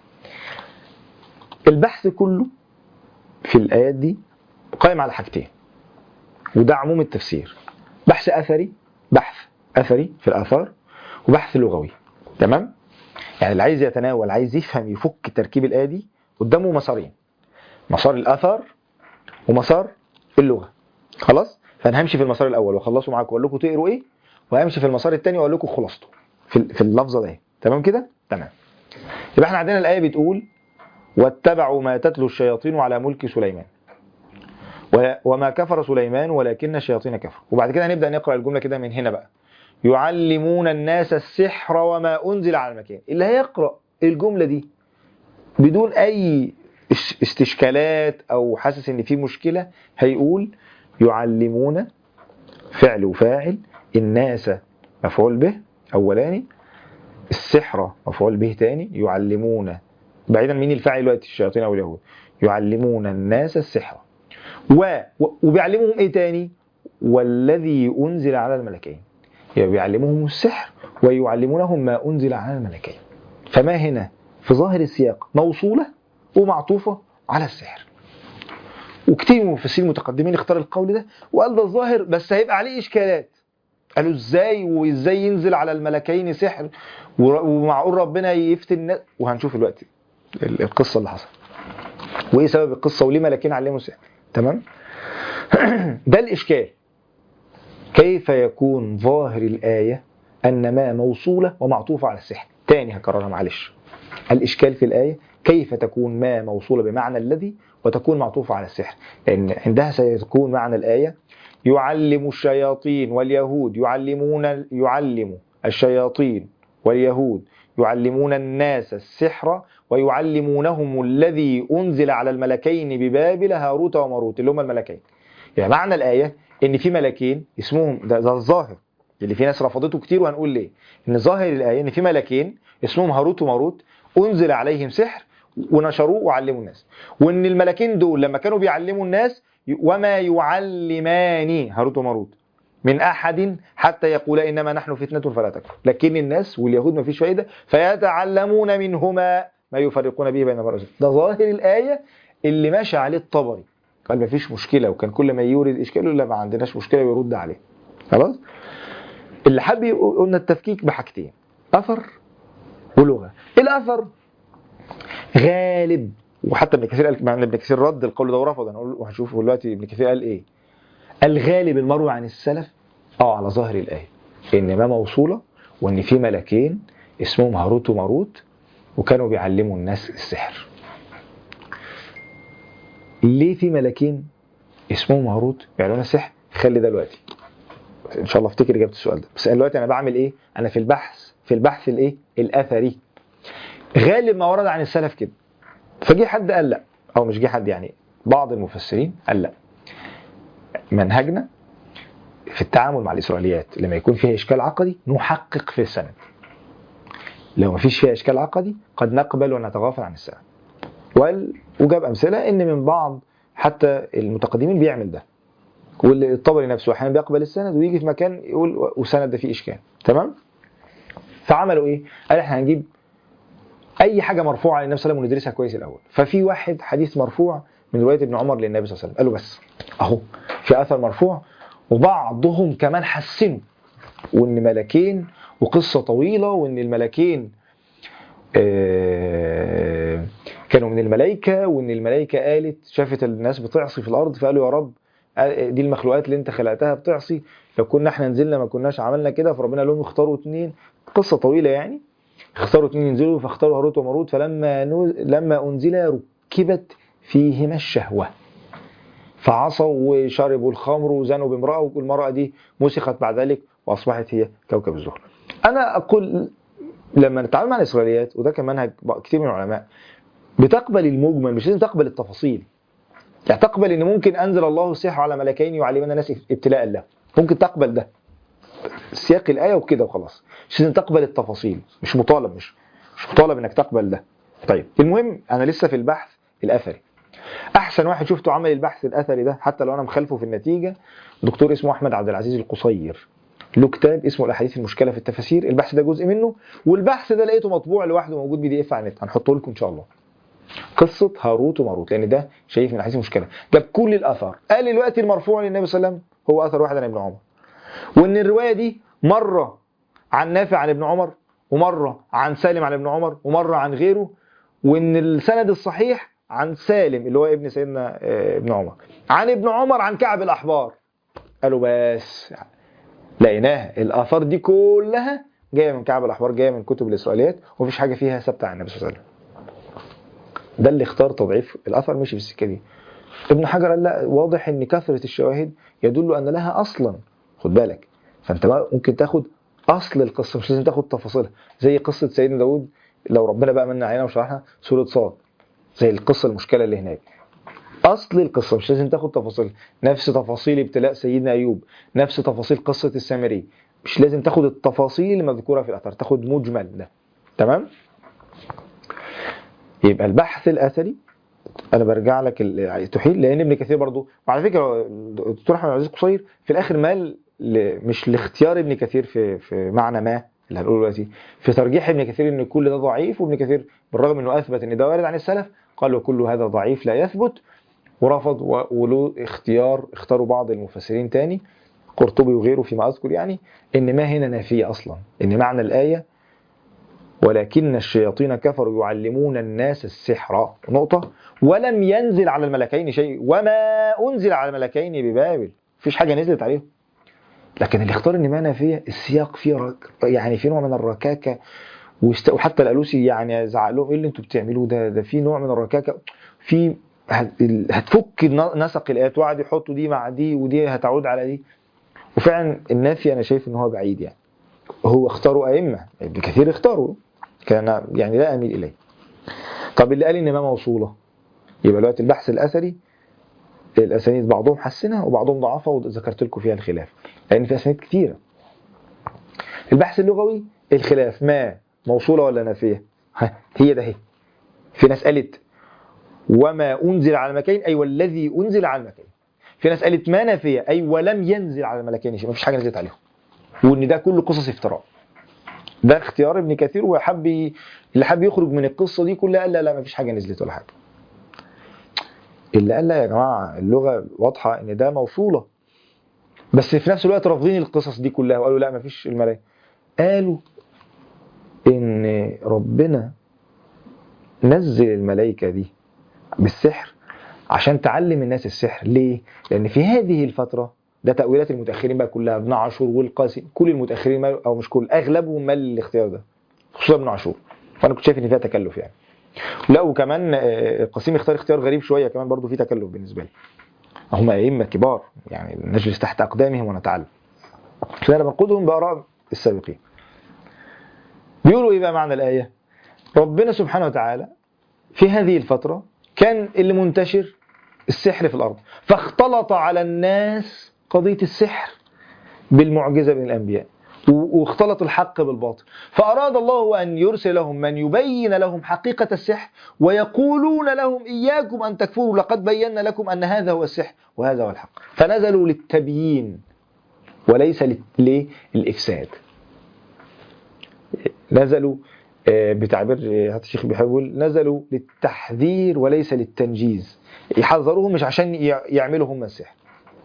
البحث كله في الآيات دي قائم على حاجتين وده عموم التفسير بحث أثري بحث أثري في الآثار وبحث لغوي تمام يعني اللي عايز يتناول عايز يفهم يفك تركيب الآية دي قدامه مسارين مسار الأثر ومسار اللغة خلاص فأنا همشي في المسار الأول وأخلصه معاكم وأقول لكم تقروا إيه وهمشي في المسار الثاني وأقول لكم خلاصته في في اللفظة دي تمام كده تمام يبقى احنا عندنا الآية بتقول واتبعوا ما تتلو الشياطين على ملك سليمان وما كفر سليمان ولكن الشياطين كفروا وبعد كده هنبدأ نقرأ الجملة كده من هنا بقى يعلمون الناس السحر وما أنزل على المكان اللي هيقرأ الجملة دي بدون أي استشكالات أو حاسس إن في مشكلة هيقول يعلمون فعل وفاعل الناس مفعول به أولاني السحر مفعول به تاني يعلمون بعيدا مين الفاعل دلوقتي الشياطين أو اليهود يعلمون الناس السحر و وبيعلمهم إيه تاني والذي أنزل على الملكين يعني بيعلمهم السحر ويعلمونهم ما أنزل على الملكين فما هنا في ظاهر السياق موصولة ومعطوفة على السحر وكتير من المفسرين المتقدمين اختار القول ده وقال ده الظاهر بس هيبقى عليه إشكالات قالوا ازاي وازاي ينزل على الملكين سحر ومعقول ربنا يفتن الناس وهنشوف دلوقتي القصة اللي حصلت وايه سبب القصة وليه ملكين علموا السحر تمام ده الإشكال كيف يكون ظاهر الآية أن ما موصولة ومعطوفة على السحر تاني هكررها معلش الإشكال في الآية كيف تكون ما موصولة بمعنى الذي وتكون معطوفة على السحر لأن عندها سيكون معنى الآية يعلم الشياطين واليهود يعلمون يعلم الشياطين واليهود يعلمون الناس السحر ويعلمونهم الذي أنزل على الملكين ببابل هاروت وماروت اللي هم الملكين يعني معنى الآية ان في ملكين اسمهم ده, ده الظاهر اللي في ناس رفضته كتير وهنقول ليه ان ظاهر الايه ان في ملكين اسمهم هاروت وماروت انزل عليهم سحر ونشروه وعلموا الناس وان الملكين دول لما كانوا بيعلموا الناس وما يعلمان هاروت وماروت من احد حتى يقول انما نحن فتنه فلا تكفر لكن الناس واليهود ما فيش فايده فيتعلمون منهما ما يفرقون به بين المرء ده ظاهر الايه اللي ماشي عليه الطبري قال ما فيش مشكله وكان كل ما يورد اشكال يقول لا ما عندناش مشكله ويرد عليه خلاص اللي حب يقول- قلنا التفكيك بحاجتين اثر ولغه الاثر غالب وحتى ابن كثير قال مع ان ابن كثير رد القول ده ورفض انا اقول وهنشوف دلوقتي ابن كثير قال ايه الغالب المروي عن السلف اه على ظاهر الايه ان ما موصوله وان في ملكين اسمهم هاروت وماروت وكانوا بيعلموا الناس السحر ليه في ملكين اسمهم هاروت بيعلمونا السحر خلي ده دلوقتي ان شاء الله افتكر اجابه السؤال ده بس أنا دلوقتي انا بعمل ايه انا في البحث في البحث الايه الاثري غالب ما ورد عن السلف كده فجي حد قال لا او مش جه حد يعني بعض المفسرين قال لا منهجنا في التعامل مع الاسرائيليات لما يكون فيها اشكال عقدي نحقق في السند لو ما فيش فيها اشكال عقدي قد نقبل ونتغافل عن السند وقال وجاب امثله ان من بعض حتى المتقدمين بيعمل ده والطبري نفسه احيانا بيقبل السند ويجي في مكان يقول وسند ده فيه اشكال تمام فعملوا ايه قال احنا هنجيب اي حاجه مرفوعه للنبي صلى الله عليه وسلم وندرسها كويس الاول ففي واحد حديث مرفوع من روايه ابن عمر للنبي صلى الله عليه وسلم قالوا بس اهو في اثر مرفوع وبعضهم كمان حسنوا وان ملكين وقصه طويله وان الملكين آه، كانوا من الملائكه وان الملائكه قالت شافت الناس بتعصي في الارض فقالوا يا رب آه، دي المخلوقات اللي انت خلقتها بتعصي لو كنا احنا نزلنا ما كناش عملنا كده فربنا قال لهم اختاروا اثنين قصه طويله يعني اختاروا اثنين ينزلوا فاختاروا هاروت وماروت فلما نو... لما انزل ركبت فيهما الشهوه فعصوا وشربوا الخمر وزنوا بامراه والمراه دي مسخت بعد ذلك واصبحت هي كوكب الزهر. انا اقول لما نتعامل مع الاسرائيليات وده كان منهج كتير من العلماء بتقبل المجمل مش لازم تقبل التفاصيل. يعني تقبل ان ممكن انزل الله السحر على ملكين يعلمنا الناس ابتلاء الله. ممكن تقبل ده. سياق الايه وكده وخلاص. مش لازم تقبل التفاصيل، مش مطالب مش مش مطالب انك تقبل ده. طيب المهم انا لسه في البحث الاثري. احسن واحد شفته عمل البحث الاثري ده حتى لو انا مخالفه في النتيجه دكتور اسمه احمد عبد العزيز القصير له كتاب اسمه الاحاديث المشكله في التفاسير البحث ده جزء منه والبحث ده لقيته مطبوع لوحده موجود بي دي اف على النت هنحطه لكم ان شاء الله قصه هاروت وماروت لان ده شايف من الاحاديث المشكله جاب كل الاثار قال الوقت المرفوع للنبي صلى الله عليه وسلم هو اثر واحد عن ابن عمر وان الروايه دي مره عن نافع عن ابن عمر ومره عن سالم عن ابن عمر ومره عن غيره وان السند الصحيح عن سالم اللي هو ابن سيدنا آه، ابن عمر عن ابن عمر عن كعب الاحبار قالوا بس لقيناها الاثار دي كلها جايه من كعب الاحبار جايه من كتب الاسرائيليات ومفيش حاجه فيها ثابته عن النبي صلى الله عليه وسلم ده اللي اختار تضعيف الاثر مشي في السكه دي ابن حجر قال لا واضح ان كثره الشواهد يدل ان لها اصلا خد بالك فانت بقى ممكن تاخد اصل القصه مش لازم تاخد تفاصيلها زي قصه سيدنا داود لو ربنا بقى من علينا وشرحنا سوره صاد زي القصه المشكله اللي هناك اصل القصه مش لازم تاخد تفاصيل نفس تفاصيل ابتلاء سيدنا ايوب نفس تفاصيل قصه السامري مش لازم تاخد التفاصيل المذكوره في الاثر تاخد مجمل ده تمام يبقى البحث الاثري انا برجع لك ال- تحيل لان ابن كثير برضو وعلى فكره الدكتور احمد عزيز قصير في الاخر مال ل- مش لاختيار ابن كثير في في معنى ما اللي هنقوله دلوقتي في ترجيح ابن كثير ان كل ده ضعيف وابن كثير بالرغم انه اثبت ان ده وارد عن السلف قال وكل هذا ضعيف لا يثبت ورفض و- وله اختيار اختاروا بعض المفسرين تاني قرطبي وغيره فيما اذكر يعني ان ما هنا نافيه اصلا ان معنى الايه ولكن الشياطين كفروا يعلمون الناس السحر نقطة ولم ينزل على الملكين شيء وما أنزل على الملكين ببابل مفيش حاجة نزلت عليهم لكن اللي اختار ان ما نافية السياق فيه رك... يعني في نوع من الركاكة وست... وحتى الألوسي يعني زعق لهم ايه اللي انتوا بتعملوه ده ده في نوع من الركاكة في هت... هتفك ن- نسق الآيات وقعد يحطوا دي مع دي ودي هتعود على دي وفعلا النافي أنا شايف ان هو بعيد يعني هو اختاروا أئمة ابن كثير اختاروا كان يعني لا أميل إليه طب اللي قال إن ما موصولة يبقى دلوقتي البحث الأثري الأسانيد بعضهم حسنها وبعضهم ضعفها وذكرت لكم فيها الخلاف لأن في أسانيد كثيرة البحث اللغوي الخلاف ما موصولة ولا نافية ها، هي ده هي في ناس قالت وما أنزل على المكان أي والذي أنزل على المكان في ناس قالت ما نافيه اي ولم ينزل على الملكين شيء ما فيش حاجه نزلت عليهم وان ده كله قصص افتراء ده اختيار ابن كثير وحب ي- اللي حب يخرج من القصه دي كلها قال لا لا ما فيش حاجه نزلت ولا حاجه اللي قال لا يا جماعه اللغه واضحه ان ده موصوله بس في نفس الوقت رافضين القصص دي كلها وقالوا لا ما فيش الملائكه قالوا ان ربنا نزل الملائكه دي بالسحر عشان تعلم الناس السحر ليه لان في هذه الفتره ده تاويلات المتاخرين بقى كلها ابن عاشور والقاسم كل المتاخرين مال او مش كل اغلبهم مال الاختيار ده خصوصا ابن عاشور فانا كنت شايف ان فيها تكلف يعني لا وكمان آه، القاسم اختار اختيار غريب شويه كمان برضو فيه تكلف بالنسبه لي هم ائمه كبار يعني نجلس تحت اقدامهم ونتعلم فانا بنقودهم باراء السابقين بيقولوا ايه بقى معنى الايه ربنا سبحانه وتعالى في هذه الفتره كان اللي منتشر السحر في الارض فاختلط على الناس قضيه السحر بالمعجزه من الانبياء و- واختلط الحق بالباطل فأراد الله أن يرسل لهم من يبين لهم حقيقة السحر ويقولون لهم إياكم أن تكفروا لقد بينا لكم أن هذا هو السحر وهذا هو الحق فنزلوا للتبيين وليس لل- للإفساد نزلوا آه، بتعبير آه، هذا الشيخ بيحاول نزلوا للتحذير وليس للتنجيز يحذروهم مش عشان يع- يعملوا هم السحر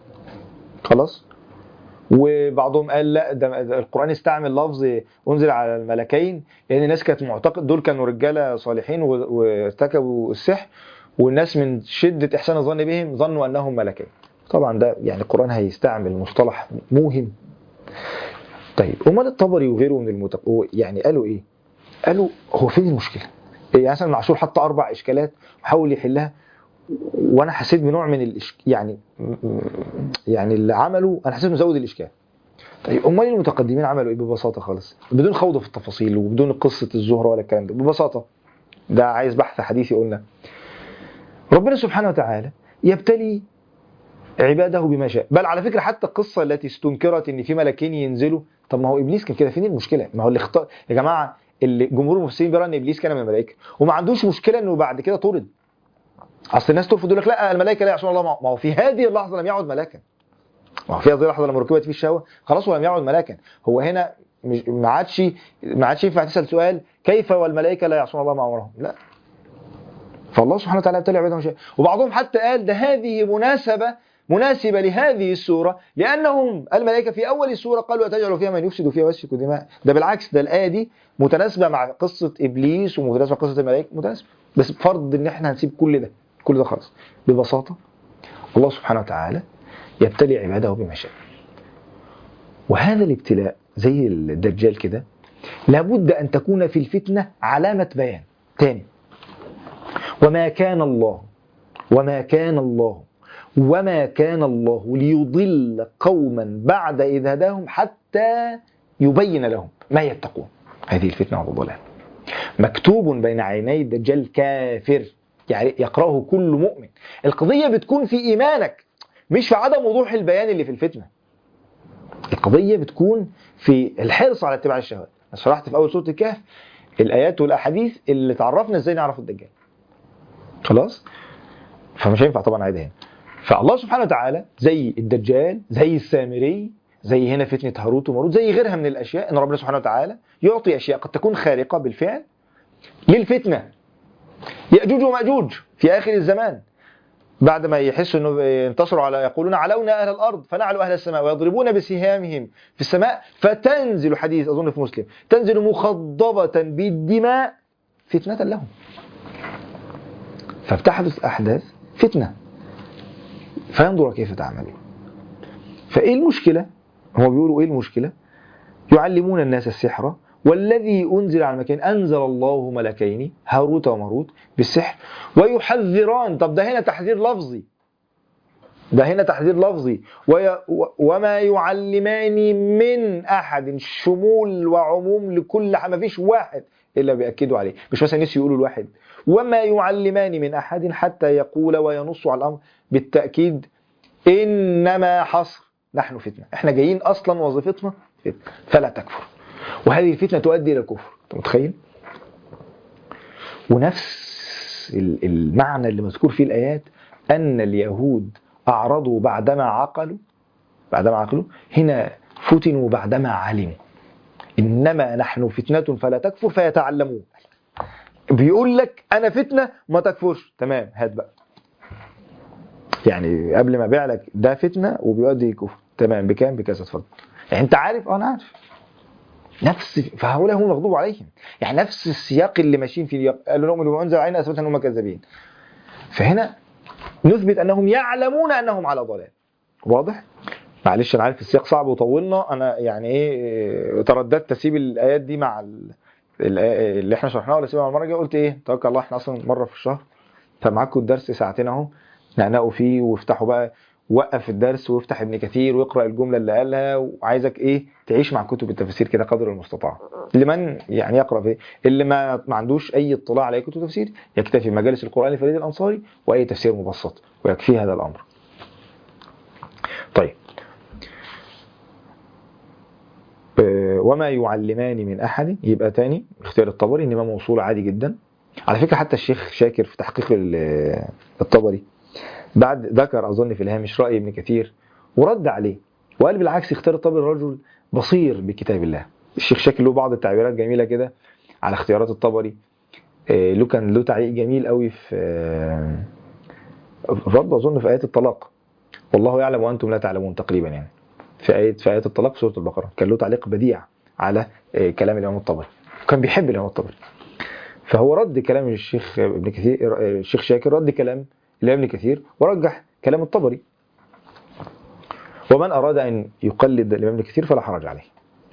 خلاص وبعضهم قال لا ده ده القرآن استعمل لفظ أنزل على الملكين لأن الناس كانت معتقد دول كانوا رجالة صالحين و- وارتكبوا السحر والناس من شدة إحسان الظن بهم ظنوا أنهم ملكين طبعا ده يعني القرآن هيستعمل مصطلح موهم طيب أمال الطبري وغيره من المتق... يعني قالوا إيه؟ قالوا هو فين المشكلة؟ يعني مثلا عاشور حط أربع إشكالات وحاول يحلها وانا حسيت بنوع من الإشك... يعني يعني اللي عمله انا حسيت انه زود الاشكال طيب امال المتقدمين عملوا ايه ببساطه خالص بدون خوض في التفاصيل وبدون قصه الزهره ولا الكلام ده ببساطه ده عايز بحث حديثي قلنا ربنا سبحانه وتعالى يبتلي عباده بما شاء بل على فكره حتى القصه التي استنكرت ان في ملكين ينزلوا طب ما هو ابليس كان كده فين المشكله ما هو اللي اختار يا جماعه اللي جمهور المفسرين بيرى ان ابليس كان من الملائكه وما عندوش مشكله انه بعد كده طرد اصل الناس ترفض يقول لك لا الملائكه لا يعصون الله ما ما هو في هذه اللحظه لم يعد ملاكا ما هو في هذه اللحظه لما ركبت فيه الشهوه خلاص هو لم يعد ملاكا هو هنا مش ما عادش ما عادش ينفع تسال سؤال كيف والملائكه لا يعصون الله ما امرهم لا فالله سبحانه وتعالى ابتلى عباده شيء وبعضهم حتى قال ده هذه مناسبه مناسبة لهذه السورة لأنهم الملائكة في أول السورة قالوا أتجعل فيها من يفسد فيها ويسفك دماء ده بالعكس ده الآية دي متناسبة مع قصة إبليس ومتناسبة مع قصة الملائكة متناسبة بس بفرض إن إحنا هنسيب كل ده كل ده خالص ببساطة الله سبحانه وتعالى يبتلي عباده بما شاء وهذا الابتلاء زي الدجال كده لابد أن تكون في الفتنة علامة بيان تاني وما كان الله وما كان الله وما كان الله ليضل قوما بعد إذ هداهم حتى يبين لهم ما يتقون هذه الفتنة والضلال مكتوب بين عيني الدجال كافر يعني يقرأه كل مؤمن القضية بتكون في إيمانك مش في عدم وضوح البيان اللي في الفتنة القضية بتكون في الحرص على اتباع الشهوات أنا شرحت في أول سورة الكهف الآيات والأحاديث اللي تعرفنا إزاي نعرف الدجال خلاص فمش هينفع طبعا عادي هنا فالله سبحانه وتعالى زي الدجال زي السامري زي هنا فتنة هاروت وماروت زي غيرها من الأشياء إن ربنا سبحانه وتعالى يعطي أشياء قد تكون خارقة بالفعل للفتنة يأجوج ومأجوج في آخر الزمان بعد ما يحسوا انه ينتصروا على يقولون علونا اهل الارض فنعلو اهل السماء ويضربون بسهامهم في السماء فتنزل حديث اظن في مسلم تنزل مخضبة بالدماء فتنة لهم فبتحدث احداث فتنة فينظر كيف تعملون فايه المشكلة هو بيقولوا ايه المشكلة يعلمون الناس السحر والذي أنزل على المكان أنزل الله ملكين هاروت وماروت بالسحر ويحذران طب ده هنا تحذير لفظي ده هنا تحذير لفظي وي وما يعلمان من أحد شمول وعموم لكل ما فيش واحد إلا بيأكدوا عليه مش مثلا نسي يقولوا الواحد وما يعلمان من أحد حتى يقول وينص على الأمر بالتأكيد إنما حصر نحن فتنة احنا جايين أصلا وظيفتنا فتنة فلا تكفر وهذه الفتنة تؤدي إلى الكفر أنت متخيل؟ ونفس المعنى اللي مذكور في الآيات أن اليهود أعرضوا بعدما عقلوا بعدما عقلوا هنا فتنوا بعدما علموا إنما نحن فتنة فلا تكفر فيتعلمون بيقول لك أنا فتنة ما تكفرش تمام هات بقى يعني قبل ما ابيع لك ده فتنه وبيؤدي كفر تمام بكام بكذا اتفضل يعني انت عارف اه انا عارف نفس فهؤلاء هم المغضوب عليهم يعني نفس السياق اللي ماشيين فيه قالوا لهم اللي انزل علينا اثبت انهم كذابين فهنا نثبت انهم يعلمون انهم على ضلال واضح معلش انا عارف السياق صعب وطولنا انا يعني ايه ترددت اسيب الايات دي مع ال- الآية اللي احنا شرحناها ولا اسيبها مع المره الجايه قلت ايه توكل الله احنا اصلا مره في الشهر فمعاكم الدرس ساعتين اهو نقنقوا فيه وافتحوا بقى وقف الدرس وافتح ابن كثير واقرا الجمله اللي قالها وعايزك ايه تعيش مع كتب التفسير كده قدر المستطاع لمن يعني يقرا فيه اللي ما ما عندوش اي اطلاع على أي كتب تفسير يكتفي مجالس القران لفريد الانصاري واي تفسير مبسط ويكفي هذا الامر طيب آه، وما يعلمان من احد يبقى تاني اختيار الطبري انما موصول عادي جدا على فكره حتى الشيخ شاكر في تحقيق ال- الطبري بعد ذكر اظن في الهامش راي ابن كثير ورد عليه وقال بالعكس اختيار الطبري رجل بصير بكتاب الله الشيخ شاكر له بعض التعبيرات جميله كده على اختيارات الطبري آه، له كان له تعليق جميل قوي في آه، برضه اظن في ايات الطلاق والله يعلم وانتم لا تعلمون تقريبا يعني في آية في آيات الطلاق في سورة البقرة كان له تعليق بديع على آه، كلام الإمام الطبري كان بيحب الإمام الطبري فهو رد كلام الشيخ ابن كثير آه، الشيخ شاكر رد كلام الإمام ابن كثير ورجح كلام الطبري ومن أراد أن يقلد الإمام ابن كثير فلا حرج عليه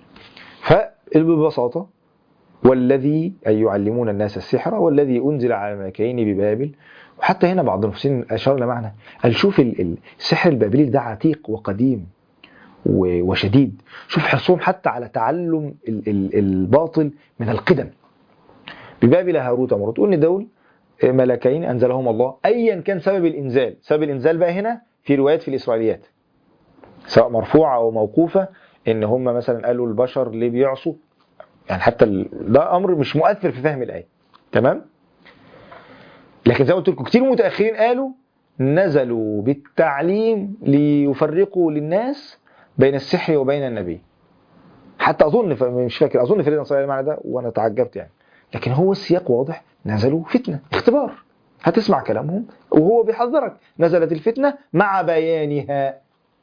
فببساطة والذي أي يعلمون الناس السحر والذي أنزل على ملكين ببابل وحتى هنا بعض المفسرين أشار لمعنى قال شوف ال- ال- السحر البابلي ده عتيق وقديم و- وشديد شوف حرصهم حتى على تعلم ال- ال- الباطل من القدم ببابل هاروت وماروت قلنا دول ملكين انزلهم الله ايا كان سبب الانزال سبب الانزال بقى هنا في روايات في الاسرائيليات سواء مرفوعه او موقوفه ان هم مثلا قالوا البشر ليه بيعصوا يعني حتى ال- ده امر مش مؤثر في فهم الايه تمام لكن زي ما قلت لكم كتير متاخرين قالوا نزلوا بالتعليم ليفرقوا للناس بين السحر وبين النبي حتى اظن ف- مش فاكر اظن في الانصاري المعنى ده وانا تعجبت يعني لكن هو السياق واضح نزلوا فتنه اختبار هتسمع كلامهم وهو بيحذرك نزلت الفتنه مع بيانها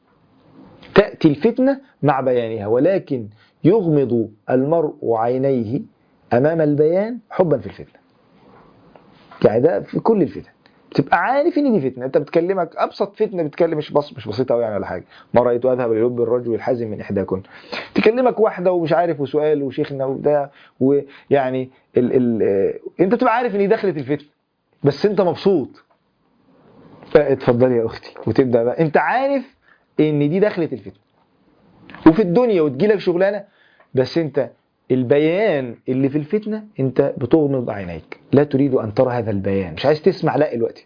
تاتي الفتنه مع بيانها ولكن يغمض المرء عينيه امام البيان حبا في الفتنه يعني ده في كل الفتن تبقى عارف ان دي فتنه انت بتكلمك ابسط فتنه بتكلم مش بس مش بسيطه قوي يعني ولا حاجه ما رايت اذهب للب الرجل الحازم من احداكن تكلمك واحده ومش عارف وسؤال وشيخنا وده ويعني ال ال آه، انت تبقى عارف ان دي دخلت الفتنه بس انت مبسوط آه، اتفضلي يا اختي وتبدا بقى انت عارف ان دي دخلت الفتنه وفي الدنيا وتجيلك شغلانه بس انت البيان اللي في الفتنه انت بتغمض عينيك لا تريد ان ترى هذا البيان مش عايز تسمع لا دلوقتي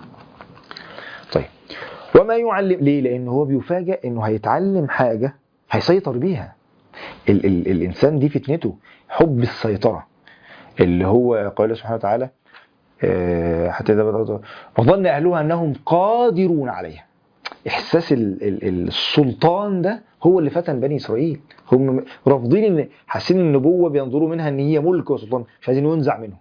طيب وما يعلم ليه لان هو بيفاجئ انه هيتعلم حاجه هيسيطر بيها ال ال الانسان دي فتنته حب السيطره اللي هو قال الله سبحانه وتعالى آه، حتى اذا بدأت وظن اهلها انهم قادرون عليها احساس ال ال السلطان ده هو اللي فتن بني اسرائيل هم رافضين ان حاسين النبوه بينظروا منها ان هي ملك وسلطان مش عايزين ينزع منهم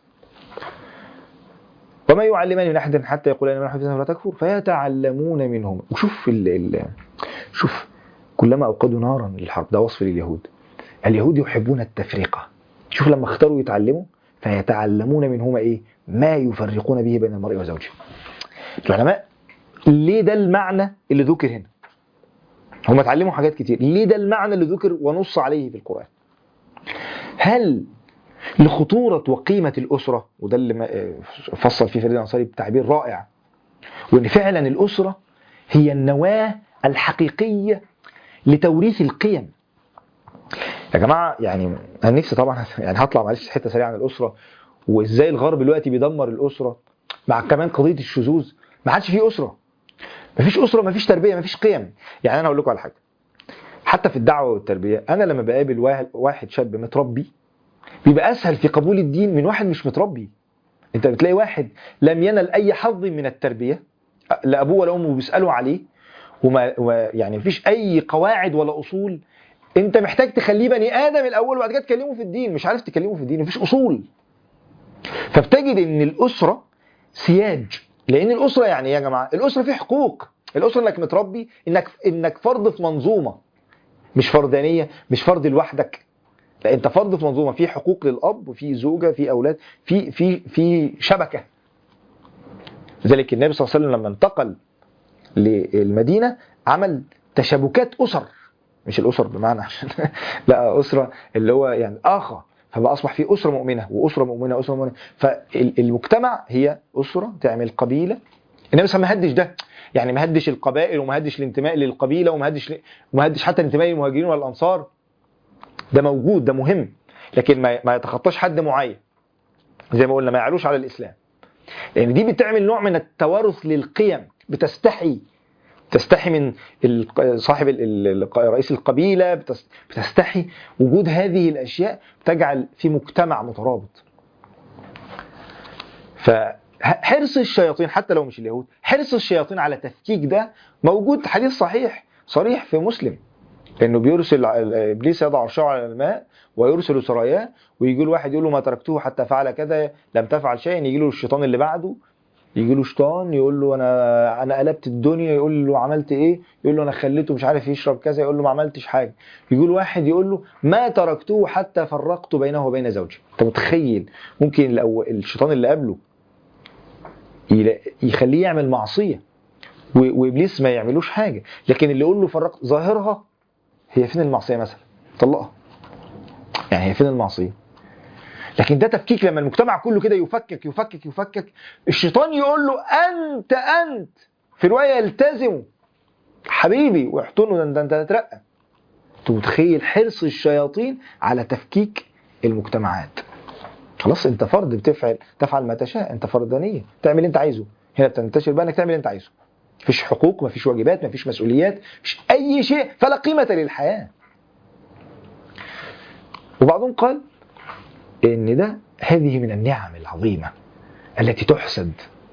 وما يعلمان من احد حتى يقول ان من حفظنا فلا تكفر فيتعلمون منهم وشوف ال ال شوف كلما اوقدوا نارا للحرب ده وصف لليهود اليهود يحبون التفرقه شوف لما اختاروا يتعلموا فيتعلمون منهما ايه ما يفرقون به بين المرء وزوجه العلماء ليه ده المعنى اللي ذكر هنا هم اتعلموا حاجات كتير ليه ده المعنى اللي ذكر ونص عليه في القرآن هل لخطورة وقيمة الأسرة وده اللي ما- آه، فصل فيه فريد الأنصاري بتعبير رائع وإن فعلا الأسرة هي النواة الحقيقية لتوريث القيم يا جماعة يعني أنا نفسي طبعا يعني هطلع معلش حتة سريعة عن الأسرة وإزاي الغرب دلوقتي بيدمر الأسرة مع كمان قضية الشذوذ ما عادش فيه أسرة مفيش أسرة مفيش تربية مفيش قيم يعني أنا أقول لكم على حاجة حتى في الدعوة والتربية أنا لما بقابل واحد, واحد شاب متربي بيبقى أسهل في قبول الدين من واحد مش متربي أنت بتلاقي واحد لم ينل أي حظ من التربية لا ابوه ولا امه بيسالوا عليه وما وما- يعني مفيش اي قواعد ولا اصول انت محتاج تخليه بني ادم الاول وبعد كده تكلمه في الدين مش عارف تكلمه في الدين مفيش اصول فبتجد ان الاسره سياج لان الاسره يعني إيه يا جماعه الاسره فيه حقوق الاسره انك متربي انك انك فرد في منظومه مش فردانيه مش فرد لوحدك لا انت فرد في منظومه في حقوق للاب وفي زوجه في اولاد في في في شبكه لذلك النبي صلى الله عليه وسلم لما انتقل للمدينه عمل تشابكات اسر مش الاسر بمعنى عشان لا اسره اللي هو يعني اخا فبقى اصبح في اسره مؤمنه واسره مؤمنه واسره مؤمنه فالمجتمع هي اسره تعمل قبيله النبي صلى الله عليه وسلم ما هدش ده يعني ما هدش القبائل وما هدش الانتماء للقبيله وما هدش وما هدش حتى الانتماء للمهاجرين والانصار ده موجود ده مهم لكن ما ما يتخطاش حد معين زي ما قلنا ما يعلوش على الاسلام لان دي بتعمل نوع من التوارث للقيم بتستحي تستحي من ال- صاحب ال- ال- رئيس القبيله بتس- بتستحي وجود هذه الاشياء تجعل في مجتمع مترابط فحرص الشياطين حتى لو مش اليهود حرص الشياطين على تفكيك ده موجود حديث صحيح صريح في مسلم انه بيرسل ابليس يضع عرشه على الماء ويرسل سراياه ويجي له واحد يقول له ما تركته حتى فعل كذا لم تفعل شيئا يجي له الشيطان اللي بعده يجي له شيطان يقول له انا انا قلبت الدنيا يقول له عملت ايه يقول له انا خليته مش عارف يشرب كذا يقول له ما عملتش حاجه يقول واحد يقول له ما تركته حتى فرقت بينه وبين زوجي انت متخيل ممكن الأول الشيطان اللي قبله يلا- يخليه يعمل معصيه و- وابليس ما يعملوش حاجه لكن اللي يقول له فرقت ظاهرها هي فين المعصيه مثلا طلقها يعني هي فين المعصيه لكن ده تفكيك لما المجتمع كله كده يفكك يفكك يفكك الشيطان يقول له انت انت في روايه يلتزم حبيبي واحضنه ده انت انت هتترقى انت متخيل حرص الشياطين على تفكيك المجتمعات خلاص انت فرد بتفعل تفعل ما تشاء انت فردانيه تعمل اللي انت عايزه هنا بتنتشر بقى انك تعمل اللي انت عايزه مفيش حقوق مفيش واجبات مفيش مسؤوليات مفيش اي شيء فلا قيمه للحياه وبعضهم قال ان ده هذه من النعم العظيمه التي تحسد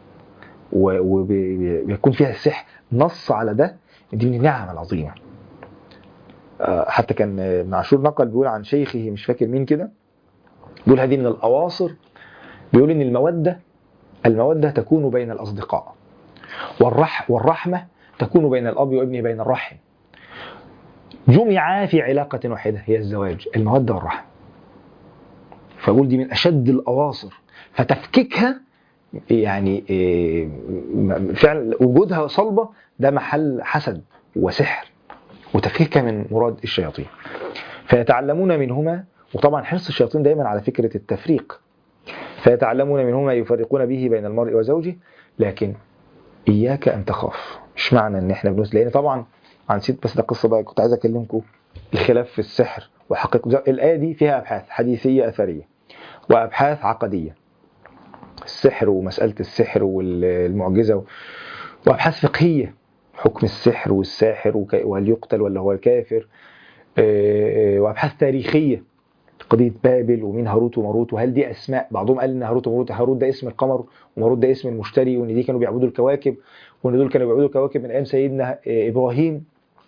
وبيكون فيها السحر نص على ده دي من النعم العظيمه آه، حتى كان ابن عاشور نقل بيقول عن شيخه مش فاكر مين كده بيقول هذه من الاواصر بيقول ان الموده الموده تكون بين الاصدقاء والرح والرحمه تكون بين الاب وابنه بين الرحم جمعا في علاقه واحده هي الزواج الموده والرحمه فأقول دي من أشد الأواصر فتفكيكها يعني إيه، م- فعلا وجودها صلبة ده محل حسد وسحر وتفكيكها من مراد الشياطين فيتعلمون منهما وطبعا حرص الشياطين دايما على فكرة التفريق فيتعلمون منهما يفرقون به بين المرء وزوجه لكن إياك أن تخاف مش معنى إن إحنا بنوز لأن طبعا عن نسيت بس ده قصة بقى كنت عايز أكلمكم الخلاف في السحر وحقيقة الآية دي فيها أبحاث حديثية أثرية وأبحاث عقدية السحر ومسألة السحر والمعجزة و- وأبحاث فقهية حكم السحر والساحر وك- وهل يقتل ولا هو الكافر آه، وأبحاث تاريخية قضية بابل ومين هاروت وماروت وهل دي أسماء بعضهم قال إن هاروت وماروت هاروت ده اسم القمر وماروت ده اسم المشتري وإن دي كانوا بيعبدوا الكواكب وإن دول كانوا بيعبدوا الكواكب من أيام سيدنا آه، إبراهيم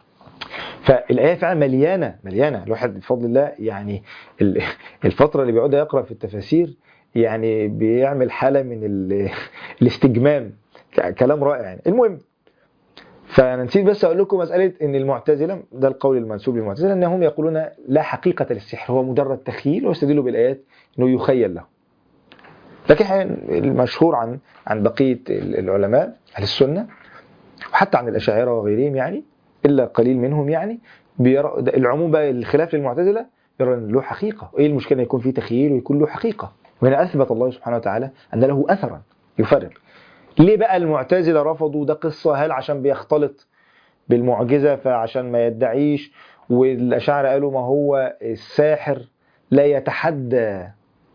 فالآية فعلا مليانة مليانة الواحد بفضل الله يعني ال- الفترة اللي بيقعد يقرأ في التفاسير يعني بيعمل حالة من ال- الاستجمام ك- كلام رائع يعني المهم فانا نسيت بس اقول لكم مساله ان المعتزله ده القول المنسوب للمعتزله انهم يقولون لا حقيقه للسحر هو مجرد تخيل ويستدلوا بالايات انه يخيل له لكن حقيقة المشهور عن عن بقيه العلماء اهل السنه وحتى عن الاشاعره وغيرهم يعني الا قليل منهم يعني بيرى ده العموم بقى الخلاف للمعتزله يرى ان له حقيقه وايه المشكله يكون فيه تخيل ويكون له حقيقه وهنا اثبت الله سبحانه وتعالى ان له اثرا يفرق ليه بقى المعتزله رفضوا ده قصه هل عشان بيختلط بالمعجزه فعشان ما يدعيش والاشاعره قالوا ما هو الساحر لا يتحدى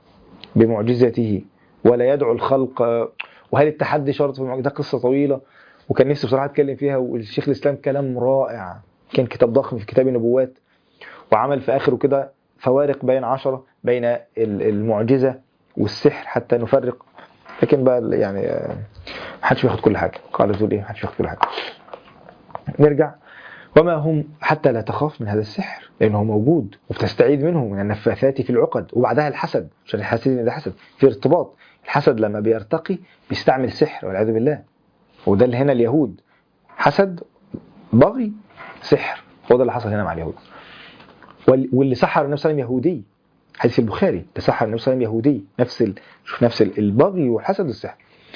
بمعجزته ولا يدعو الخلق وهل التحدي شرط في المعجزه ده قصه طويله وكان نفسي بصراحه اتكلم فيها والشيخ الاسلام كلام رائع كان كتاب ضخم في كتاب النبوات وعمل في اخره كده فوارق بين عشرة بين ال- المعجزه والسحر حتى نفرق لكن بقى يعني آه، محدش بياخد كل حاجه قاعده بتقول ايه محدش بياخد كل حاجه نرجع وما هم حتى لا تخاف من هذا السحر لانه موجود وبتستعيذ منه من النفاثات في العقد وبعدها الحسد عشان الحسد ده حسد في ارتباط الحسد لما بيرتقي بيستعمل سحر والعياذ بالله وده اللي هنا اليهود حسد بغي سحر هو ده اللي حصل هنا مع اليهود وال- واللي سحر النبي صلى الله عليه وسلم يهودي حديث البخاري تسحر النبي صلى الله عليه وسلم يهودي نفس ال... شوف نفس ال- البغي والحسد والسحر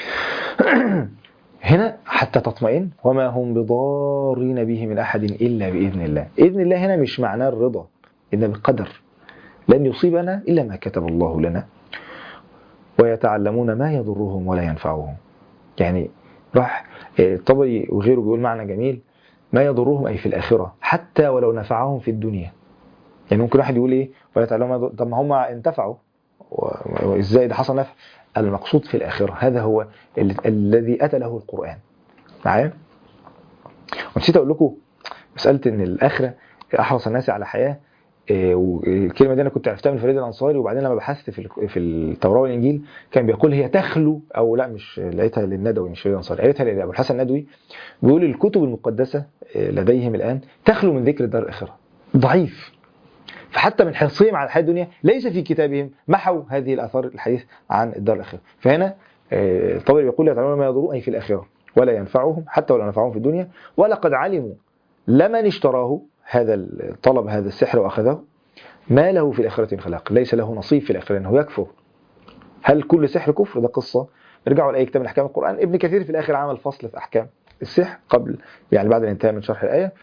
هنا حتى تطمئن وما هم بضارين به من احد الا باذن الله اذن الله هنا مش معناه الرضا ان بالقدر لن يصيبنا الا ما كتب الله لنا ويتعلمون ما يضرهم ولا ينفعهم يعني راح آه، الطبري وغيره بيقول معنى جميل ما يضرهم اي في الاخره حتى ولو نفعهم في الدنيا يعني ممكن واحد يقول ايه ويتعلمون ما يضر- طب ما هم انتفعوا و- وازاي ده حصل نفع المقصود في الاخره هذا هو ال- الذي اتى له القران معايا ونسيت اقول لكم مساله ان الاخره احرص الناس على حياه إيه، والكلمه دي انا كنت عرفتها من فريد الانصاري وبعدين لما بحثت في ال- في التوراه والانجيل كان بيقول هي تخلو او لا مش لقيتها للندوي مش فريد الانصاري قريتها لابو الحسن الندوي بيقول الكتب المقدسه إيه، لديهم الان تخلو من ذكر الدار الاخره ضعيف فحتى من حرصهم على الحياه الدنيا ليس في كتابهم محوا هذه الاثار الحديث عن الدار الاخره فهنا آه، الطبري يقول يتعلمون ما يضرون اي في الاخره ولا ينفعهم حتى ولا نفعهم في الدنيا ولقد علموا لمن اشتراه هذا الطلب هذا السحر واخذه ما له في الاخره من خلاق ليس له نصيب في الاخره انه يكفر هل كل سحر كفر ده قصه ارجعوا لاي كتاب من احكام القران ابن كثير في الاخر عمل فصل في احكام السحر قبل يعني بعد الانتهاء من شرح الايه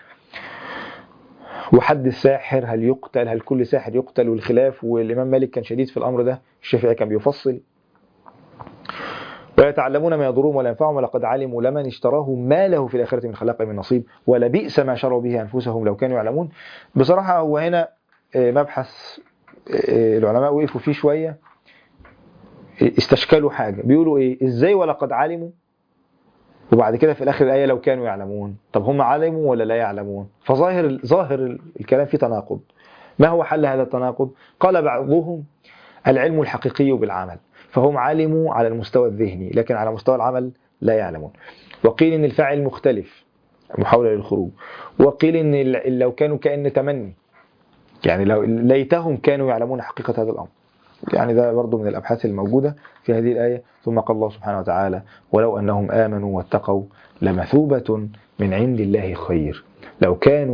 وحد الساحر هل يقتل هل كل ساحر يقتل والخلاف والإمام مالك كان شديد في الأمر ده الشافعي كان بيفصل ويتعلمون ما يضرهم ولا ينفعهم ولقد علموا لمن اشتراه ما له في الآخرة من خلاق من نصيب ولبئس ما شروا به أنفسهم لو كانوا يعلمون بصراحة هو هنا آه، مبحث آه، العلماء وقفوا فيه شوية آه، استشكلوا حاجة بيقولوا إيه إزاي ولقد علموا وبعد كده في الاخر الايه لو كانوا يعلمون طب هم علموا ولا لا يعلمون فظاهر ظاهر الكلام فيه تناقض ما هو حل هذا التناقض قال بعضهم العلم الحقيقي بالعمل فهم علموا على المستوى الذهني لكن على مستوى العمل لا يعلمون وقيل ان الفاعل مختلف محاولة للخروج وقيل ان ال- لو كانوا كأن تمني يعني لو ليتهم كانوا يعلمون حقيقة هذا الأمر يعني ده برضو من الأبحاث الموجودة في هذه الآية ثم قال الله سبحانه وتعالى ولو أنهم آمنوا واتقوا لمثوبة من عند الله خير لو كانوا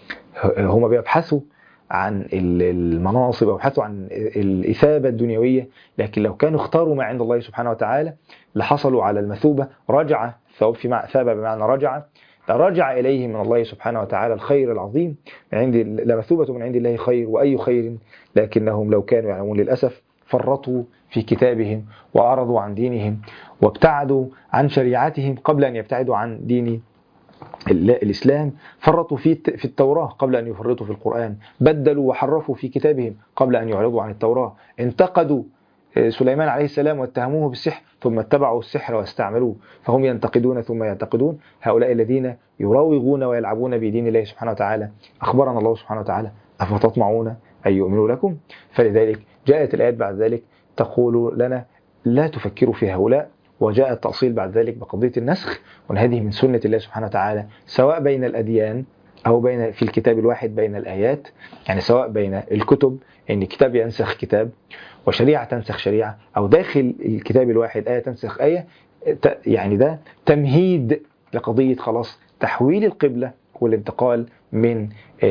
هم بيبحثوا عن ال- المناصب أو بيبحثوا عن الإثابة الدنيوية لكن لو كانوا اختاروا ما عند الله سبحانه وتعالى لحصلوا على المثوبة رجع ثواب في مع ثاب بمعنى رجع رجع إليه من الله سبحانه وتعالى الخير العظيم من عند لمثوبة من عند الله خير وأي خير لكنهم لو كانوا يعلمون للأسف فرطوا في كتابهم وأعرضوا عن دينهم وابتعدوا عن شريعتهم قبل أن يبتعدوا عن دين ال- الإسلام فرطوا في الت- في التوراة قبل أن يفرطوا في القرآن بدلوا وحرفوا في كتابهم قبل أن يعرضوا عن التوراة انتقدوا آه، سليمان عليه السلام واتهموه بالسحر ثم اتبعوا السحر واستعملوه فهم ينتقدون ثم يعتقدون هؤلاء الذين يراوغون ويلعبون بدين الله سبحانه وتعالى أخبرنا الله سبحانه وتعالى أفتطمعون أن يؤمنوا لكم فلذلك جاءت الآيات بعد ذلك تقول لنا لا تفكروا في هؤلاء وجاء التأصيل بعد ذلك بقضية النسخ وأن هذه من سنة الله سبحانه وتعالى سواء بين الأديان أو بين في الكتاب الواحد بين الآيات يعني سواء بين الكتب أن كتاب ينسخ كتاب وشريعة تنسخ شريعة أو داخل الكتاب الواحد آية تنسخ آية ت- يعني ده تمهيد لقضية خلاص تحويل القبلة والانتقال من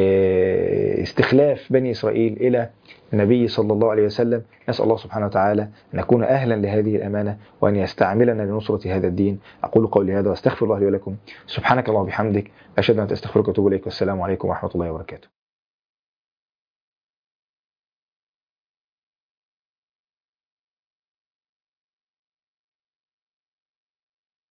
آه، استخلاف بني إسرائيل إلى النبي صلى الله عليه وسلم نسأل الله سبحانه وتعالى أن نكون أهلا لهذه الأمانة وأن يستعملنا لنصرة هذا الدين أقول قولي هذا وأستغفر الله لي ولكم سبحانك اللهم وبحمدك أشهد أن لا إله إلا أنت أستغفرك وأتوب إليك والسلام عليكم ورحمة الله وبركاته